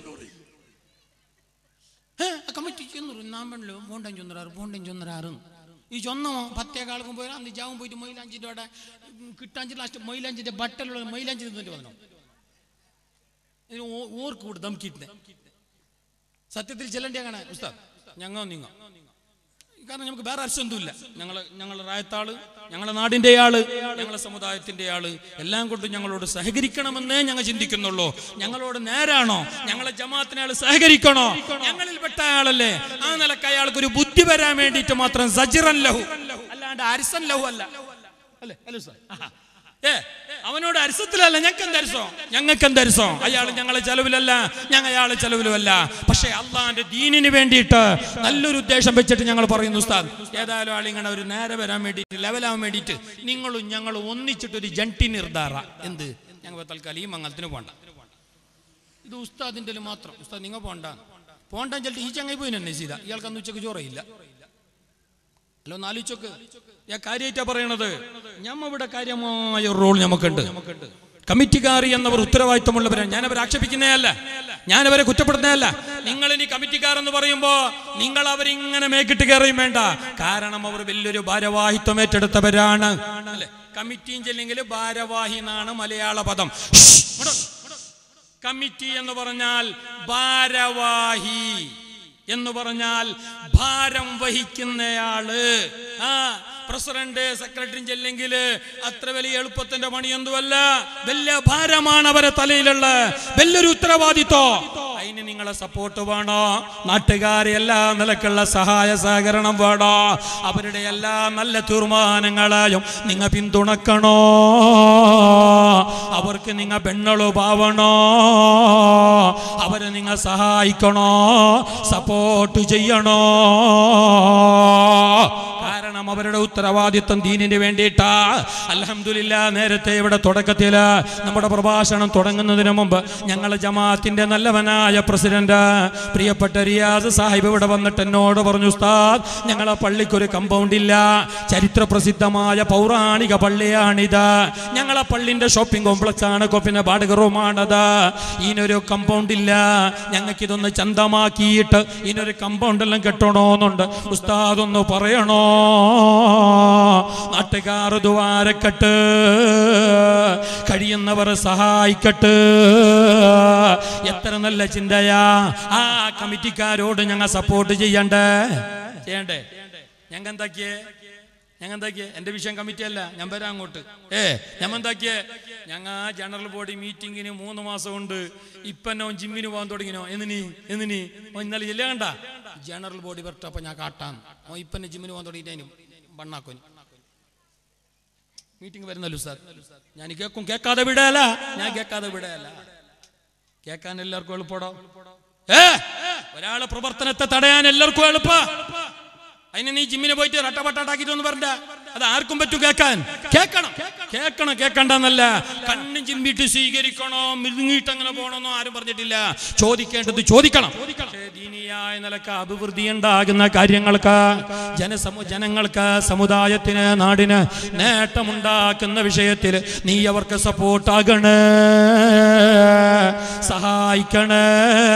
കമ്മിറ്റി ചെന്നു നാൻ പെണ്ണല്ലോ പോണ്ടൻ ചൊന്നറാറ് പോണ്ടൻ ചൊന്നറാറ് ഈ ചൊന്നമോ പത്തേകാൾക്കും പോയി അന്ന് ജാവും പോയിട്ട് മൈലാഞ്ചിന്റെ അവിടെ കിട്ടാഞ്ചി ലാസ്റ്റ് മൈലാഞ്ചിന്റെ ബട്ടലുള്ള മൈലാഞ്ചി തിന്നിട്ട് വന്നു ഇതിന് ഓ- ഓർക്ക് കൂടെ ദംക്കിട്ട് സത്യത്തിൽ ചെല്ലണ്ടേ അങ്ങനെ ഉസ്താദ് ഞങ്ങൾ നിങ്ങ കാരണം നമുക്ക് വേറെ അർശമൊന്നുമില്ല ഞങ്ങൾ ഞങ്ങളുടെ റായത്താള് ഞങ്ങളുടെ നാടിന്റെ ആള് ഞങ്ങളുടെ സമുദായത്തിന്റെ ആള് എല്ലാം കൊണ്ടും ഞങ്ങളോട് സഹകരിക്കണമെന്നേ ഞങ്ങൾ ചിന്തിക്കുന്നുള്ളൂ ഞങ്ങളോട് നേരാണോ ഞങ്ങളെ ജമാഅത്തിനെ ആള് സഹകരിക്കണോ ഞങ്ങളിൽ പെട്ട ആളല്ലേ ആ നിലക്ക് അയാൾക്ക് ഒരു ബുദ്ധി വരാൻ വേണ്ടിയിട്ട് മാത്രം സജിറൻ ലഹു അല്ലാണ്ട് അരിസൻ ലഹു അല്ല അല്ലേ അല്ലേ ഉസ്താദ്? ആഹാ. ഏ അവനോട് അരിസത്തിലല്ല ഞങ്ങൾക്ക് എന്തരിസോ ഞങ്ങൾക്ക് എന്തരിസോ അയാൾ ഞങ്ങളെ ചെലവിലല്ല ഞങ്ങൾ അയാളെ ചെലവിലുമല്ല പക്ഷേ അള്ളാന്റെ ദീനിന് വേണ്ടിയിട്ട് നല്ലൊരു ഉദ്ദേശം വെച്ചിട്ട് ഞങ്ങൾ പറയുന്നു ഉസ്താദ് ഏതായാലും ആളിങ്ങനെ ഒരു നേരെ വരാൻ വേണ്ടിയിട്ട് ലെവലാവാൻ വേണ്ടിയിട്ട് നിങ്ങളും ഞങ്ങളും ഒന്നിച്ചിട്ടൊരു ജണ്ടി നിർദ്ധാര എന്ത് ഞങ്ങൾ തൽക്കാലം ഈ മംഗലത്തിന് പോണ്ട ഇത് ഉസ്താദിൻ്റെ മാത്രം ഉസ്താദ് നിങ്ങൾ പോണ്ട പോണ്ടാൻ ചെല്ലിട്ട് ഈ ചങ്ങായി പോയി തന്നെ ചെയ്ത ഇയാൾക്ക് അന്ന് ഉച്ചക്ക് ചോറയില്ല അല്ലോ നാലിച്ചൊക്കെ ഞാൻ കാര്യമായിട്ടാ പറയണത് ഞമ്മ ഇവിടെ കാര്യമായ ഒരു റോൾ നമുക്കുണ്ട് കമ്മിറ്റിക്കാർ എന്നവർ ഉത്തരവാദിത്തമുള്ളവരാണ് ഞാൻ അവരെ ആക്ഷേപിക്കുന്നേ അല്ല ഞാൻ അവരെ കുറ്റപ്പെടുത്തുന്നതല്ല നിങ്ങൾ ഇനി കമ്മിറ്റിക്കാരെന്ന് പറയുമ്പോ നിങ്ങൾ അവരിങ്ങനെ മേക്കിട്ട് കയറിയും വേണ്ട കാരണം അവർ വലിയൊരു ഭാരവാഹിത്വം ഏറ്റെടുത്തവരാണ് അല്ലേ കമ്മിറ്റിയും ചെല്ലെങ്കിൽ ഭാരവാഹി എന്നാണ് മലയാള പദം ഷ്ഷ്, ഇങ്ങോട്ട്. കമ്മിറ്റി എന്ന് പറഞ്ഞാൽ ഭാരവാഹി എന്ന് പറഞ്ഞാൽ ഭാരം വഹിക്കുന്നയാള് ആ പ്രസിഡന്റ് സെക്രട്ടറി ചെല്ലെങ്കിൽ അത്ര വലിയ എളുപ്പത്തിന്റെ പണിയൊന്നുമല്ല വലിയ ഭാരമാണ് അവരെ തലയിലുള്ള വലിയൊരു ഉത്തരവാദിത്വം അതിന് നിങ്ങളെ സപ്പോർട്ട് വേണോ നാട്ടുകാരെ എല്ലാ നിലക്കുള്ള സഹായ സഹകരണം വേണോ അവരുടെ എല്ലാ നല്ല തീരുമാനങ്ങളെയും നിങ്ങൾ പിന്തുണക്കണോ അവർക്ക് നിങ്ങൾ പെണ്ണളുപാവണോ അവരെ നിങ്ങൾ സഹായിക്കണോ സപ്പോർട്ട് ചെയ്യണോ കാരണം അവരുടെ ഉത്തരവാദിത്വം ദീനിന് വേണ്ടിയിട്ടാ അലഹമില്ല നേരത്തെ ഇവിടെ തുടക്കത്തിൽ നമ്മുടെ പ്രഭാഷണം തുടങ്ങുന്നതിന് മുമ്പ് ഞങ്ങൾ ജമാഅത്തിന്റെ നല്ലവനായ പ്രസിഡന്റ് പ്രിയപ്പെട്ട റിയാസ് സാഹിബ് ഇവിടെ വന്നിട്ട് എന്നോട് പറഞ്ഞു ഉസ്താദ് ഞങ്ങളെ പള്ളിക്കൊരു കമ്പൗണ്ട് ഇല്ല ചരിത്ര പ്രസിദ്ധമായ പൗരാണിക പള്ളിയാണിത് ഞങ്ങളെ പള്ളിന്റെ ഷോപ്പിംഗ് കോംപ്ലക്സ് ആണ് പിന്നെ വാടക റൂമാണത് ഇതിനൊരു കമ്പൗണ്ട് ഇല്ല ഞങ്ങൾക്ക് ഇതൊന്ന് ചന്തമാക്കിയിട്ട് ഇതിനൊരു കമ്പൗണ്ട് എല്ലാം കെട്ടണോന്നുണ്ട് ഉസ്താദ് ഒന്ന് പറയണോ നാട്ടുകാർ ദ്വാരക്കെട്ട് കഴിയുന്നവർ സഹായിക്കട്ട് എത്ര നല്ല ചിന്തയാ ആ കമ്മിറ്റിക്കാരോട് ഞങ്ങൾ സപ്പോർട്ട് ചെയ്യണ്ടേ ചെയ്യണ്ടേ ഞങ്ങൾ എന്താക്കിയേ ഞങ്ങൾ എന്താക്കിയേ എന്റെ വിഷയം കമ്മിറ്റി അല്ല ഞാൻ വരാം അങ്ങോട്ട് ഏ ഞമ്മ എന്താക്കിയേ ഞങ്ങ ജനറൽ ബോഡി മീറ്റിങ്ങിന് മൂന്ന് മാസം ഉണ്ട് ഇപ്പന്നോ ജിമ്മിന് പോകാൻ തുടങ്ങിനോ എന്നിനി എന്നിനി ഓ ഇന്നലെ ഇല്ല കണ്ട ജനറൽ ബോഡി വരട്ടപ്പോ ഞാൻ കാട്ടാൻ ഓ ഇപ്പന്നെ ജിമ്മിന് പോകാൻ തുടങ്ങിയിട്ട് ബണ്ണാക്കോനി മീറ്റിംഗ് വരുന്നല്ലോ സാർ ഞാൻ കേൾക്കും കേൾക്കാതെ വിടയല്ല ഞാൻ കേൾക്കാതെ വിടയല്ല കേൾക്കാൻ എല്ലാവർക്കും എളുപ്പടോ ഏ ഒരാളെ പ്രവർത്തനത്തെ തടയാൻ എല്ലാവർക്കും എളുപ്പ അതിന് നീ ജിമ്മിന് പോയിട്ട് റട്ടപട്ടാക്കിട്ടൊന്നും പറഞ്ഞ അത് ആർക്കും പറ്റൂ കേൾക്കാൻ കേൾക്കണം കേൾക്കണം കേൾക്കണ്ടെന്നല്ല കണ്ണും ചിമ്മിട്ട് സ്വീകരിക്കണോ മിഴുങ്ങിയിട്ട് അങ്ങനെ പോകണമെന്നോ ആരും പറഞ്ഞിട്ടില്ല ചോദിക്കേണ്ടത് ചോദിക്കണം പക്ഷേ ദീനീയായ നിലക്ക് അഭിവൃദ്ധി ഉണ്ടാകുന്ന കാര്യങ്ങൾക്ക് ജനസമു ജനങ്ങൾക്ക് സമുദായത്തിന് നാടിന് നേട്ടമുണ്ടാക്കുന്ന വിഷയത്തിൽ നീ അവർക്ക് സപ്പോർട്ടാകണേ സഹായിക്കണേ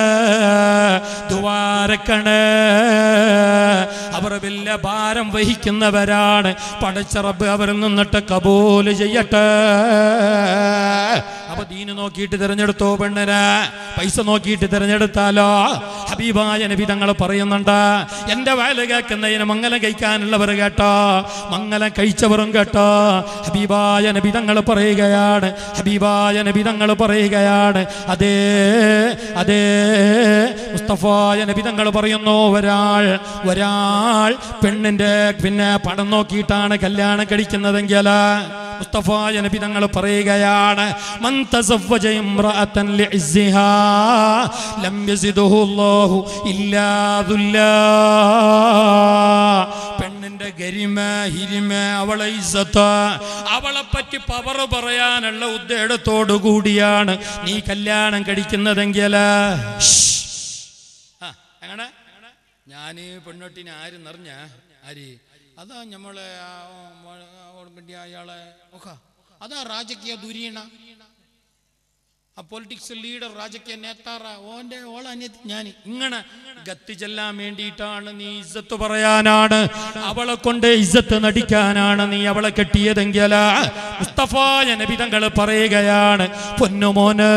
ദ്വാരക്കണേ അവർ വലിയ ഭാരം വഹിക്കുന്നവരാണ് പടച്ചറബ് അവരിൽ നിന്നിട്ട് കബൂല് ചെയ്യട്ടെ അപ്പൊ ദീന് നോക്കിയിട്ട് തിരഞ്ഞെടുത്തോ പെണ്ണന് പൈസ നോക്കിയിട്ട് തിരഞ്ഞെടുത്താലോ ഹബീബായ നബി തങ്ങൾ പറയുന്നുണ്ട് എന്റെ വയല് കേൾക്കുന്നതിന് മംഗലം കഴിക്കാനുള്ളവർ കേട്ടോ മംഗലം കഴിച്ചവരും കേട്ടോ ഹബീബായ നബി തങ്ങൾ പറയുകയാണ് ഹബീബായ നബി തങ്ങൾ പറയുകയാണ് അതേ അതേ മുസ്തഫായ നബി തങ്ങൾ പറയുന്നു ഒരാൾ ഒരാൾ പെണ്ണിന്റെ പിന്നെ പടം നോക്കിയിട്ടാണ് കല്യാണം കഴിക്കുന്നതെങ്കിൽ മുസ്തഫായ നബി തങ്ങൾ പറയുകയാണ് മൻ തസവ്വജ ഇംറഅതൻ ലിഇസ്സിഹാ ലം യസിദുഹു അല്ലാഹു ഇല്ലാ ദുല്ലാ പെണ്ണിന്റെ ഗരിമ ഹിരിമ അവളെ ഇസ്സത്ത് അവളെ പറ്റി പവർ പറയാനുള്ള ഉദ്ദേടത്തോടു കൂടിയാണ് നീ കല്യാണം കഴിക്കുന്നതെങ്കിൽ അങ്ങനെ ഞാൻ പെണ്ണൊട്ടിനെ ആര് നിറഞ്ഞ ആര് അതാ നമ്മളെ ആ, ആ, ഓർമ്മ അയാളെ നോക്ക അതാ രാജകീയ ദുരീണ ആ പൊളിറ്റിക്സ് ലീഡർ രാജകീയ നേതാറ ഓന്റെ ഓള അനിയത്തി ഞാൻ ഇങ്ങനെ ഗത്തി ചെല്ലാൻ വേണ്ടിയിട്ടാണ് നീ ഇജ്ജത്ത് പറയാനാണ് അവളെ കൊണ്ട് ഇജ്ജത്ത് നടിക്കാനാണ് നീ അവളെ കെട്ടിയതെങ്കിൽ മുസ്തഫായ നബിതങ്ങൾ പറയുകയാണ് പൊന്നുമോന്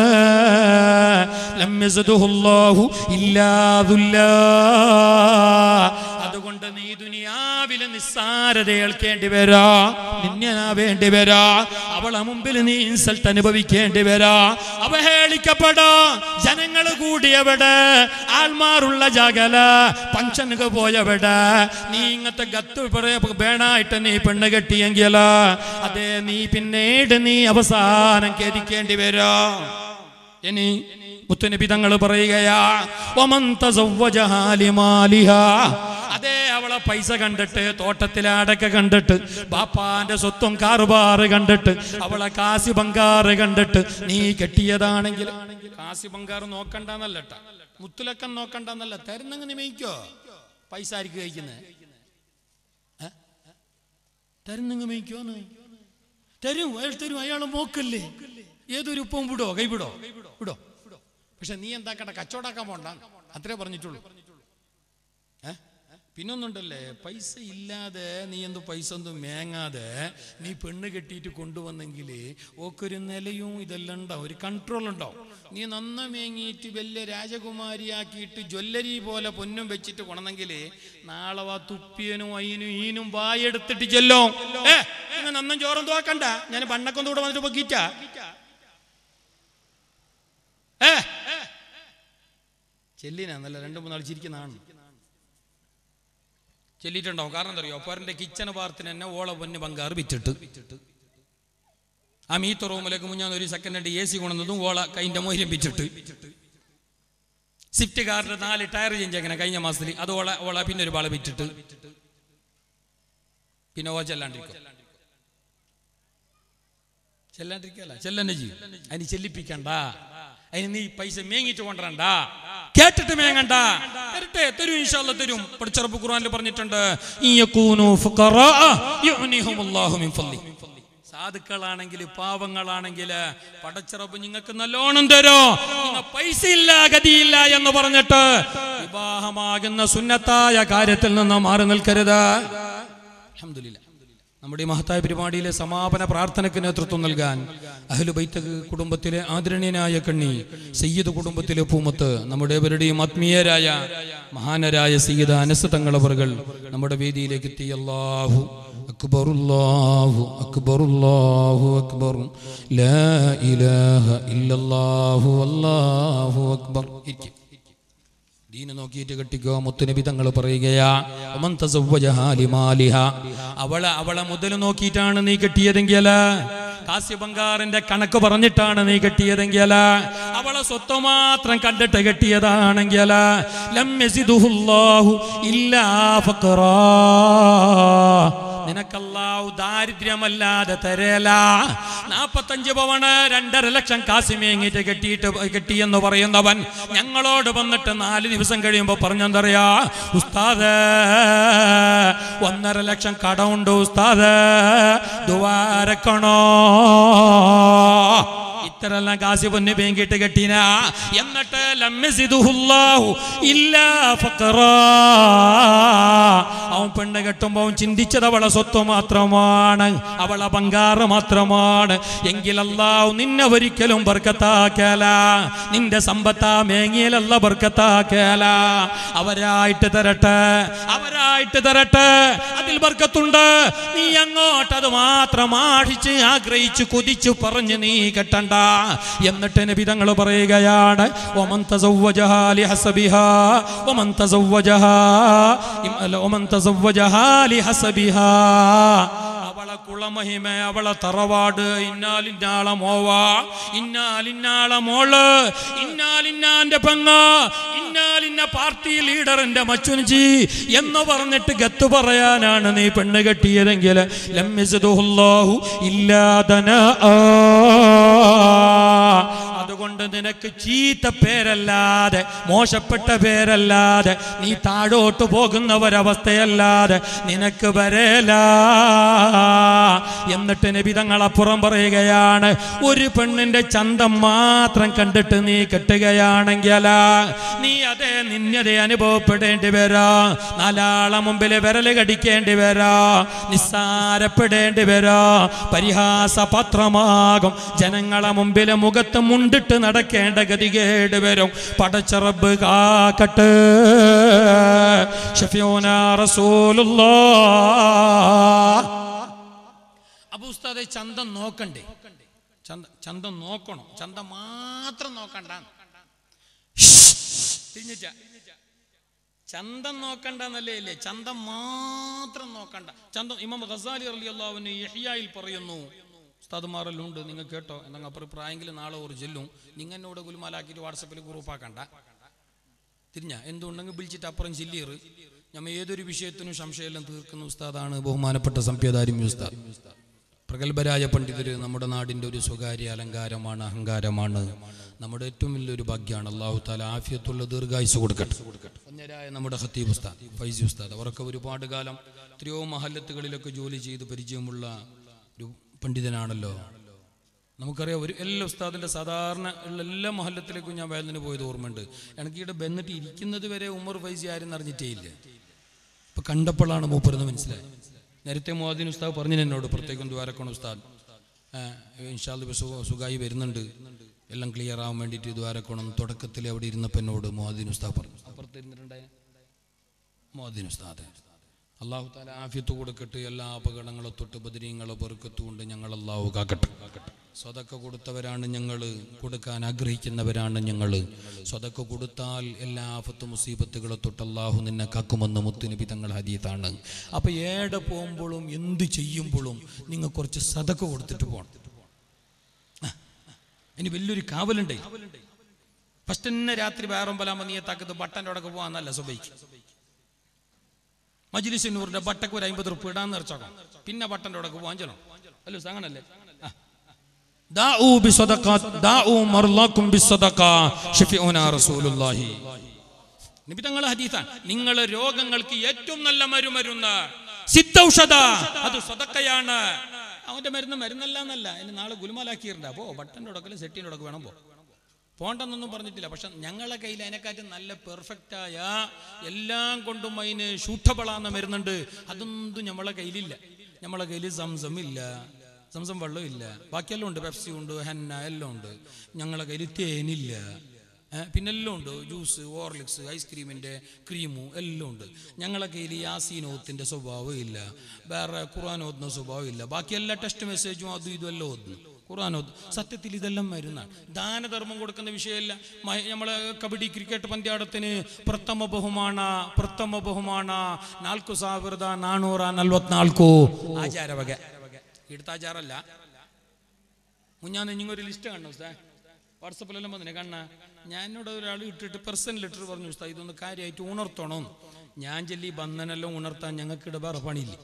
ലം യസ്ദുഹുല്ലാഹു ഇല്ലാ ദുല്ലാ. അതുകൊണ്ട് നീ ദുനിയാവിലെ നിസ്സാരത ഏൽക്കേണ്ടി വരാ നിന്യനാവേണ്ടി വരാ അവളെ മുമ്പിൽ നീ ഇൻസൾട്ട് അനുഭവിക്കേണ്ടി വരാ അവഹേളിക്കപ്പെടാ ജനങ്ങൾ കൂടിയവിടെ ആൾമാറുള്ള ജാഗല പഞ്ചനുക പോയവിടെ നീ ഇങ്ങനത്തെ ഗത്ത് പറയാ വേണായിട്ട് നീ പെണ്ണ് കെട്ടിയെങ്കിൽ അതെ നീ പിന്നീട് നീ അവസാനം ഖേദിക്കേണ്ടി വരാ ഇനി മുത്തുനബി തങ്ങൾ പറയുകയാ "വമൻ തസവ്വജഹാ ലിമാലിഹാ." അതേ അവളെ പൈസ കണ്ടിട്ട് തോട്ടത്തിലാടൊക്കെ കണ്ടിട്ട് ബാപ്പാന്റെ സ്വത്തും കാറുബാറ് കണ്ടിട്ട് അവളെ കാശി ബംഗാറ് കണ്ടിട്ട് നീ കെട്ടിയതാണെങ്കിൽ കാശി ബംഗാറ് നോക്കണ്ടെന്നല്ലട്ട മുത്തുലക്കം നോക്കണ്ടെന്നല്ല തരുന്നെങ്കിൽ നിമയിക്കോ പൈസ ആയിരിക്കും കഴിക്കുന്നത് തരുന്നെങ്കിൽ മേയിക്കോന്ന് തരും അയാൾ തരും അയാൾ നോക്കല്ലേ ഏതൊരു ഉപ്പവും വിടോ കൈവിടോ വിടോ പക്ഷെ നീ എന്താക്കട്ടെ കച്ചവടാക്കാൻ പോണ്ട അത്രേ പറഞ്ഞിട്ടുള്ളൂ ഏ പിന്നൊന്നുണ്ടല്ലേ പൈസ ഇല്ലാതെ നീ എന്ത് പൈസ ഒന്നും മേങ്ങാതെ നീ പെണ്ണ് കെട്ടിയിട്ട് കൊണ്ടുവന്നെങ്കിൽ ഓക്കൊരു നിലയും ഇതെല്ലാം ഉണ്ടാവും ഒരു കൺട്രോൾ ഉണ്ടാവും നീ നന്ന മേങ്ങിയിട്ട് വലിയ രാജകുമാരിയാക്കിയിട്ട് ജ്വല്ലരി പോലെ പൊന്നും വെച്ചിട്ട് കൊണമെങ്കിൽ നാളെ വാ തുപ്പിയനും അയിനും ഈനും വായെടുത്തിട്ട് ചെല്ലോ ഏ നിങ്ങൾ നന്നും ചോറും തോക്കണ്ട ഞാൻ പണ്ടൊക്കെ കൂടെ വന്നിട്ട് പൊക്കിറ്റ ഏ ചെല്ലിനാന്നല്ല രണ്ടു മൂന്നാൾ ചിരിക്കുന്നതാണ് ചെല്ലിയിട്ടുണ്ടാവും കാരണം എന്താ അറിയോ അപ്പാരൻ്റെ കിച്ചൺ പാർത്തിന് തന്നെ ഓള പൊന്ന് ബംഗാറ് വിറ്റിട്ട് ആ മീത്ത റൂമിലേക്ക് മുഞ്ഞാന്ന് ഒരു സെക്കൻഡ് എ സി കൊണ്ടുവന്നതും ഓള കൈൻ്റെ മൊയിലും വിറ്റിട്ട് സ്വിഫ്റ്റ് കാറിന്റെ നാല് ടയർ ചേഞ്ച് അങ്ങനെ കഴിഞ്ഞ മാസത്തിൽ അത് ഓള ഓള പിന്നെ ഒരു പാള വിറ്റിട്ട് പിന്നെ ഓ ചെല്ലാണ്ടിരിക്കും ചെല്ലാണ്ടിരിക്കല്ല ചെല്ലന്നെ ചെയ്യും അതിന് ചെല്ലിപ്പിക്കണ്ട അതിന് നീ പൈസ മേങ്ങിട്ട് കൊണ്ടണ്ട കേട്ടിട്ട് മേങ്ങണ്ട തരട്ടെ തരും ഇൻഷാല്ല തരും പഠിച്ചറപ്പ് ഖുർആനിൽ പറഞ്ഞിട്ടുണ്ട് ഈ യകൂനു ഫുഖറാ യുഗ്നിഹുമുല്ലാഹു മിൻ ഫദ്ലി സാധുക്കളാണെങ്കിൽ പാവങ്ങളാണെങ്കിൽ പടച്ചിറപ്പ് നിങ്ങൾക്ക് നല്ലോണം തരോ നിങ്ങൾ പൈസ ഇല്ല ഗതിയില്ല എന്ന് പറഞ്ഞിട്ട് വിവാഹമാകുന്ന സുന്നത്തായ കാര്യത്തിൽ നിന്ന് മാറി നിൽക്കരുത് അൽഹംദുലില്ലാ നമ്മുടെ ഈ മഹത്തായ പരിപാടിയിലെ സമാപന പ്രാർത്ഥനയ്ക്ക് നേതൃത്വം നൽകാൻ അഹ്ലു ബൈത്ത് കുടുംബത്തിലെ ആദരണീയനായ കണ്ണി സയ്യിദ് കുടുംബത്തിലെ പൂമത്ത് നമ്മുടെ ഇവരുടെയും ആത്മീയരായ മഹാനരായ സയ്യിദ് അനസ് തങ്ങളവറുകൾ നമ്മുടെ വേദിയിലേക്ക് എത്തി അല്ലാഹു അക്ബർ അല്ലാഹു അക്ബർ അല്ലാഹു അക്ബർ ലാ ഇലാഹ ഇല്ലല്ലാഹു അല്ലാഹു അക്ബർ ഇരിക്കും ദീന് നോക്കിയിട്ട് കെട്ടിക്കോ മുത്തുനബി തങ്ങൾ പറയുകയാ ഒമൻ തസവ്വജഹാ ലിമാലിഹ. അവളെ അവളെ മുതൽ നോക്കിയിട്ടാണ് നീ കെട്ടിയതെങ്കിൽ കാസ്യ ബംഗാറിന്റെ കണക്ക് പറഞ്ഞിട്ടാണ് നീ കെട്ടിയതെങ്കിൽ അവളെ സ്വത്ത് മാത്രം കണ്ടിട്ട് കെട്ടിയതാണെങ്കിൽ ലം യസിദുഹുല്ലാഹു ഇല്ലാ ഫഖറാ. നിനക്കല്ലാഹു ദാരിദ്ര്യമല്ലാതെ തരല നാപ്പത്തഞ്ച് പവണ് രണ്ടര ലക്ഷം കാശ് മേങ്ങിട്ട് കെട്ടിയിട്ട് കെട്ടിയെന്ന് പറയുന്നവൻ ഞങ്ങളോട് വന്നിട്ട് നാല് ദിവസം കഴിയുമ്പോ പറഞ്ഞെന്തറിയാ ഉസ്താദ് ഒന്നര ലക്ഷം കടമുണ്ട് ഉസ്താദ് ദുവാരക്കണോ ഇത്തരെല്ലാം കാശ് പൊന്ന് പേങ്കിട്ട് കെട്ടിന എന്നിട്ട് ലമ്യസിദുഹുല്ലാഹു ഇല്ലാ ഫഖറാ. അവൻ പെണ്ണ് കെട്ടുമ്പോ അവൻ ചിന്തിച്ചത് അവളെ സ്വത്ത് മാത്രമാണ് അവളെ ബംഗാറ് മാത്രമാണ് എങ്കിൽ അല്ലാഹു നിന്നെ ഒരിക്കലും ബർക്കത്താക്കല നിന്റെ സമ്പത്താ മേങ്ങിയലല്ല ബർക്കത്താക്കല അവരായിട്ട് തരട്ടെ അവരായിട്ട് തരട്ടെ അതിൽ ബർക്കത്തുണ്ട് നീ അങ്ങോട്ട് അത് മാത്രം ആഷിച്ച് ആഗ്രഹിച്ച് കൊതിച്ചു പറഞ്ഞ് നീ കെട്ടണ്ട എന്നിട്ട് നബി തങ്ങൾ പറയുകയാണ് ഒമൻ തസവ്വജഹാ ലിഹസബിഹാ ഒമൻ തസവ്വജഹാ ഇം- അല്ല, ഒമൻ തസവ്വജഹാ ലിഹസബിഹാ അവളെ കുളമഹിമ അവളെ തറവാട് ഇന്നാലിന്നാള മോവ ഇന്നാലിന്നാള മോള് ഇന്നാലിന്നാന്റെ പെങ്ങ ഇന്നാലിന്ന പാർട്ടി ലീഡറിന്റെ മച്ചുനിജി എന്ന് പറഞ്ഞിട്ട് ഗത്ത് പറയാനാണ് നീ പെണ്ണ് കെട്ടിയതെങ്കിൽ ലമ്യസുദുഹുല്ലാഹു ഇല്ലാതന അതുകൊണ്ട് നിനക്ക് ചീത്ത പേരല്ലാതെ മോശപ്പെട്ട പേരല്ലാതെ നീ താഴോട്ട് പോകുന്ന ഒരവസ്ഥയല്ലാതെ നിനക്ക് വരല എന്നിട്ട് നബി തങ്ങളപ്പുറം പറയുകയാണ് ഒരു പെണ്ണിന്റെ ചന്തം മാത്രം കണ്ടിട്ട് നീ കെട്ടുകയാണെങ്കിൽ നീ അതേ നിന്നതെ അനുഭവപ്പെടേണ്ടി വരാ നാലാളെ മുമ്പിൽ വിരല് കടിക്കേണ്ടി വരാ നിസ്സാരപ്പെടേണ്ടി വരാ പരിഹാസപാത്രമാകും ജനങ്ങളെ മുമ്പിൽ മുഖത്ത് മുണ്ടിട്ട് നടക്കേണ്ട ഗതികേട് വരും പടച്ചറബ് കാക്കട്ട് ഷഫിയോന റസൂലുള്ളാ അപ്പൊ ഉസ്താദെ ചന്തം നോക്കണ്ടേ ചന്ത ചന്തം നോക്കണം ചന്തം മാത്രം നോക്കണ്ട തിരിഞ്ഞിട്ട ചന്തം നോക്കണ്ടെന്നല്ലേ ഇല്ലേ ചന്തം മാത്രം നോക്കണ്ട ചന്തം ഇമാം ഖസാലി റളിയല്ലാഹുവിന് യഹ്യായിൽ പറയുന്നു ഉസ്താദുമാരെല്ലാം ഉണ്ട് നിങ്ങൾ കേട്ടോ എന്നങ്ങ് അപ്പുറം പ്രായെങ്കിൽ നാളെ ഒരു ചെല്ലും നിങ്ങൾ എന്നോട് ഗുൽമാലാക്കിയിട്ട് വാട്സപ്പിൽ ഗ്രൂപ്പാക്കണ്ട തിരിഞ്ഞ എന്തുണ്ടെങ്കിൽ വിളിച്ചിട്ട് അപ്പുറം ചില്ലിയറ് ഞമ്മ ഏതൊരു വിഷയത്തിനും സംശയമെല്ലാം തീർക്കുന്ന ഉസ്താദാണ് ബഹുമാനപ്പെട്ട സംപ്യദാരി ഉസ്താദ് പ്രഗത്ഭരായ പണ്ഡിതര് നമ്മുടെ നാടിൻ്റെ ഒരു സ്വകാര്യ അലങ്കാരമാണ് അഹങ്കാരമാണ് നമ്മുടെ ഏറ്റവും വലിയൊരു ഭാഗ്യമാണ് അള്ളാഹു താല ആഫിയത്തുള്ള ദീർഘായുസ് കൊടുക്കട്ടെ അന്യരായ നമ്മുടെ ഹത്തീബ് ഉസ്താദ് ഫൈസി ഉസ്താദ് അവരൊക്കെ ഒരുപാട് കാലം എത്രയോ മഹല്ലത്തുകളിലൊക്കെ ജോലി ചെയ്ത് പരിചയമുള്ള ഒരു പണ്ഡിതനാണല്ലോ നമുക്കറിയാം ഒരു എല്ലാ ഉസ്താദിൻ്റെ സാധാരണ ഉള്ള എല്ലാ മഹല്ലത്തിലേക്കും ഞാൻ വേദന പോയത് ഓർമ്മയുണ്ട് എനിക്ക് ഇവിടെ ബന്നിട്ട് ഇരിക്കുന്നത് വരെ ഉമർ ഫൈസി ആരും അറിഞ്ഞിട്ടേ ഇല്ല ഇപ്പൊ കണ്ടപ്പോഴാണ് മൂപ്പരെന്ന് മനസ്സിലായി നേരത്തെ മോദിൻ ഉസ്താദ് പറഞ്ഞു എന്നോട് പ്രത്യേകം ദ്വാരക്കണം ഉസ്താദ് ഇൻഷാല് സുഖമായി വരുന്നുണ്ട് എല്ലാം ക്ലിയർ ആവാൻ വേണ്ടിയിട്ട് ദ്വാരക്കണം തുടക്കത്തിൽ അവിടെ ഇരുന്നപ്പോൾ എന്നോട് മോദിൻ ഉസ്താദ് പറഞ്ഞു അപ്പുറത്ത് ഇരുന്നിട്ടുണ്ടായ മോദിൻ ഉസ്താദ് അള്ളാഹു താല ആഫ്യത്ത് കൊടുക്കട്ടെ എല്ലാ അപകടങ്ങളെ തൊട്ട് ബദരീങ്ങളെ പൊറുക്കത്തും കൊണ്ട് ഞങ്ങൾ അള്ളാഹു കാക്കട്ടെ സ്വതക്ക കൊടുത്തവരാണ് ഞങ്ങൾ കൊടുക്കാൻ ആഗ്രഹിക്കുന്നവരാണ് ഞങ്ങൾ സ്വതക്ക കൊടുത്താൽ എല്ലാ ആഫത്ത് മുസീബത്തുകളെ തൊട്ട് അള്ളാഹു നിന്നെ കാക്കുമെന്ന് മുത്തുനബി തങ്ങൾ ഹദീത്താണ് അപ്പൊ ഏടെ പോകുമ്പോഴും എന്ത് ചെയ്യുമ്പോഴും നിങ്ങൾ കുറച്ച് സതക്ക കൊടുത്തിട്ട് പോകണം ഇനി വലിയൊരു കാവലുണ്ടേ ഫസ്റ്റ് തന്നെ രാത്രി വേറൊമ്പലാകുമ്പോൾ നീയത്താക്കത്ത് ബട്ടൻ്റെ അവിടെ പോകാന്നല്ല സുബൈക്ക് മജിലിസിനൂറിന്റെ ബട്ടക്ക് ഒരു അമ്പത് റുപ്യ ഇടാന്ന് നിറച്ചോക്കാം പിന്നെ ബട്ടൻ്റെ അവിടെ പോകാൻ ചെല്ലാം അല്ലോ അങ്ങനല്ലേ ആ. ദാഊ ബിസ്സദഖാത്ത്, ദാഊ മർലാക്കും ബിസ്സദഖാ, ഷഫീഉനാ റസൂലുള്ളാഹി. നബി തങ്ങളെ ഹദീസാണ് നിങ്ങൾ രോഗങ്ങൾക്ക് ഏറ്റവും നല്ല മരുമരുന്ന് സിദ്ധൌഷധ അത് സ്വതക്കയാണ് അവന്റെ മരുന്ന് മരുന്നല്ല എന്നല്ല ഇനി നാളെ ഗുലുമാലാക്കിയിട്ടുണ്ട് അപ്പോ ബട്ടൻ്റെ ഉടക്കലും സെറ്റിൻ്റെ ഉടക്ക് വേണം പോ പോണ്ടെന്നൊന്നും പറഞ്ഞിട്ടില്ല പക്ഷെ ഞങ്ങളെ കയ്യിൽ അതിനെക്കാട്ടും നല്ല പെർഫെക്റ്റായ എല്ലാം കൊണ്ടും അതിന് ഷൂട്ടബിളാന്ന് മരുന്നുണ്ട് അതൊന്നും നമ്മളെ കയ്യിലില്ല നമ്മളെ കയ്യിൽ സംസം ഇല്ല സംസം വെള്ളം ഇല്ല ബാക്കിയെല്ലാം ഉണ്ട് പെപ്സി ഉണ്ട് ഹെന്ന എല്ലാം ഉണ്ട് ഞങ്ങളെ കയ്യിൽ തേനില്ല ഏ, പിന്നെ എല്ലാം ഉണ്ട് ജ്യൂസ് ഓർലിക്സ് ഐസ്ക്രീമിൻ്റെ ക്രീമും എല്ലാം ഉണ്ട് ഞങ്ങളെ കയ്യിൽ യാസീനോത്തിൻ്റെ സ്വഭാവം ഇല്ല വേറെ ഖുർആൻ ഓതുന്ന സ്വഭാവം ഇല്ല ബാക്കി എല്ലാ ടെസ്റ്റ് മെസ്സേജും അതും ഇതും എല്ലാം ഓതുന്നു ഖുർആൻ ഓത് സത്യത്തിൽ ഇതെല്ലാം മരുന്നാണ് ദാനധർമ്മം കൊടുക്കുന്ന വിഷയമല്ല മ- നമ്മളെ കബഡി ക്രിക്കറ്റ് പന്ത്യാടത്തിന് പ്രഥമ ബഹുമാന പ്രഥമ ബഹുമാന നാൽക്കു ಸಾವಿರದ ನಾನೂರ ನಲ್ವತ್ನಾಲ್ಕು ആചാര വക ഇടുത്ത ആചാരല്ല മുഞ്ഞാന്ന് നിങ്ങൊരു ലിസ്റ്റ് കാണണം ഉസ്താ വാട്സപ്പിലെല്ലാം വന്നിനെ കണ്ണ ഞാൻ എന്നോട് ഒരാൾ ഇട്ടിട്ട് പേഴ്സണൽ ലെറ്റർ പറഞ്ഞു ഉസ്താ ഇതൊന്ന് കാര്യമായിട്ട് ഉണർത്തണം ഞാൻ ചെല്ലി ബന്ധനെല്ലാം ഉണർത്താൻ ഞങ്ങൾക്ക് വേറെ പണിയില്ല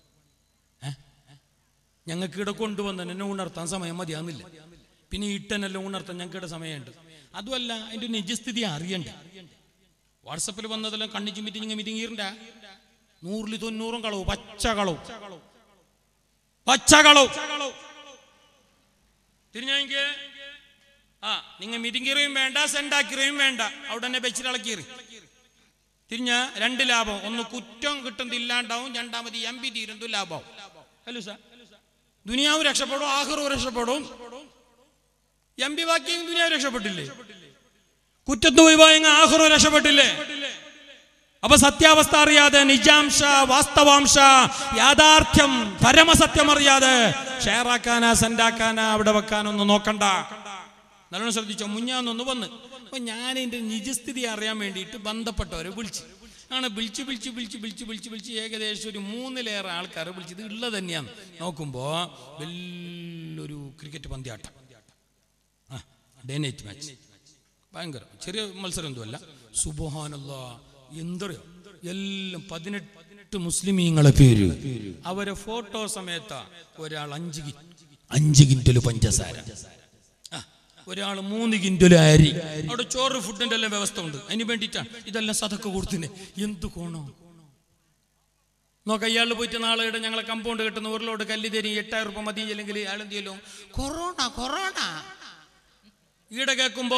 ഞങ്ങൾക്ക് ഇവിടെ കൊണ്ടുവന്ന് എന്നെ ഉണർത്താൻ സമയം മതിയാകുന്നില്ല പിന്നെ ഇട്ടനെല്ലാം ഉണർത്താൻ ഞങ്ങൾക്ക് സമയമുണ്ട് അതുമല്ല അതിന്റെ നിജസ്ഥിതി അറിയണ്ട വാട്സപ്പിൽ വന്നതെല്ലാം കണ്ണി ചുമിറ്റി നിങ്ങൾ മിതിങ്ങീറിണ്ട നൂറിൽ തൊണ്ണൂറും കളവും പച്ച കളവും പച്ച കളവും തിരിഞ്ഞെങ്കിൽ ആ നിങ്ങൾ മിതിങ്ങിറയും വേണ്ട സെൻഡാക്കിറയും വേണ്ട അവിടെ തന്നെ വെച്ചിട്ടിളക്കീറി തിരിഞ്ഞ രണ്ട് ലാഭം ഒന്ന് കുറ്റം കിട്ടുന്നത് ഇല്ലാണ്ടാവും രണ്ടാമത് എം പി തീരുന്നത് ലാഭവും അല്ലോ സാർ ദുനിയാവ് രക്ഷപ്പെടും ആഹ്റവും രക്ഷപ്പെടും എം പി ബാക്കി ദുനിയാവ് രക്ഷപ്പെട്ടില്ലേ കുറ്റത്ത് പോയി പോയെങ്കിൽ ആഹ്റവും രക്ഷപ്പെട്ടില്ലേ അപ്പൊ സത്യാവസ്ഥ അറിയാതെ നിജാംശ വാസ്തവാംശ യാഥാർത്ഥ്യം പരമസത്യം അറിയാതെ ഷെയറാക്കാനാ സെൻഡാക്കാനാ അവിടെ വെക്കാനൊന്നും നോക്കണ്ട നല്ലോണം ശ്രദ്ധിച്ചോ മുഞ്ഞാന്നൊന്ന് വന്ന് അപ്പൊ ഞാൻ എൻ്റെ നിജസ്ഥിതി അറിയാൻ വേണ്ടിയിട്ട് ബന്ധപ്പെട്ടവരെ വിളിച്ചു ആണ് വിളിച്ച് വിളിച്ച് വിളിച്ച് വിളിച്ച് വിളിച്ച് വിളിച്ച് ഏകദേശം ഒരു മൂന്നിലേറെ ആൾക്കാരെ വിളിച്ചത് ഉള്ളത് തന്നെയാണ് നോക്കുമ്പോ വലിയൊരു ക്രിക്കറ്റ് പന്ത്യാട്ടം ആ ഡേ നൈറ്റ് മാച്ച് ഭയങ്കര ചെറിയ മത്സരം ഒന്നുമല്ല സുബഹാനല്ല എന്തറിയോ എല്ലാം പതിനെട്ട് മുസ്ലിമീങ്ങളെ പേര് അവരെ ഫോട്ടോ സമയത്ത ഒരാൾ അഞ്ച് കി അഞ്ച് കിൻറ്റല് പഞ്ചസാര ആ, ഒരാൾ മൂന്ന് കിൻറ്റല് അരി അവിടെ ചോറ് ഫുഡിന്റെ എല്ലാം വ്യവസ്ഥ ഉണ്ട് അതിന് വേണ്ടിയിട്ടാണ് ഇതെല്ലാം സതക്ക് കൊടുത്തിനെ എന്ത് കോണോ നോക്ക ഇയാൾ പോയിട്ട് നാളെ ഇവിടെ ഞങ്ങളെ കമ്പൗണ്ട് കിട്ടുന്ന ഒരു ലോഡ് കല്ല് തരും എട്ടായിരം രൂപ മതി അല്ലെങ്കിൽ അയാൾ എന്ത് ചെയ്യലോ കൊറോണ കൊറോണ ഈടെ കേൾക്കുമ്പോ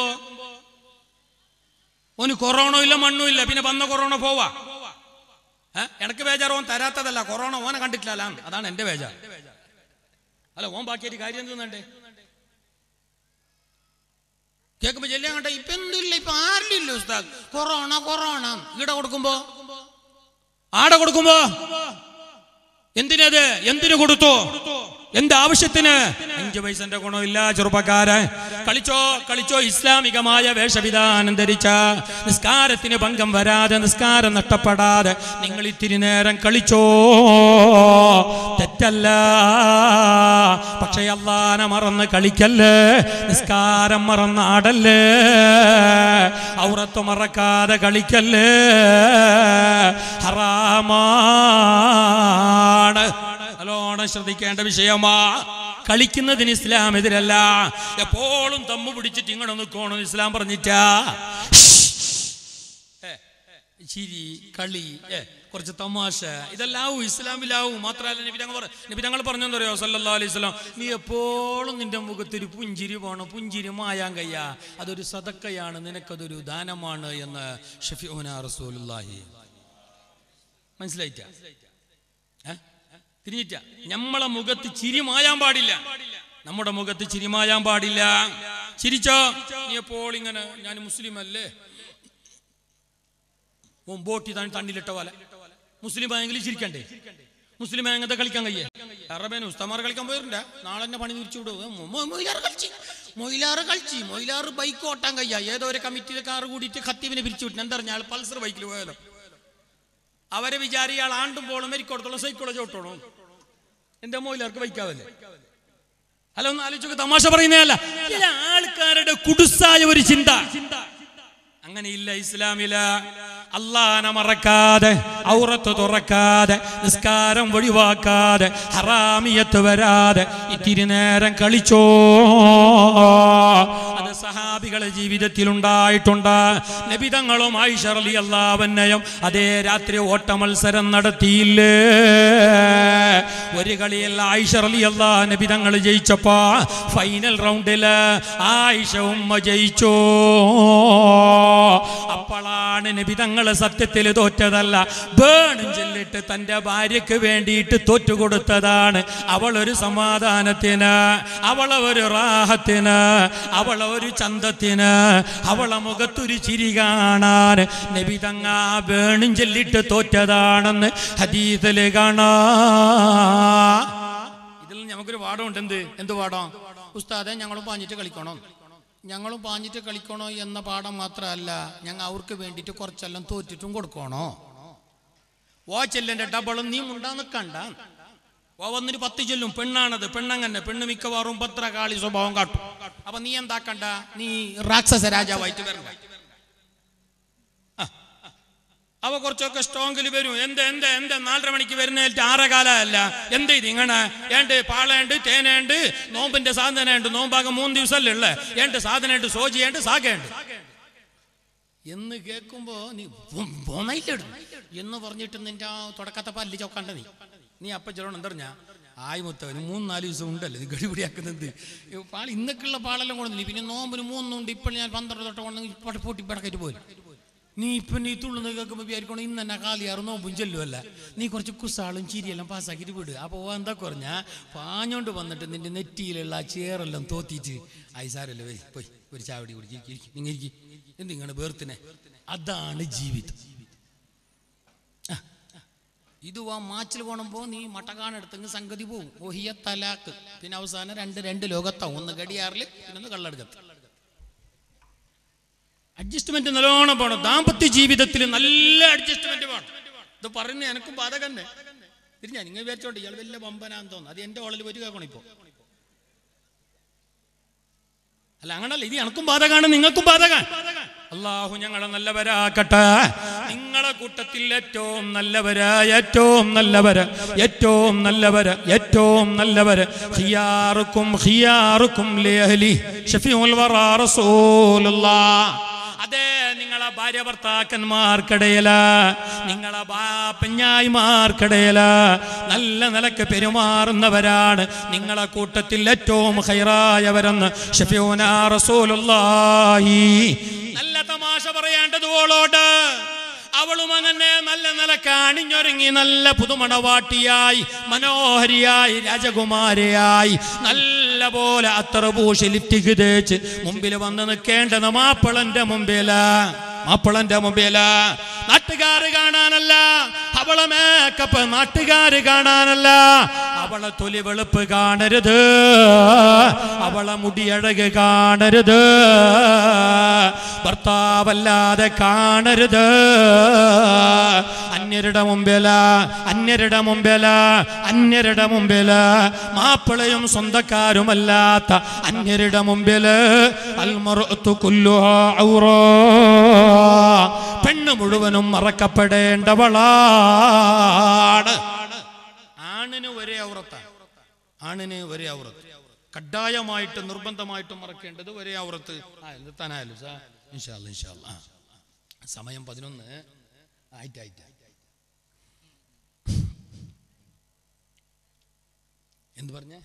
ഓന് കൊറോണ ഇല്ല മണ്ണും ഇല്ല പിന്നെ വന്ന കൊറോണ പോവാ ഏ? എനക്ക് ബേജാർ ഓൻ തരാത്തതല്ല കൊറോണ ഓനെ കണ്ടിട്ടില്ല അതാണ് എന്റെ ബേജാർ അല്ല ഓൻ ബാക്കിയായിട്ട് കാര്യം എന്തുന്നുണ്ടേ കേൾക്കുമ്പോ ചെല്ലാൻ കണ്ട ഇപ്പൊ എന്തില്ല ഇപ്പൊ ആരിലില്ല ഉസ്താദ് കൊറോണ കൊറോണ ഈടെ കൊടുക്കുമ്പോ ആടെ കൊടുക്കുമ്പോ എന്തിനത് എന്തിനു കൊടുത്തു എന്ത് ആവശ്യത്തിന് അഞ്ചു പൈസന്റെ ഗുണമില്ല ചെറുപ്പക്കാരൻ കളിച്ചോ കളിച്ചോ ഇസ്ലാമികമായ വേഷവിധാനം ധരിച്ച നിസ്കാരത്തിന് ഭംഗം വരാതെ നിസ്കാരം നഷ്ടപ്പെടാതെ നിങ്ങൾ ഇത്തിരി നേരം കളിച്ചോ തെറ്റല്ല പക്ഷെ അള്ളാനെ മറന്ന് കളിക്കല്ലേ നിസ്കാരം മറന്ന് ആടല്ലേ ഔറത്ത് മറക്കാതെ കളിക്കല്ലേ ഹറാമാണ് നല്ലോണം ശ്രദ്ധിക്കേണ്ട വിഷയമാ കളിക്കുന്നതിന് ഇസ്ലാം എതിരല്ല എപ്പോഴും തമ്മു പിടിച്ചിട്ട് ഇങ്ങോട്ട് നിൽക്കണം ഇസ്ലാം പറഞ്ഞിട്ടാ ചിരി കളി ഏ കുറച്ച് തമാശ ഇതെല്ലാവും ഇസ്ലാമിലാവും മാത്രമല്ല നബി തങ്ങൾ പറ നബി തങ്ങൾ പറഞ്ഞെന്ന് അറിയോ സല്ലല്ലാ അലൈഹി സ്വലാം നീ എപ്പോഴും നിന്റെ മുഖത്തൊരു പുഞ്ചിരി പോണം പുഞ്ചിരി മായാൻ കയ്യ അതൊരു സതക്കയാണ് നിനക്കതൊരു ദാനമാണ് എന്ന് ഷഫിഉന റസൂലുള്ളാഹി മനസ്സിലായിട്ട ഏ? തിരിഞ്ഞിട്ട നമ്മളെ മുഖത്ത് ചിരി മായാൻ പാടില്ല നമ്മുടെ മുഖത്ത് ചിരി മായാൻ പാടില്ല ചിരിച്ചോ നീ എപ്പോൾ ഇങ്ങനെ ഞാൻ മുസ്ലിം അല്ലേ ഓൻ ബോട്ടി താൻ തണ്ണിലിട്ട പോലെ മുസ്ലിം ആയെങ്കിൽ ചിരിക്കണ്ടേ മുസ്ലിം ആയങ്ങത്തെ കളിക്കാൻ കഴിയേ അറബേൻ ഉസ്താമാർ കളിക്കാൻ പോയിട്ടുണ്ട് നാളെ തന്നെ പണി തിരിച്ചു വിടും മൊയിലാറ് കളിച്ച് മൊയിലാറ് കളിച്ച് മൊയിലാറ് ബൈക്ക് ഓട്ടാൻ കഴിയ ഏതോ ഒരു കമ്മിറ്റിയിലെ കാറ് കൂടിയിട്ട് ഖത്തീബിനെ പിരിച്ചു വിട്ടു എന്താ പറഞ്ഞാൽ പൾസർ ബൈക്കിൽ പോയാലോ അവരെ വിചാരി ആൾ ആണ്ടും പോളും മരിക്കോടത്തോളം സൈക്കോളജി ഓട്ടോണോ എന്റെ മൊയിലാർക്ക് ബൈക്കാവല്ലേ അല്ല ഒന്ന് ആലോചിച്ചൊക്കെ തമാശ പറയുന്നതല്ല ചില ആൾക്കാരുടെ കുടുസായ ഒരു ചിന്ത അങ്ങനെയില്ല ഇസ്ലാമില അള്ളാനെ മറക്കാതെ ഔറത്ത് തുറക്കാതെ നിസ്കാരം ഒഴിവാക്കാതെ ഹറാമിയത്ത് വരാതെ ഇത്തിരി നേരം കളിച്ചോ അത് സഹാബികളെ ജീവിതത്തിൽ ഉണ്ടായിട്ടുണ്ട് നബിതങ്ങളും ഐഷറലി അള്ളാവന്നയും അതേ രാത്രി ഓട്ട മത്സരം നടത്തിയില്ലേ ഒരു കളിയിൽ ഐഷറലി അള്ളാ നബിതങ്ങൾ ജയിച്ചപ്പോ ഫൈനൽ റൗണ്ടില് ആയിഷ ഉമ്മ ജയിച്ചോ അപ്പോഴാണ് നബിതങ്ങൾ സത്യത്തിൽ തോറ്റതല്ല ബേണും ചെല്ലിട്ട് തന്റെ ഭാര്യക്ക് വേണ്ടിയിട്ട് തോറ്റുകൊടുത്തതാണ് അവളൊരു സമാധാനത്തിന് അവളെ ഒരു റാഹത്തിന് അവളെ ഒരു ചന്തത്തിന് അവളെ മുഖത്തൊരു ചിരി കാണാൻ നബിതങ്ങ ബേണും ചെല്ലിട്ട് തോറ്റതാണെന്ന് ഹദീസില് കാണാ ഇതിൽ നമുക്കൊരു പാഠമുണ്ട് എന്ത് എന്ത് പാഠം ഉസ്താദെ ഞങ്ങളും പാഞ്ഞിട്ട് കളിക്കണം ഞങ്ങളും പാഞ്ഞിട്ട് കളിക്കണോ എന്ന പാഠം മാത്രമല്ല ഞങ്ങൾ അവർക്ക് വേണ്ടിയിട്ട് കുറച്ചെല്ലാം തോറ്റിട്ടും കൊടുക്കണോ ഓ ചെല്ലന്റെ ഡബിളും നീ മുണ്ടാ നിൽക്കണ്ട ഓ വന്നിട്ട് പത്ത് ചെല്ലും പെണ്ണാണത് പെണ്ണങ്ങനെ പെണ്ണ് മിക്കവാറും പത്രകാളി സ്വഭാവം കാട്ടും അപ്പൊ നീ എന്താക്കണ്ട നീ രാക്ഷസ രാജാവായിട്ട് വരണ്ട ആ. അവ കുറച്ചൊക്കെ സ്ട്രോങ്ങിൽ വരും എന്ത് എന്ത് എന്ത് നാലര മണിക്ക് വരുന്നേറ്റ് ആറകാലല്ല എന്ത് ഇത് ഇങ്ങനെ ഏണ്ട് പാളയുണ്ട് തേനുണ്ട് നോമ്പിന്റെ സാധനമുണ്ട് നോമ്പാകെ മൂന്ന് ദിവസമല്ലേ ഉള്ളേ ഏണ്ട് സാധനമുണ്ട് സോജിയുണ്ട് സാഗയുണ്ട് എന്ന് കേൾക്കുമ്പോ നീ പോന്നയിലിടും എന്ന് പറഞ്ഞിട്ട് നിന്റെ ആ തുടക്കത്തെ പല്ല് ചോക്കണ്ട നീ നീ അപ്പ ചെല്ലണം എന്തറിഞ്ഞ ആയി മുത്തവന് മൂന്ന് നാല് ദിവസം ഉണ്ടല്ലോ നീ ഗടിപിടിയാക്കുന്നത് പാൾ ഇന്നൊക്കെയുള്ള പാളെല്ലാം കൊണ്ടുവന്നില്ല പിന്നെ നോമ്പിന് മൂന്നുണ്ട് ഇപ്പോൾ ഞാൻ പന്ത്രണ്ട് തൊട്ട് കൊണ്ട് ഇപ്പോൾ പൊട്ടി പിടക്കിട്ട് പോലും നീ ഇപ്പം നീ തുള്ളുന്ന കേൾക്കുമ്പോൾ വിചാരിക്കണം ഇന്ന് തന്നെ കാലിയാറ് നോമ്പും ചെല്ലുമല്ല നീ കുറച്ച് കുസാളും ചിരിയെല്ലാം പാസ്സാക്കിയിട്ട് വിടുക അപ്പോൾ എന്താ കുറഞ്ഞ പാഞ്ഞോണ്ട് വന്നിട്ട് നിന്റെ നെറ്റിയിലുള്ള ആ ചേറെല്ലാം തോത്തിയിട്ട് ആയി സാരല്ലേ വരി പോയി ഒരു ചാവടി കുടിച്ച് നിങ്ങൾ ഇരിക്കും എന്തിങ്ങനെ വേർത്തിനെ അതാണ് ജീവിതം ആ. ഇത് ആ മാച്ചിൽ പോണപ്പോ നീ മട്ടക്കാണെടുത്തെങ്കിൽ സംഗതി പോവും ഓഹിയ തലാക്ക് പിന്നെ അവസാനം രണ്ട് രണ്ട് ലോകത്താവും ഒന്ന് ഗടിയാറില് പിന്നെ ഒന്ന് കള്ളെടുക്കത്ത് അഡ്ജസ്റ്റ്മെന്റ് നല്ലോണം പോണം ദാമ്പത്യ ജീവിതത്തിൽ നല്ല അഡ്ജസ്റ്റ്മെന്റ് വേണം ഇത് പറയുന്ന എനക്കും ബാധകന്നെ തിരിഞ്ഞാ നിങ്ങൾ വിചാരിച്ചോണ്ട് ഇയാൾ വലിയ പമ്പനാന്ന് തോന്നുന്നു അത് എന്റെ ഓളിൽ ഒരു കേൾക്കണം ഇപ്പോ അല്ല അങ്ങനല്ല ഇത് എനക്കും ബാധകാണ് നിങ്ങൾക്കും ബാധകാണ് അള്ളാഹു ഞങ്ങളെ നല്ലവരാക്കട്ടെ നിങ്ങളെ കൂട്ടത്തിൽ ഏറ്റവും നല്ലവര് ഏറ്റവും നല്ലവര് ഏറ്റവും നല്ലവര് ഏറ്റവും നല്ലവര് ഖിയാറുക്കും ഖിയാറുക്കും ലിഅഹ്ലി ഷഫീഉൽ വറാ റസൂലുള്ളാഹ് അതെ നിങ്ങളെ ഭാര്യ ഭർത്താക്കന്മാർക്കിടയില നിങ്ങളെ പെഞ്ഞായിമാർക്കിടയില നല്ല നിലക്ക് പെരുമാറുന്നവരാണ് നിങ്ങളെ കൂട്ടത്തിൽ ഏറ്റവും ഹൈറായവരെന്ന് ഷഫിയൂന റസൂലുള്ളാഹി നല്ല തമാശ പറയേണ്ടത് ഓളോട് അവളും അങ്ങനെ നല്ല നിലക്ക് അണിഞ്ഞൊരുങ്ങി നല്ല പുതുമണവാട്ടിയായി മനോഹരിയായി രാജകുമാരിയായി നല്ല പോലെ അത്ര പൂശി ലിപ്റ്റിക് തേച്ച് മുമ്പിൽ വന്ന് നിൽക്കേണ്ടത് മാപ്പിളന്റെ മുമ്പില മാപ്പിളന്റെ മുമ്പില നാട്ടുകാര് കാണാനല്ല അവളെ മേക്കപ്പ് നാട്ടുകാര് കാണാനല്ല അവളെ തൊലി വെളുപ്പ് കാണരുത് അവളെ മുടിയഴക് കാണരുത് ഭർത്താവല്ലാതെ കാണരുത് അന്യരുടെ മുമ്പില അന്യരുടെ മുമ്പില അന്യരുടെ മുമ്പില് മാപ്പിളയും സ്വന്തക്കാരുമല്ലാത്ത അന്യരുടെ മുമ്പില് അൽമറുത്തു കുല്ലുഹാ ഔറാ. പെണ്ണ് മുഴുവനും മറക്കപ്പെടേണ്ടവളാണ് ആണിന് ഒരേ ഔറത്താണ് ആണിന് ഒരേ ഔറത്ത് കഡായമായിട്ട് നിർബന്ധമായിട്ടും മറക്കേണ്ടത് ഒരേ ഔറത്ത് ആ നിർത്താനായാലും സാ ഇൻഷാല്ല ഇൻഷാല്ല ആ സമയം പതിനൊന്ന് ആയിട്ട് ആയിട്ട് എന്ത് പറഞ്ഞ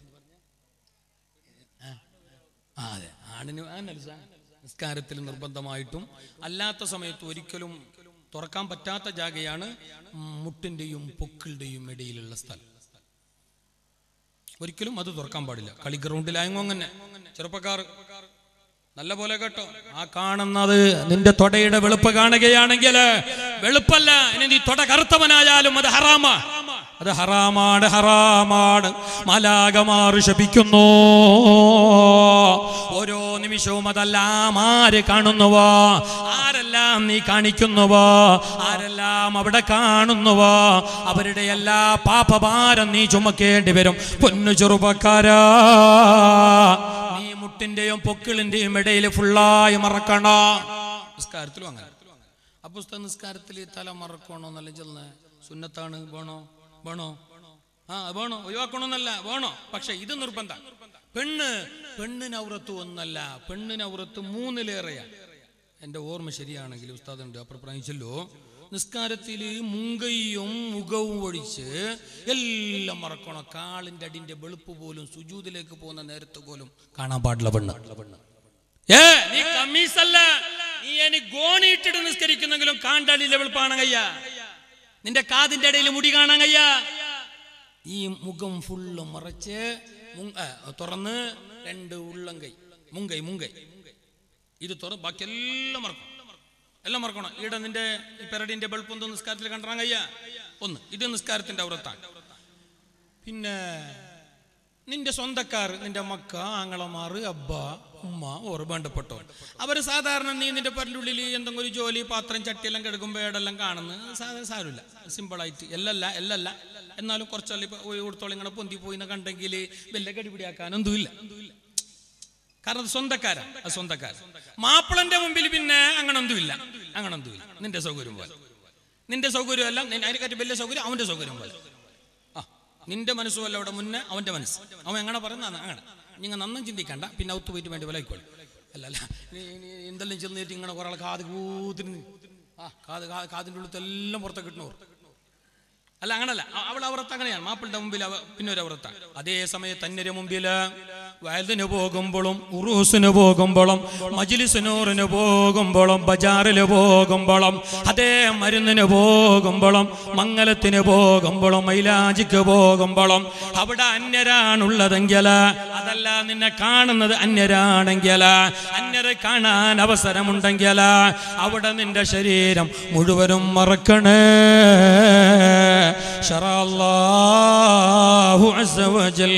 ആ അതെ ആണിന് ആണല്ല സാർ നിസ്കാരത്തിൽ നിർബന്ധമായിട്ടും അല്ലാത്ത സമയത്ത് ഒരിക്കലും തുറക്കാൻ പറ്റാത്ത ജാഗയാണ് മുട്ടിന്റെയും പൊക്കിളുടെയും ഇടയിലുള്ള സ്ഥലം ഒരിക്കലും അത് തുറക്കാൻ പാടില്ല കളി ഗ്രൗണ്ടിലായെങ്ങോ അങ്ങനെ ചെറുപ്പക്കാർ നല്ല പോലെ കേട്ടോ ആ കാണുന്നത് നിന്റെ തൊടയുടെ വെളുപ്പ് കാണുകയാണെങ്കിൽ വെളുപ്പല്ല ഇനി നീ തൊട കറുത്തവനായാലും അത് ഹറാമാ അത് ഹറാമാണ് ഹറാമാണ് മലാകമാർ ശപിക്കുന്നു ഓരോ നിമിഷവും അതെല്ലാം ആര് കാണുന്നുവോ ആരെല്ലാം നീ കാണിക്കുന്നുവോ ആരെല്ലാം അവിടെ കാണുന്നുവോ അവരുടെ എല്ലാ പാപഭാരം നീ ചുമക്കേണ്ടി വരും പൊന്നു ചെറുപ്പക്കാരാ നീ മുട്ടിന്റെയും പൊക്കിളിന്റെയും ഇടയിൽ ഫുള്ളായി മറക്കണോ നിസ്കാരത്തിലും അങ്ങനെ അപ്പൊ ഉസ്താദ് നിസ്കാരത്തിൽ തല മറക്കണോ എന്നല്ല ചെല്ലുന്ന സുന്നത്താണ് വേണോ വേണോ ആ വേണോ ഒഴിവാക്കണമെന്നല്ല വേണോ പക്ഷെ ഇത് നിർബന്ധം പെണ്ണ് പെണ്ണിനൗറത്ത് ഒന്നല്ല പെണ്ണിനൗറത്ത് മൂന്നിലേറെയാ എൻ്റെ ഓർമ്മ ശരിയാണെങ്കിൽ ഉസ്താദ് ഉണ്ട് അപ്രപ്രായിച്ചല്ലോ നിസ്കാരത്തിൽ മുങ്കയും മുഖവും ഒഴിച്ച് എല്ലാം മറക്കണം കാളിൻ്റെ അടിൻ്റെ വെളുപ്പ് പോലും സുജൂതിലേക്ക് പോകുന്ന നേരത്ത് പോലും കാണാൻ പാടില്ല പെണ്ണ് ഏ നീ കമ്മീസല്ല നീ ഇനി ഗോണിയിട്ടിട്ട് നിസ്കരിക്കുന്നെങ്കിലും കാണ്ടടിയിലെ വെളുപ്പാണ് കയ്യ നിന്റെ കാതിന്റെ ഇടയിൽ മുടി കാണാൻ കയ്യ ഈ മുഖം ഫുള്ള് മറച്ച് മുങ്- ആ, തുറന്ന് രണ്ട് ഉള്ളം കൈ മുങ്കൈ മുങ്കൈ ഇത് തുറ ബാക്കി എല്ലാം മറക്കണം എല്ലാം മറക്കണം ഈടെ നിന്റെ ഈ പെരടിന്റെ ബൾപ്പൊന്നും നിസ്കാരത്തിൽ കണ്ടാൻ കയ്യ ഒന്ന് ഇത് നിസ്കാരത്തിന്റെ ഔറത്താണ് പിന്നെ നിന്റെ സ്വന്തക്കാർ നിന്റെ മക്ക ആങ്ങളമാർ അബ്ബ ഉമ്മ ഓർ വേണ്ടപ്പെട്ടവർ അവർ സാധാരണ നീ നിന്റെ പരൻ്റെ ഉള്ളിൽ എന്തെങ്കിലും ഒരു ജോലി പാത്രം ചട്ടിയെല്ലാം കിടക്കുമ്പോൾ ഏടെല്ലാം കാണുന്നു സാധാരണ സാരമില്ല സിമ്പിളായിട്ട് എല്ലല്ല എല്ലല്ല എന്നാലും കുറച്ചല്ല ഇപ്പൊ കൊടുത്തോളം ഇങ്ങനെ പൊന്തി പോയി എന്ന് കണ്ടെങ്കിൽ വലിയ കടിപിടിയാക്കാനൊന്നും ഇല്ല കാരണം അത് സ്വന്തക്കാരാ അത് സ്വന്തക്കാരാ മാപ്പിളന്റെ മുമ്പിൽ പിന്നെ അങ്ങനൊന്നുമില്ല അങ്ങനൊന്നുമില്ല നിന്റെ സൗകര്യം പോലെ നിന്റെ സൗകര്യമല്ല നിന്റെ അതിനെക്കാട്ടി വലിയ സൗകര്യം അവന്റെ സൗകര്യം പോലെ ആ നിന്റെ മനസ്സുമല്ല അവിടെ മുന്നേ അവന്റെ മനസ്സ് അവൻ എങ്ങനെ പറയുന്നതാണ് അങ്ങനെ നിങ്ങൾ നന്നും ചിന്തിക്കണ്ട പിന്നെ ഔത്ത് പോയിട്ട് വേണ്ടി വിലയിക്കോളൂ അല്ല അല്ല നീ നീ എന്തെല്ലാം ചെന്നിട്ട് ഇങ്ങനെ കുറെ ആൾ കാത് കൂത്തിന് ആ കാത് കാ- കാതിൻ്റെ ഉള്ളിൽ എല്ലാം പുറത്തേക്ക് കിട്ടണോർ അല്ല അങ്ങനല്ല അ- അവൾ അവറത്ത് അങ്ങനെയാണ് മാപ്പിളുടെ മുമ്പിൽ അവ പിന്നെ ഒരു അവറത്താണ് അതേ സമയത്ത് അന്യരെ മുമ്പിൽ വയലിന് പോകുമ്പോഴും ഉറൂസിന് പോകുമ്പോഴും മജിലിസിനൂറിന് പോകുമ്പോഴും ബജാറിന് പോകുമ്പോഴും അതേ മരുന്നിന് പോകുമ്പോഴും മംഗലത്തിന് പോകുമ്പോഴും മൈലാജിക്ക് പോകുമ്പോഴും അവിടെ അന്യരാണുള്ളതെങ്കിൽ അതല്ല നിന്നെ കാണുന്നത് അന്യരാണെങ്കിൽ അന്യരെ കാണാൻ അവസരമുണ്ടെങ്കിൽ അവിടെ നിന്റെ ശരീരം മുഴുവനും മറക്കണേ شرع الله عز وجل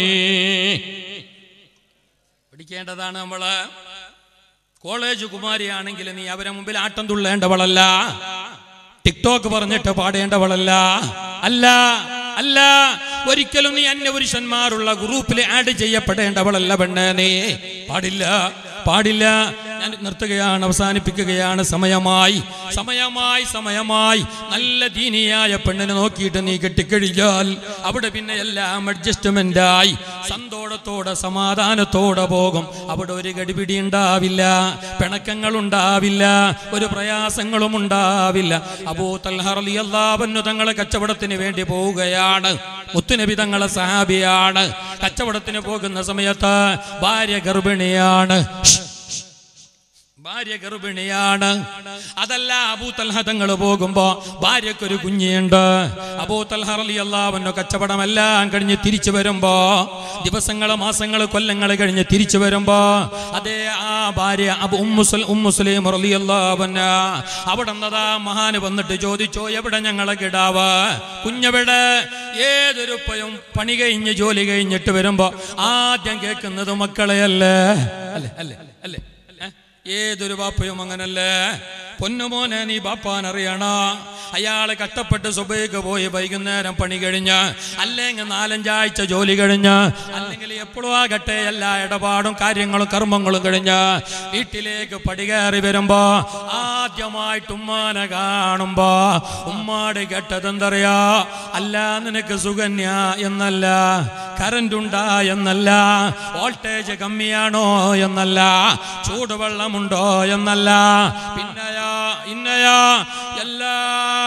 പഠിക്കേണ്ടതാണ് നമ്മള് കോളേജ് കുമാരിയാണെങ്കിൽ നീ അവരെ മുമ്പിൽ ആട്ടം തുള്ളേണ്ടവളല്ല ടിക്ടോക്ക് പറഞ്ഞിട്ട് പാടേണ്ടവളല്ല അല്ല അല്ല ഒരിക്കലും നീ അന്യപുരുഷന്മാരുള്ള ഗ്രൂപ്പിൽ ആഡ് ചെയ്യപ്പെടേണ്ടവളല്ല പെണ്ണ് നീ പാടില്ല പാടില്ല ഞാൻ നിർത്തുകയാണ് അവസാനിപ്പിക്കുകയാണ് സമയമായി സമയമായി സമയമായി നല്ല ദീനിയായ പെണ്ണിനെ നോക്കിയിട്ട് നീ കെട്ടിക്കഴിഞ്ഞാൽ അവിടെ പിന്നെ എല്ലാം അഡ്ജസ്റ്റ്മെന്റായി സന്തോഷത്തോടെ സമാധാനത്തോടെ പോകും അവിടെ ഒരു ഗടിപിടി ഉണ്ടാവില്ല പിണക്കങ്ങൾ ഉണ്ടാവില്ല ഒരു പ്രയാസങ്ങളും ഉണ്ടാവില്ല അബൂ തൽഹർലി അള്ളാഹന്നു തങ്ങളെ കച്ചവടത്തിന് വേണ്ടി പോവുകയാണ് മുത്തുനബി തങ്ങളെ സഹാബിയാണ് കച്ചവടത്തിന് പോകുന്ന സമയത്ത് ഭാര്യ ഗർഭിണിയാണ് ഭാര്യ ഗർഭിണിയാണ് അതല്ല അബൂ തൽഹ തങ്ങൾ പോകുമ്പോ ഭാര്യക്കൊരു കുഞ്ഞിയുണ്ട് അബൂ തൽഹ അലി അള്ളാവന്റെ കച്ചവടമെല്ലാം കഴിഞ്ഞ് തിരിച്ചു വരുമ്പോ ദിവസങ്ങള് മാസങ്ങള് കൊല്ലങ്ങൾ കഴിഞ്ഞ് തിരിച്ചു വരുമ്പോ അതേ ആ ഭാര്യ അബു ഉമ്മുസുൽ ഉമ്മുസ്ലിം റലി അള്ളാവന്ന അവിടെ നിന്നതാ മഹാന് വന്നിട്ട് ചോദിച്ചോ എവിടെ ഞങ്ങളെ കിടാവ് കുഞ്ഞെവിടെ ഏതൊരു പയും പണി കഴിഞ്ഞ് ജോലി കഴിഞ്ഞിട്ട് വരുമ്പോ ആദ്യം കേൾക്കുന്നത് മക്കളെയല്ലേ അല്ലേ അല്ലേ അല്ലേ ഏ? ഏതൊരു ബാപ്പയും അങ്ങനല്ലേ പൊന്നുമോനെ നീ ബാപ്പാൻ അറിയണ അയാള് കഷ്ടപ്പെട്ട് സുബൈക്ക് പോയി വൈകുന്നേരം പണി കഴിഞ്ഞ് അല്ലെങ്കിൽ നാലഞ്ചാഴ്ച ജോലി കഴിഞ്ഞ് അല്ലെങ്കിൽ എപ്പോഴും ആകട്ടെ എല്ലാ ഇടപാടും കാര്യങ്ങളും കർമ്മങ്ങളും കഴിഞ്ഞ് വീട്ടിലേക്ക് പടികയറി വരുമ്പോ ആദ്യമായിട്ട് ഉമ്മാനെ കാണുമ്പോ ഉമ്മാട് കേട്ടതെന്തറിയാ അല്ല നിനക്ക് സുകന്യ എന്നല്ല കറണ്ട് ഉണ്ടാ എന്നല്ല വോൾട്ടേജ് കമ്മിയാണോ എന്നല്ല ചൂടുവെള്ളമുണ്ടോ എന്നല്ല പിന്നെയാ ഇന്നയാ എല്ലാം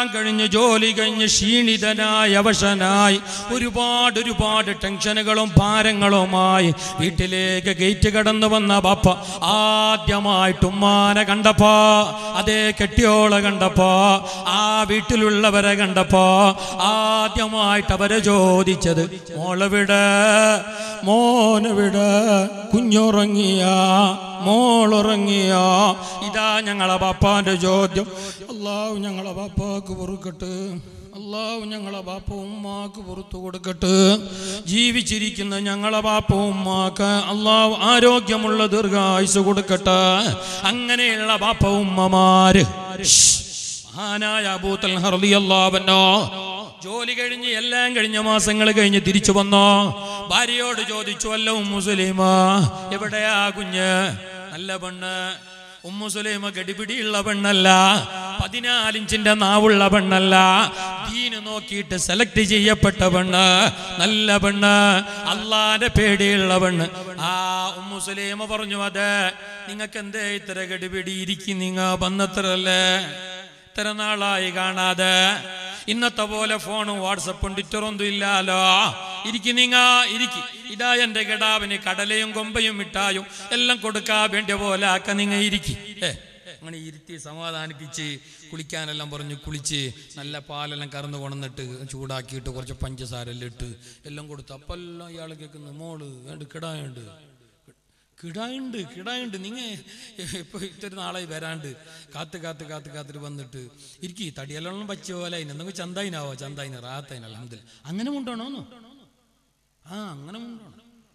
കഴിഞ്ഞ് ജോലി കഴിഞ്ഞ് ക്ഷീണിതനായി അവശനായി ഒരുപാട് ഒരുപാട് ടെൻഷനുകളും ഭാരങ്ങളുമായി വീട്ടിലേക്ക് ഗേറ്റ് കടന്നു വന്ന ബാപ്പ ആദ്യമായിട്ട് ഉമ്മാനെ കണ്ടപ്പോ അതേ കെട്ടിയോളെ കണ്ടപ്പോ ആ വീട്ടിലുള്ളവരെ കണ്ടപ്പോ ആദ്യമായിട്ട് അവരെ ചോദിച്ചത് മോളെവിടെ മോനെവിടെ കുഞ്ഞുറങ്ങിയ മോളുറങ്ങിയ ഇതാ ഞങ്ങളെ ബാപ്പാന്റെ ചോദ്യം അള്ളാഹു ഞങ്ങളെ ബാപ്പാക്ക് പൊറുക്കട്ട് അള്ളാഹു ഞങ്ങളെ ബാപ്പ ഉമ്മാക്ക് പുറത്തു കൊടുക്കട്ട് ജീവിച്ചിരിക്കുന്ന ഞങ്ങളെ ബാപ്പ ഉമ്മാക്ക് അള്ളാഹു ആരോഗ്യമുള്ള ദീർഘായുസ് കൊടുക്കട്ടെ അങ്ങനെയുള്ള ബാപ്പ ഉമ്മമാര് മഹാനായ അബൂത്തൽ ഹർദിയല്ലാവനോ ജോലി കഴിഞ്ഞ് എല്ലാം കഴിഞ്ഞ മാസങ്ങൾ കഴിഞ്ഞ് തിരിച്ചു വന്നോ ഭാര്യയോട് ചോദിച്ചു അല്ല ഉമ്മുസുലൈമ എവിടെയാ കുഞ്ഞ് നല്ല പെണ്ണ് ഉമ്മുസുലൈമ ഗടിപിടിയുള്ള പെണ്ണല്ല പതിനാലിഞ്ചിന്റെ നാവുള്ള പെണ്ണല്ല ദീന് നോക്കിയിട്ട് സെലക്ട് ചെയ്യപ്പെട്ട പെണ്ണ് നല്ല പെണ്ണ് അള്ളാന്റെ പേടിയുള്ള പെണ്ണ് ആ ഉമ്മുസുലൈമ പറഞ്ഞു അതെ നിങ്ങൾക്ക് എന്തേ ഇത്ര ഗടിപിടി ഇരിക്കും നിങ്ങ വന്നത്രല്ലേ ഇത്ര നാളായി കാണാതെ ഇന്നത്തെ പോലെ ഫോണും വാട്സപ്പും ട്വിറ്ററൊന്നും ഇല്ലാലോ ഇരിക്കി നിങ്ങ ഇരിക്കി ഇതാ എന്റെ കിടാവിന് കടലയും കൊമ്പയും മിഠായും എല്ലാം കൊടുക്കാ വേണ്ടിയ പോലെ ആക്ക നിങ്ങ ഇരിക്കി ഏ അങ്ങനെ ഇരുത്തി സമാധാനിപ്പിച്ച് കുളിക്കാനെല്ലാം പറഞ്ഞു കുളിച്ച് നല്ല പാലെല്ലാം കറന്ന് കൊണന്നിട്ട് ചൂടാക്കിയിട്ട് കുറച്ച് പഞ്ചസാര എല്ലാം ഇട്ട് എല്ലാം കൊടുത്തു അപ്പം എല്ലാം ഇയാൾ കേൾക്കുന്നു മോള് വേണ്ട കിടായുണ്ട് കിടായുണ്ട് കിടായുണ്ട് നിങ്ങ ഇപ്പൊ ഇത്തിരി നാളായി വരാണ്ട് കാത്ത് കാത്ത് കാത്ത് കാത്തിട്ട് വന്നിട്ട് ഇരിക്കി തടിയെല്ലാം പച്ച പോലെ അതിന് എന്തെങ്കിലും ചന്തായിനാവോ ചന്തായിന് റാത്തതിന് അലഹമില്ല അങ്ങനെ മുണ്ടോണോന്നു ആ അങ്ങനെ മുണ്ടോണം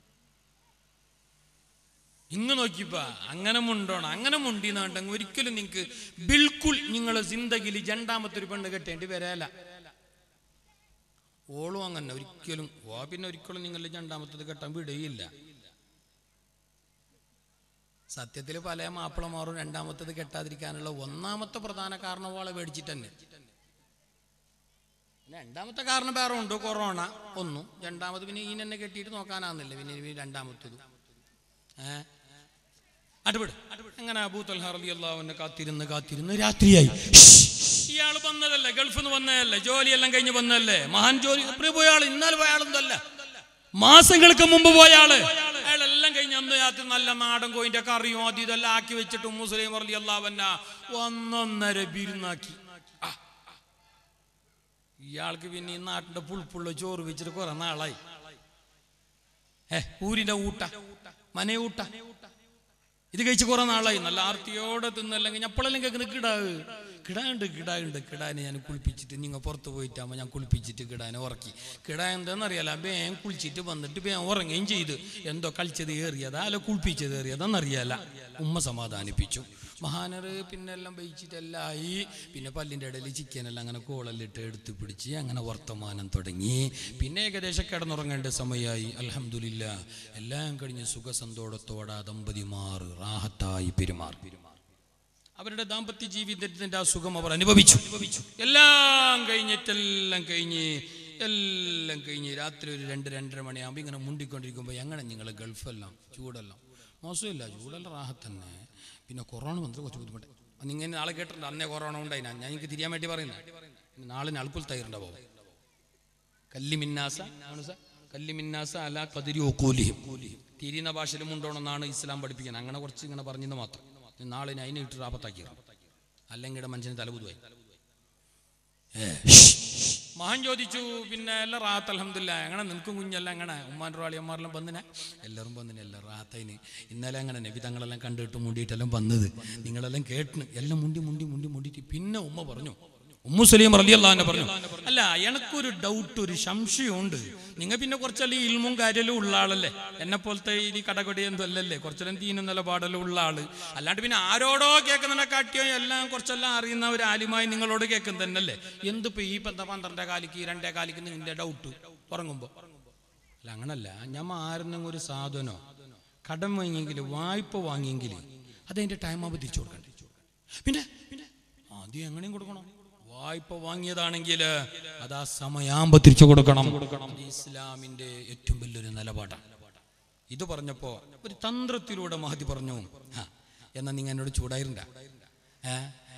ഇങ്ങ് നോക്കിപ്പാ അങ്ങനെ മുണ്ടോണം അങ്ങനെ മുണ്ടിന്നാണ്ടെങ്കിൽ ഒരിക്കലും നിങ്ങൾക്ക് ബിൽക്കുൽ നിങ്ങൾ സിന്ദഗിൽ രണ്ടാമത്തെ ഒരു പെണ്ണ് കെട്ടേണ്ടി വരാല ഓളും അങ്ങനെ ഒരിക്കലും ഓ പിന്നെ ഒരിക്കലും നിങ്ങൾ രണ്ടാമത്തത് കെട്ടാൻ വിടുകയില്ല സത്യത്തിൽ പല മാപ്പിളമാറും രണ്ടാമത്തത് കെട്ടാതിരിക്കാനുള്ള ഒന്നാമത്തെ പ്രധാന കാരണം ഓളെ മേടിച്ചിട്ട് തന്നെ പിന്നെ രണ്ടാമത്തെ കാരണം വേറെ ഉണ്ട് കൊറോണ ഒന്നും രണ്ടാമത് പിന്നെ ഈ എന്നെ കെട്ടിയിട്ട് നോക്കാനാന്നില്ല പിന്നെ ഇനി രണ്ടാമത്തത് ഏ അടുപിട് അങ്ങനെ അബൂത്തൽ ഹർലി അള്ളാഹുവിനെ കാത്തിരുന്ന് കാത്തിരുന്ന് രാത്രിയായി ഇയാൾ വന്നതല്ലേ ഗൾഫിൽ നിന്ന് വന്നതല്ലേ ജോലിയെല്ലാം കഴിഞ്ഞ് വന്നതല്ലേ മഹാൻ ജോലി എപ്പോഴും പോയ ആള് ഇന്നലെ പോയ ആളൊന്നല്ല മാസങ്ങൾക്ക് മുമ്പ് പോയ ആള് അയാളെല്ലാം കഴിഞ്ഞ് അന്ന് രാത്രി നല്ല നാടൻ കോയിന്റെ കറിയും അത് ഇതെല്ലാം ആക്കി വെച്ചിട്ട് മുസ്ലിം വർലി അള്ളാവന്ന ഒന്നൊന്നര ബിരുന്നാക്കി ആ. ഇയാൾക്ക് പിന്നെ ഈ നാട്ടിന്റെ പുൾപ്പുള്ള ചോറ് വെച്ചിട്ട് കുറെ നാളായി ഏ ഊരിന്റെ ഊട്ട മനെ ഊട്ട ഇത് കഴിച്ച് കുറെ നാളായി നല്ല ആർത്തിയോടെ തിന്നെല്ലാം കഴിഞ്ഞ് അപ്പോഴെല്ലാം കേൾക്കുന്നത് കിടാവ് കിടാണ്ട് കിടാണ്ട് കിടാനെ ഞാൻ കുളിപ്പിച്ചിട്ട് നിങ്ങൾ പുറത്ത് പോയിട്ടാകുമ്പോൾ ഞാൻ കുളിപ്പിച്ചിട്ട് കിടാനെ ഉറക്കി കിടാ എന്താണെന്നറിയാലോ ബേം കുളിച്ചിട്ട് വന്നിട്ട് ബേം ഉറങ്ങുകയും ചെയ്തു എന്തോ കളിച്ചത് ഏറിയതാ അല്ല കുളിപ്പിച്ചത് ഏറിയതാന്നറിയാല ഉമ്മ സമാധാനിപ്പിച്ചു മഹാനർ പിന്നെ എല്ലാം വെയിച്ചിട്ടെല്ലാം ആയി പിന്നെ പല്ലിൻ്റെ ഇടയിൽ ചിക്കനെല്ലാം അങ്ങനെ കോളെല്ലിട്ട് എടുത്ത് പിടിച്ച് അങ്ങനെ വർത്തമാനം തുടങ്ങി പിന്നെ ഏകദേശം കിടന്നുറങ്ങേണ്ട സമയമായി അലഹമില്ല എല്ലാം കഴിഞ്ഞ് സുഖസന്തോഷത്തോടെ ആ ദമ്പതിമാർ റാഹത്തായി പെരുമാറി പെരുമാറി അവരുടെ ദാമ്പത്യ ജീവിതത്തിന്റെ ആ സുഖം അവർ അനുഭവിച്ചു എല്ലാം കഴിഞ്ഞിട്ടെല്ലാം കഴിഞ്ഞ് എല്ലാം കഴിഞ്ഞ് രാത്രി ഒരു രണ്ട് രണ്ടര മണിയാകുമ്പോൾ ഇങ്ങനെ മുണ്ടിക്കൊണ്ടിരിക്കുമ്പോൾ എങ്ങനെ നിങ്ങൾ ഗൾഫെല്ലാം ചൂടെല്ലാം മോശമില്ല ചൂടെല്ലാം റാഹത്തന്നെ പിന്നെ കൊറോണ വന്നിട്ട് കുറച്ച് ബുദ്ധിമുട്ട് നിങ്ങൾ നാളെ കേട്ടിട്ടുണ്ട് അന്നേ കൊറോണ ഉണ്ടായി ഞാൻ എനിക്ക് തിരിയാൻ വേണ്ടി പറയുന്നത് നാളെ അൽക്കുൽ തയ്യറുണ്ടാവും കല്ലിമിന്നാസ ആണ് സാർ കല്ലിമിന്നാസ അല കതിരി ഒക്കൂലിയും തിരിയുന്ന ഭാഷയിൽ മുണ്ടോണമെന്നാണ് ഇസ്ലാം പഠിപ്പിക്കുന്നത് അങ്ങനെ കുറച്ച് ഇങ്ങനെ പറഞ്ഞത് മാത്രം നാളെ ഇനി അതിനെ ഇട്ട് റാപത്താക്കി അല്ലെങ്കിൽ മനുഷ്യന് തലബുദ്ധായി മഹാൻ ചോദിച്ചു പിന്നെ എല്ലാം റാത്ത് അലഹമില്ല അങ്ങനെ നിനക്കും കുഞ്ഞല്ല അങ്ങനെ ഉമ്മാൻ്റെ റാളിയന്മാരെല്ലാം വന്നിനെ എല്ലാവരും വന്നിനെ എല്ലാം റാത്തതിന് ഇന്നലെ അങ്ങനെ നബി തങ്ങളെല്ലാം കണ്ടിട്ട് മുണ്ടിയിട്ടെല്ലാം വന്നത് നിങ്ങളെല്ലാം കേട്ടിന് എല്ലാം മുണ്ടി മുണ്ടി മുണ്ടി മുണ്ടിയിട്ട് പിന്നെ ഉമ്മ പറഞ്ഞു ഉമ്മു സലീം റലിയല്ലാന്നെ പറഞ്ഞു അല്ല എനക്കൊരു ഡൗട്ട് ഒരു സംശയമുണ്ട് നിങ്ങൾ പിന്നെ കുറച്ചല്ലേ ഇൽമും കാര്യലും ഉള്ള ആളല്ലേ എന്നെ പോലത്തെ ഈ കടകൊടി എന്തോ അല്ലല്ലേ കുറച്ചെല്ലാം തീനും നിലപാടെല്ലാം ഉള്ള ആള് അല്ലാണ്ട് പിന്നെ ആരോടോ കേൾക്കുന്നതിനെ കാട്ടിയോ എല്ലാം കുറച്ചെല്ലാം അറിയുന്ന ഒരു ആലിമായി നിങ്ങളോട് കേൾക്കുന്ന തന്നെയല്ലേ എന്തിപ്പോ ഈ പന്ത പന്ത്രണ്ടേ കാലിക്ക് രണ്ടേ കാലിക്ക് നിന്റെ ഡൗട്ട് ഉറങ്ങുമ്പോ അല്ല അങ്ങനല്ല ഞാൻ ആരുന്നെങ്കിൽ ഒരു സാധനോ കടം വാങ്ങിയെങ്കിൽ വായ്പ വാങ്ങിയെങ്കിൽ അതതിന്റെ ടൈം ആകുമ്പോൾ തിരിച്ചു കൊടുക്കണ്ടേ പിന്നെ പിന്നെ ആദ്യം എങ്ങനെയും കൊടുക്കണം വായ്പ വാങ്ങിയതാണെങ്കിൽ അത് ആ സമയാകുമ്പോ തിരിച്ചു കൊടുക്കണം ഇത് ഇസ്ലാമിന്റെ ഏറ്റവും വലിയൊരു നിലപാടാണ് ഇത് പറഞ്ഞപ്പോ ഒരു തന്ത്രത്തിലൂടെ മഹതി പറഞ്ഞു "ആ, എന്നാ നിങ്ങൾ എന്നോട് ചൂടായിരുണ്ട ഏ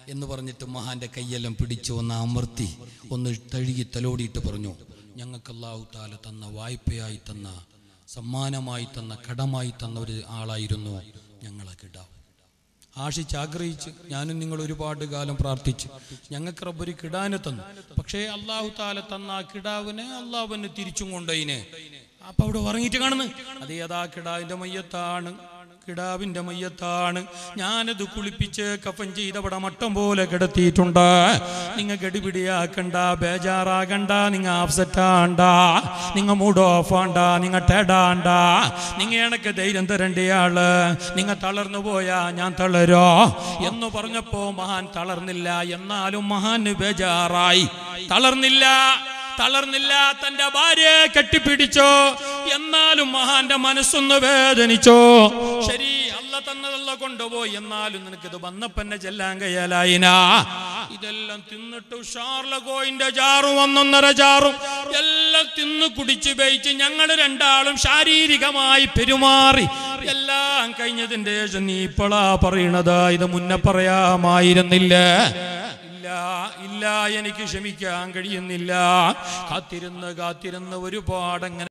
എന്ന് പറഞ്ഞിട്ട് മഹാന്റെ കൈയെല്ലാം പിടിച്ചു ഒന്ന് അമർത്തി ഒന്ന് തഴുകി തലോടിയിട്ട് പറഞ്ഞു ഞങ്ങൾക്ക് അല്ലാഹു താല തന്ന വായ്പയായി തന്ന സമ്മാനമായി തന്ന കടമായി തന്ന ഒരു ആളായിരുന്നു ഞങ്ങളെ കിടാവ് ആശിച്ച് ആഗ്രഹിച്ച് ഞാനും നിങ്ങൾ ഒരുപാട് കാലം പ്രാർത്ഥിച്ചു ഞങ്ങൾക്ക് റബ്ബൊരു കിടാനെ തന്നു പക്ഷേ അള്ളാഹു താല തന്ന ആ കിടാവിനെ അള്ളാഹുവിനെ തിരിച്ചും കൊണ്ടതിന് അപ്പൊ അവിടെ ഉറങ്ങിയിട്ട് കാണുന്നു അത് ഏതാ കിടാവിന്റെ മയ്യത്താണ് കിടാവിന്റെ മയ്യത്താണ് ഞാനത് കുളിപ്പിച്ച് കഫൻ ചെയ്തവിടെ മട്ടം പോലെ കിടത്തിയിട്ടുണ്ട് നിങ്ങ ഗടിപിടിയാക്കണ്ട ബേജാറാകണ്ട നിങ്ങ ആപ്സെറ്റാണ്ട നിങ്ങ മൂഡ് ഓഫ് ആണ്ട നിങ്ങ ടേടാണ്ട നിങ്ങ എനക്ക് ധൈര്യം തരണ്ടയാള് നിങ്ങ തളർന്നു പോയാ ഞാൻ തളരോ എന്ന് പറഞ്ഞപ്പോ മഹാൻ തളർന്നില്ല എന്നാലും മഹാന് ബേജാറായി തളർന്നില്ല തളർന്നില്ല തന്റെ ഭാര്യയെ കെട്ടിപ്പിടിച്ചോ എന്നാലും മഹാന്റെ മനസ്സൊന്ന് വേദനിച്ചോ ശരി അല്ല തന്നതല്ല കൊണ്ടുപോയി എന്നാലും നിനക്കിത് വന്നപ്പന്നെ ചെല്ലാൻ കഴിയലായിനാ ഇതെല്ലാം തിന്നിട്ട് ഷാർലഗോയിന്റെ ജാറും ഒന്നൊന്നര ജാറും എല്ലാം തിന്നു കുടിച്ച് ബയിച്ച് ഞങ്ങൾ രണ്ടാളും ശാരീരികമായി പെരുമാറി എല്ലാം കഴിഞ്ഞതിന്റെ ശേഷം നീ ഇപ്പോഴാ പറയണത് ഇത് മുന്നേ പറയാമായിരുന്നില്ല ഇല്ല ഇല്ല എനിക്ക് ക്ഷമിക്കാൻ കഴിയുന്നില്ല കാത്തിരുന്ന് കാത്തിരുന്ന് ഒരുപാട് അങ്ങനെ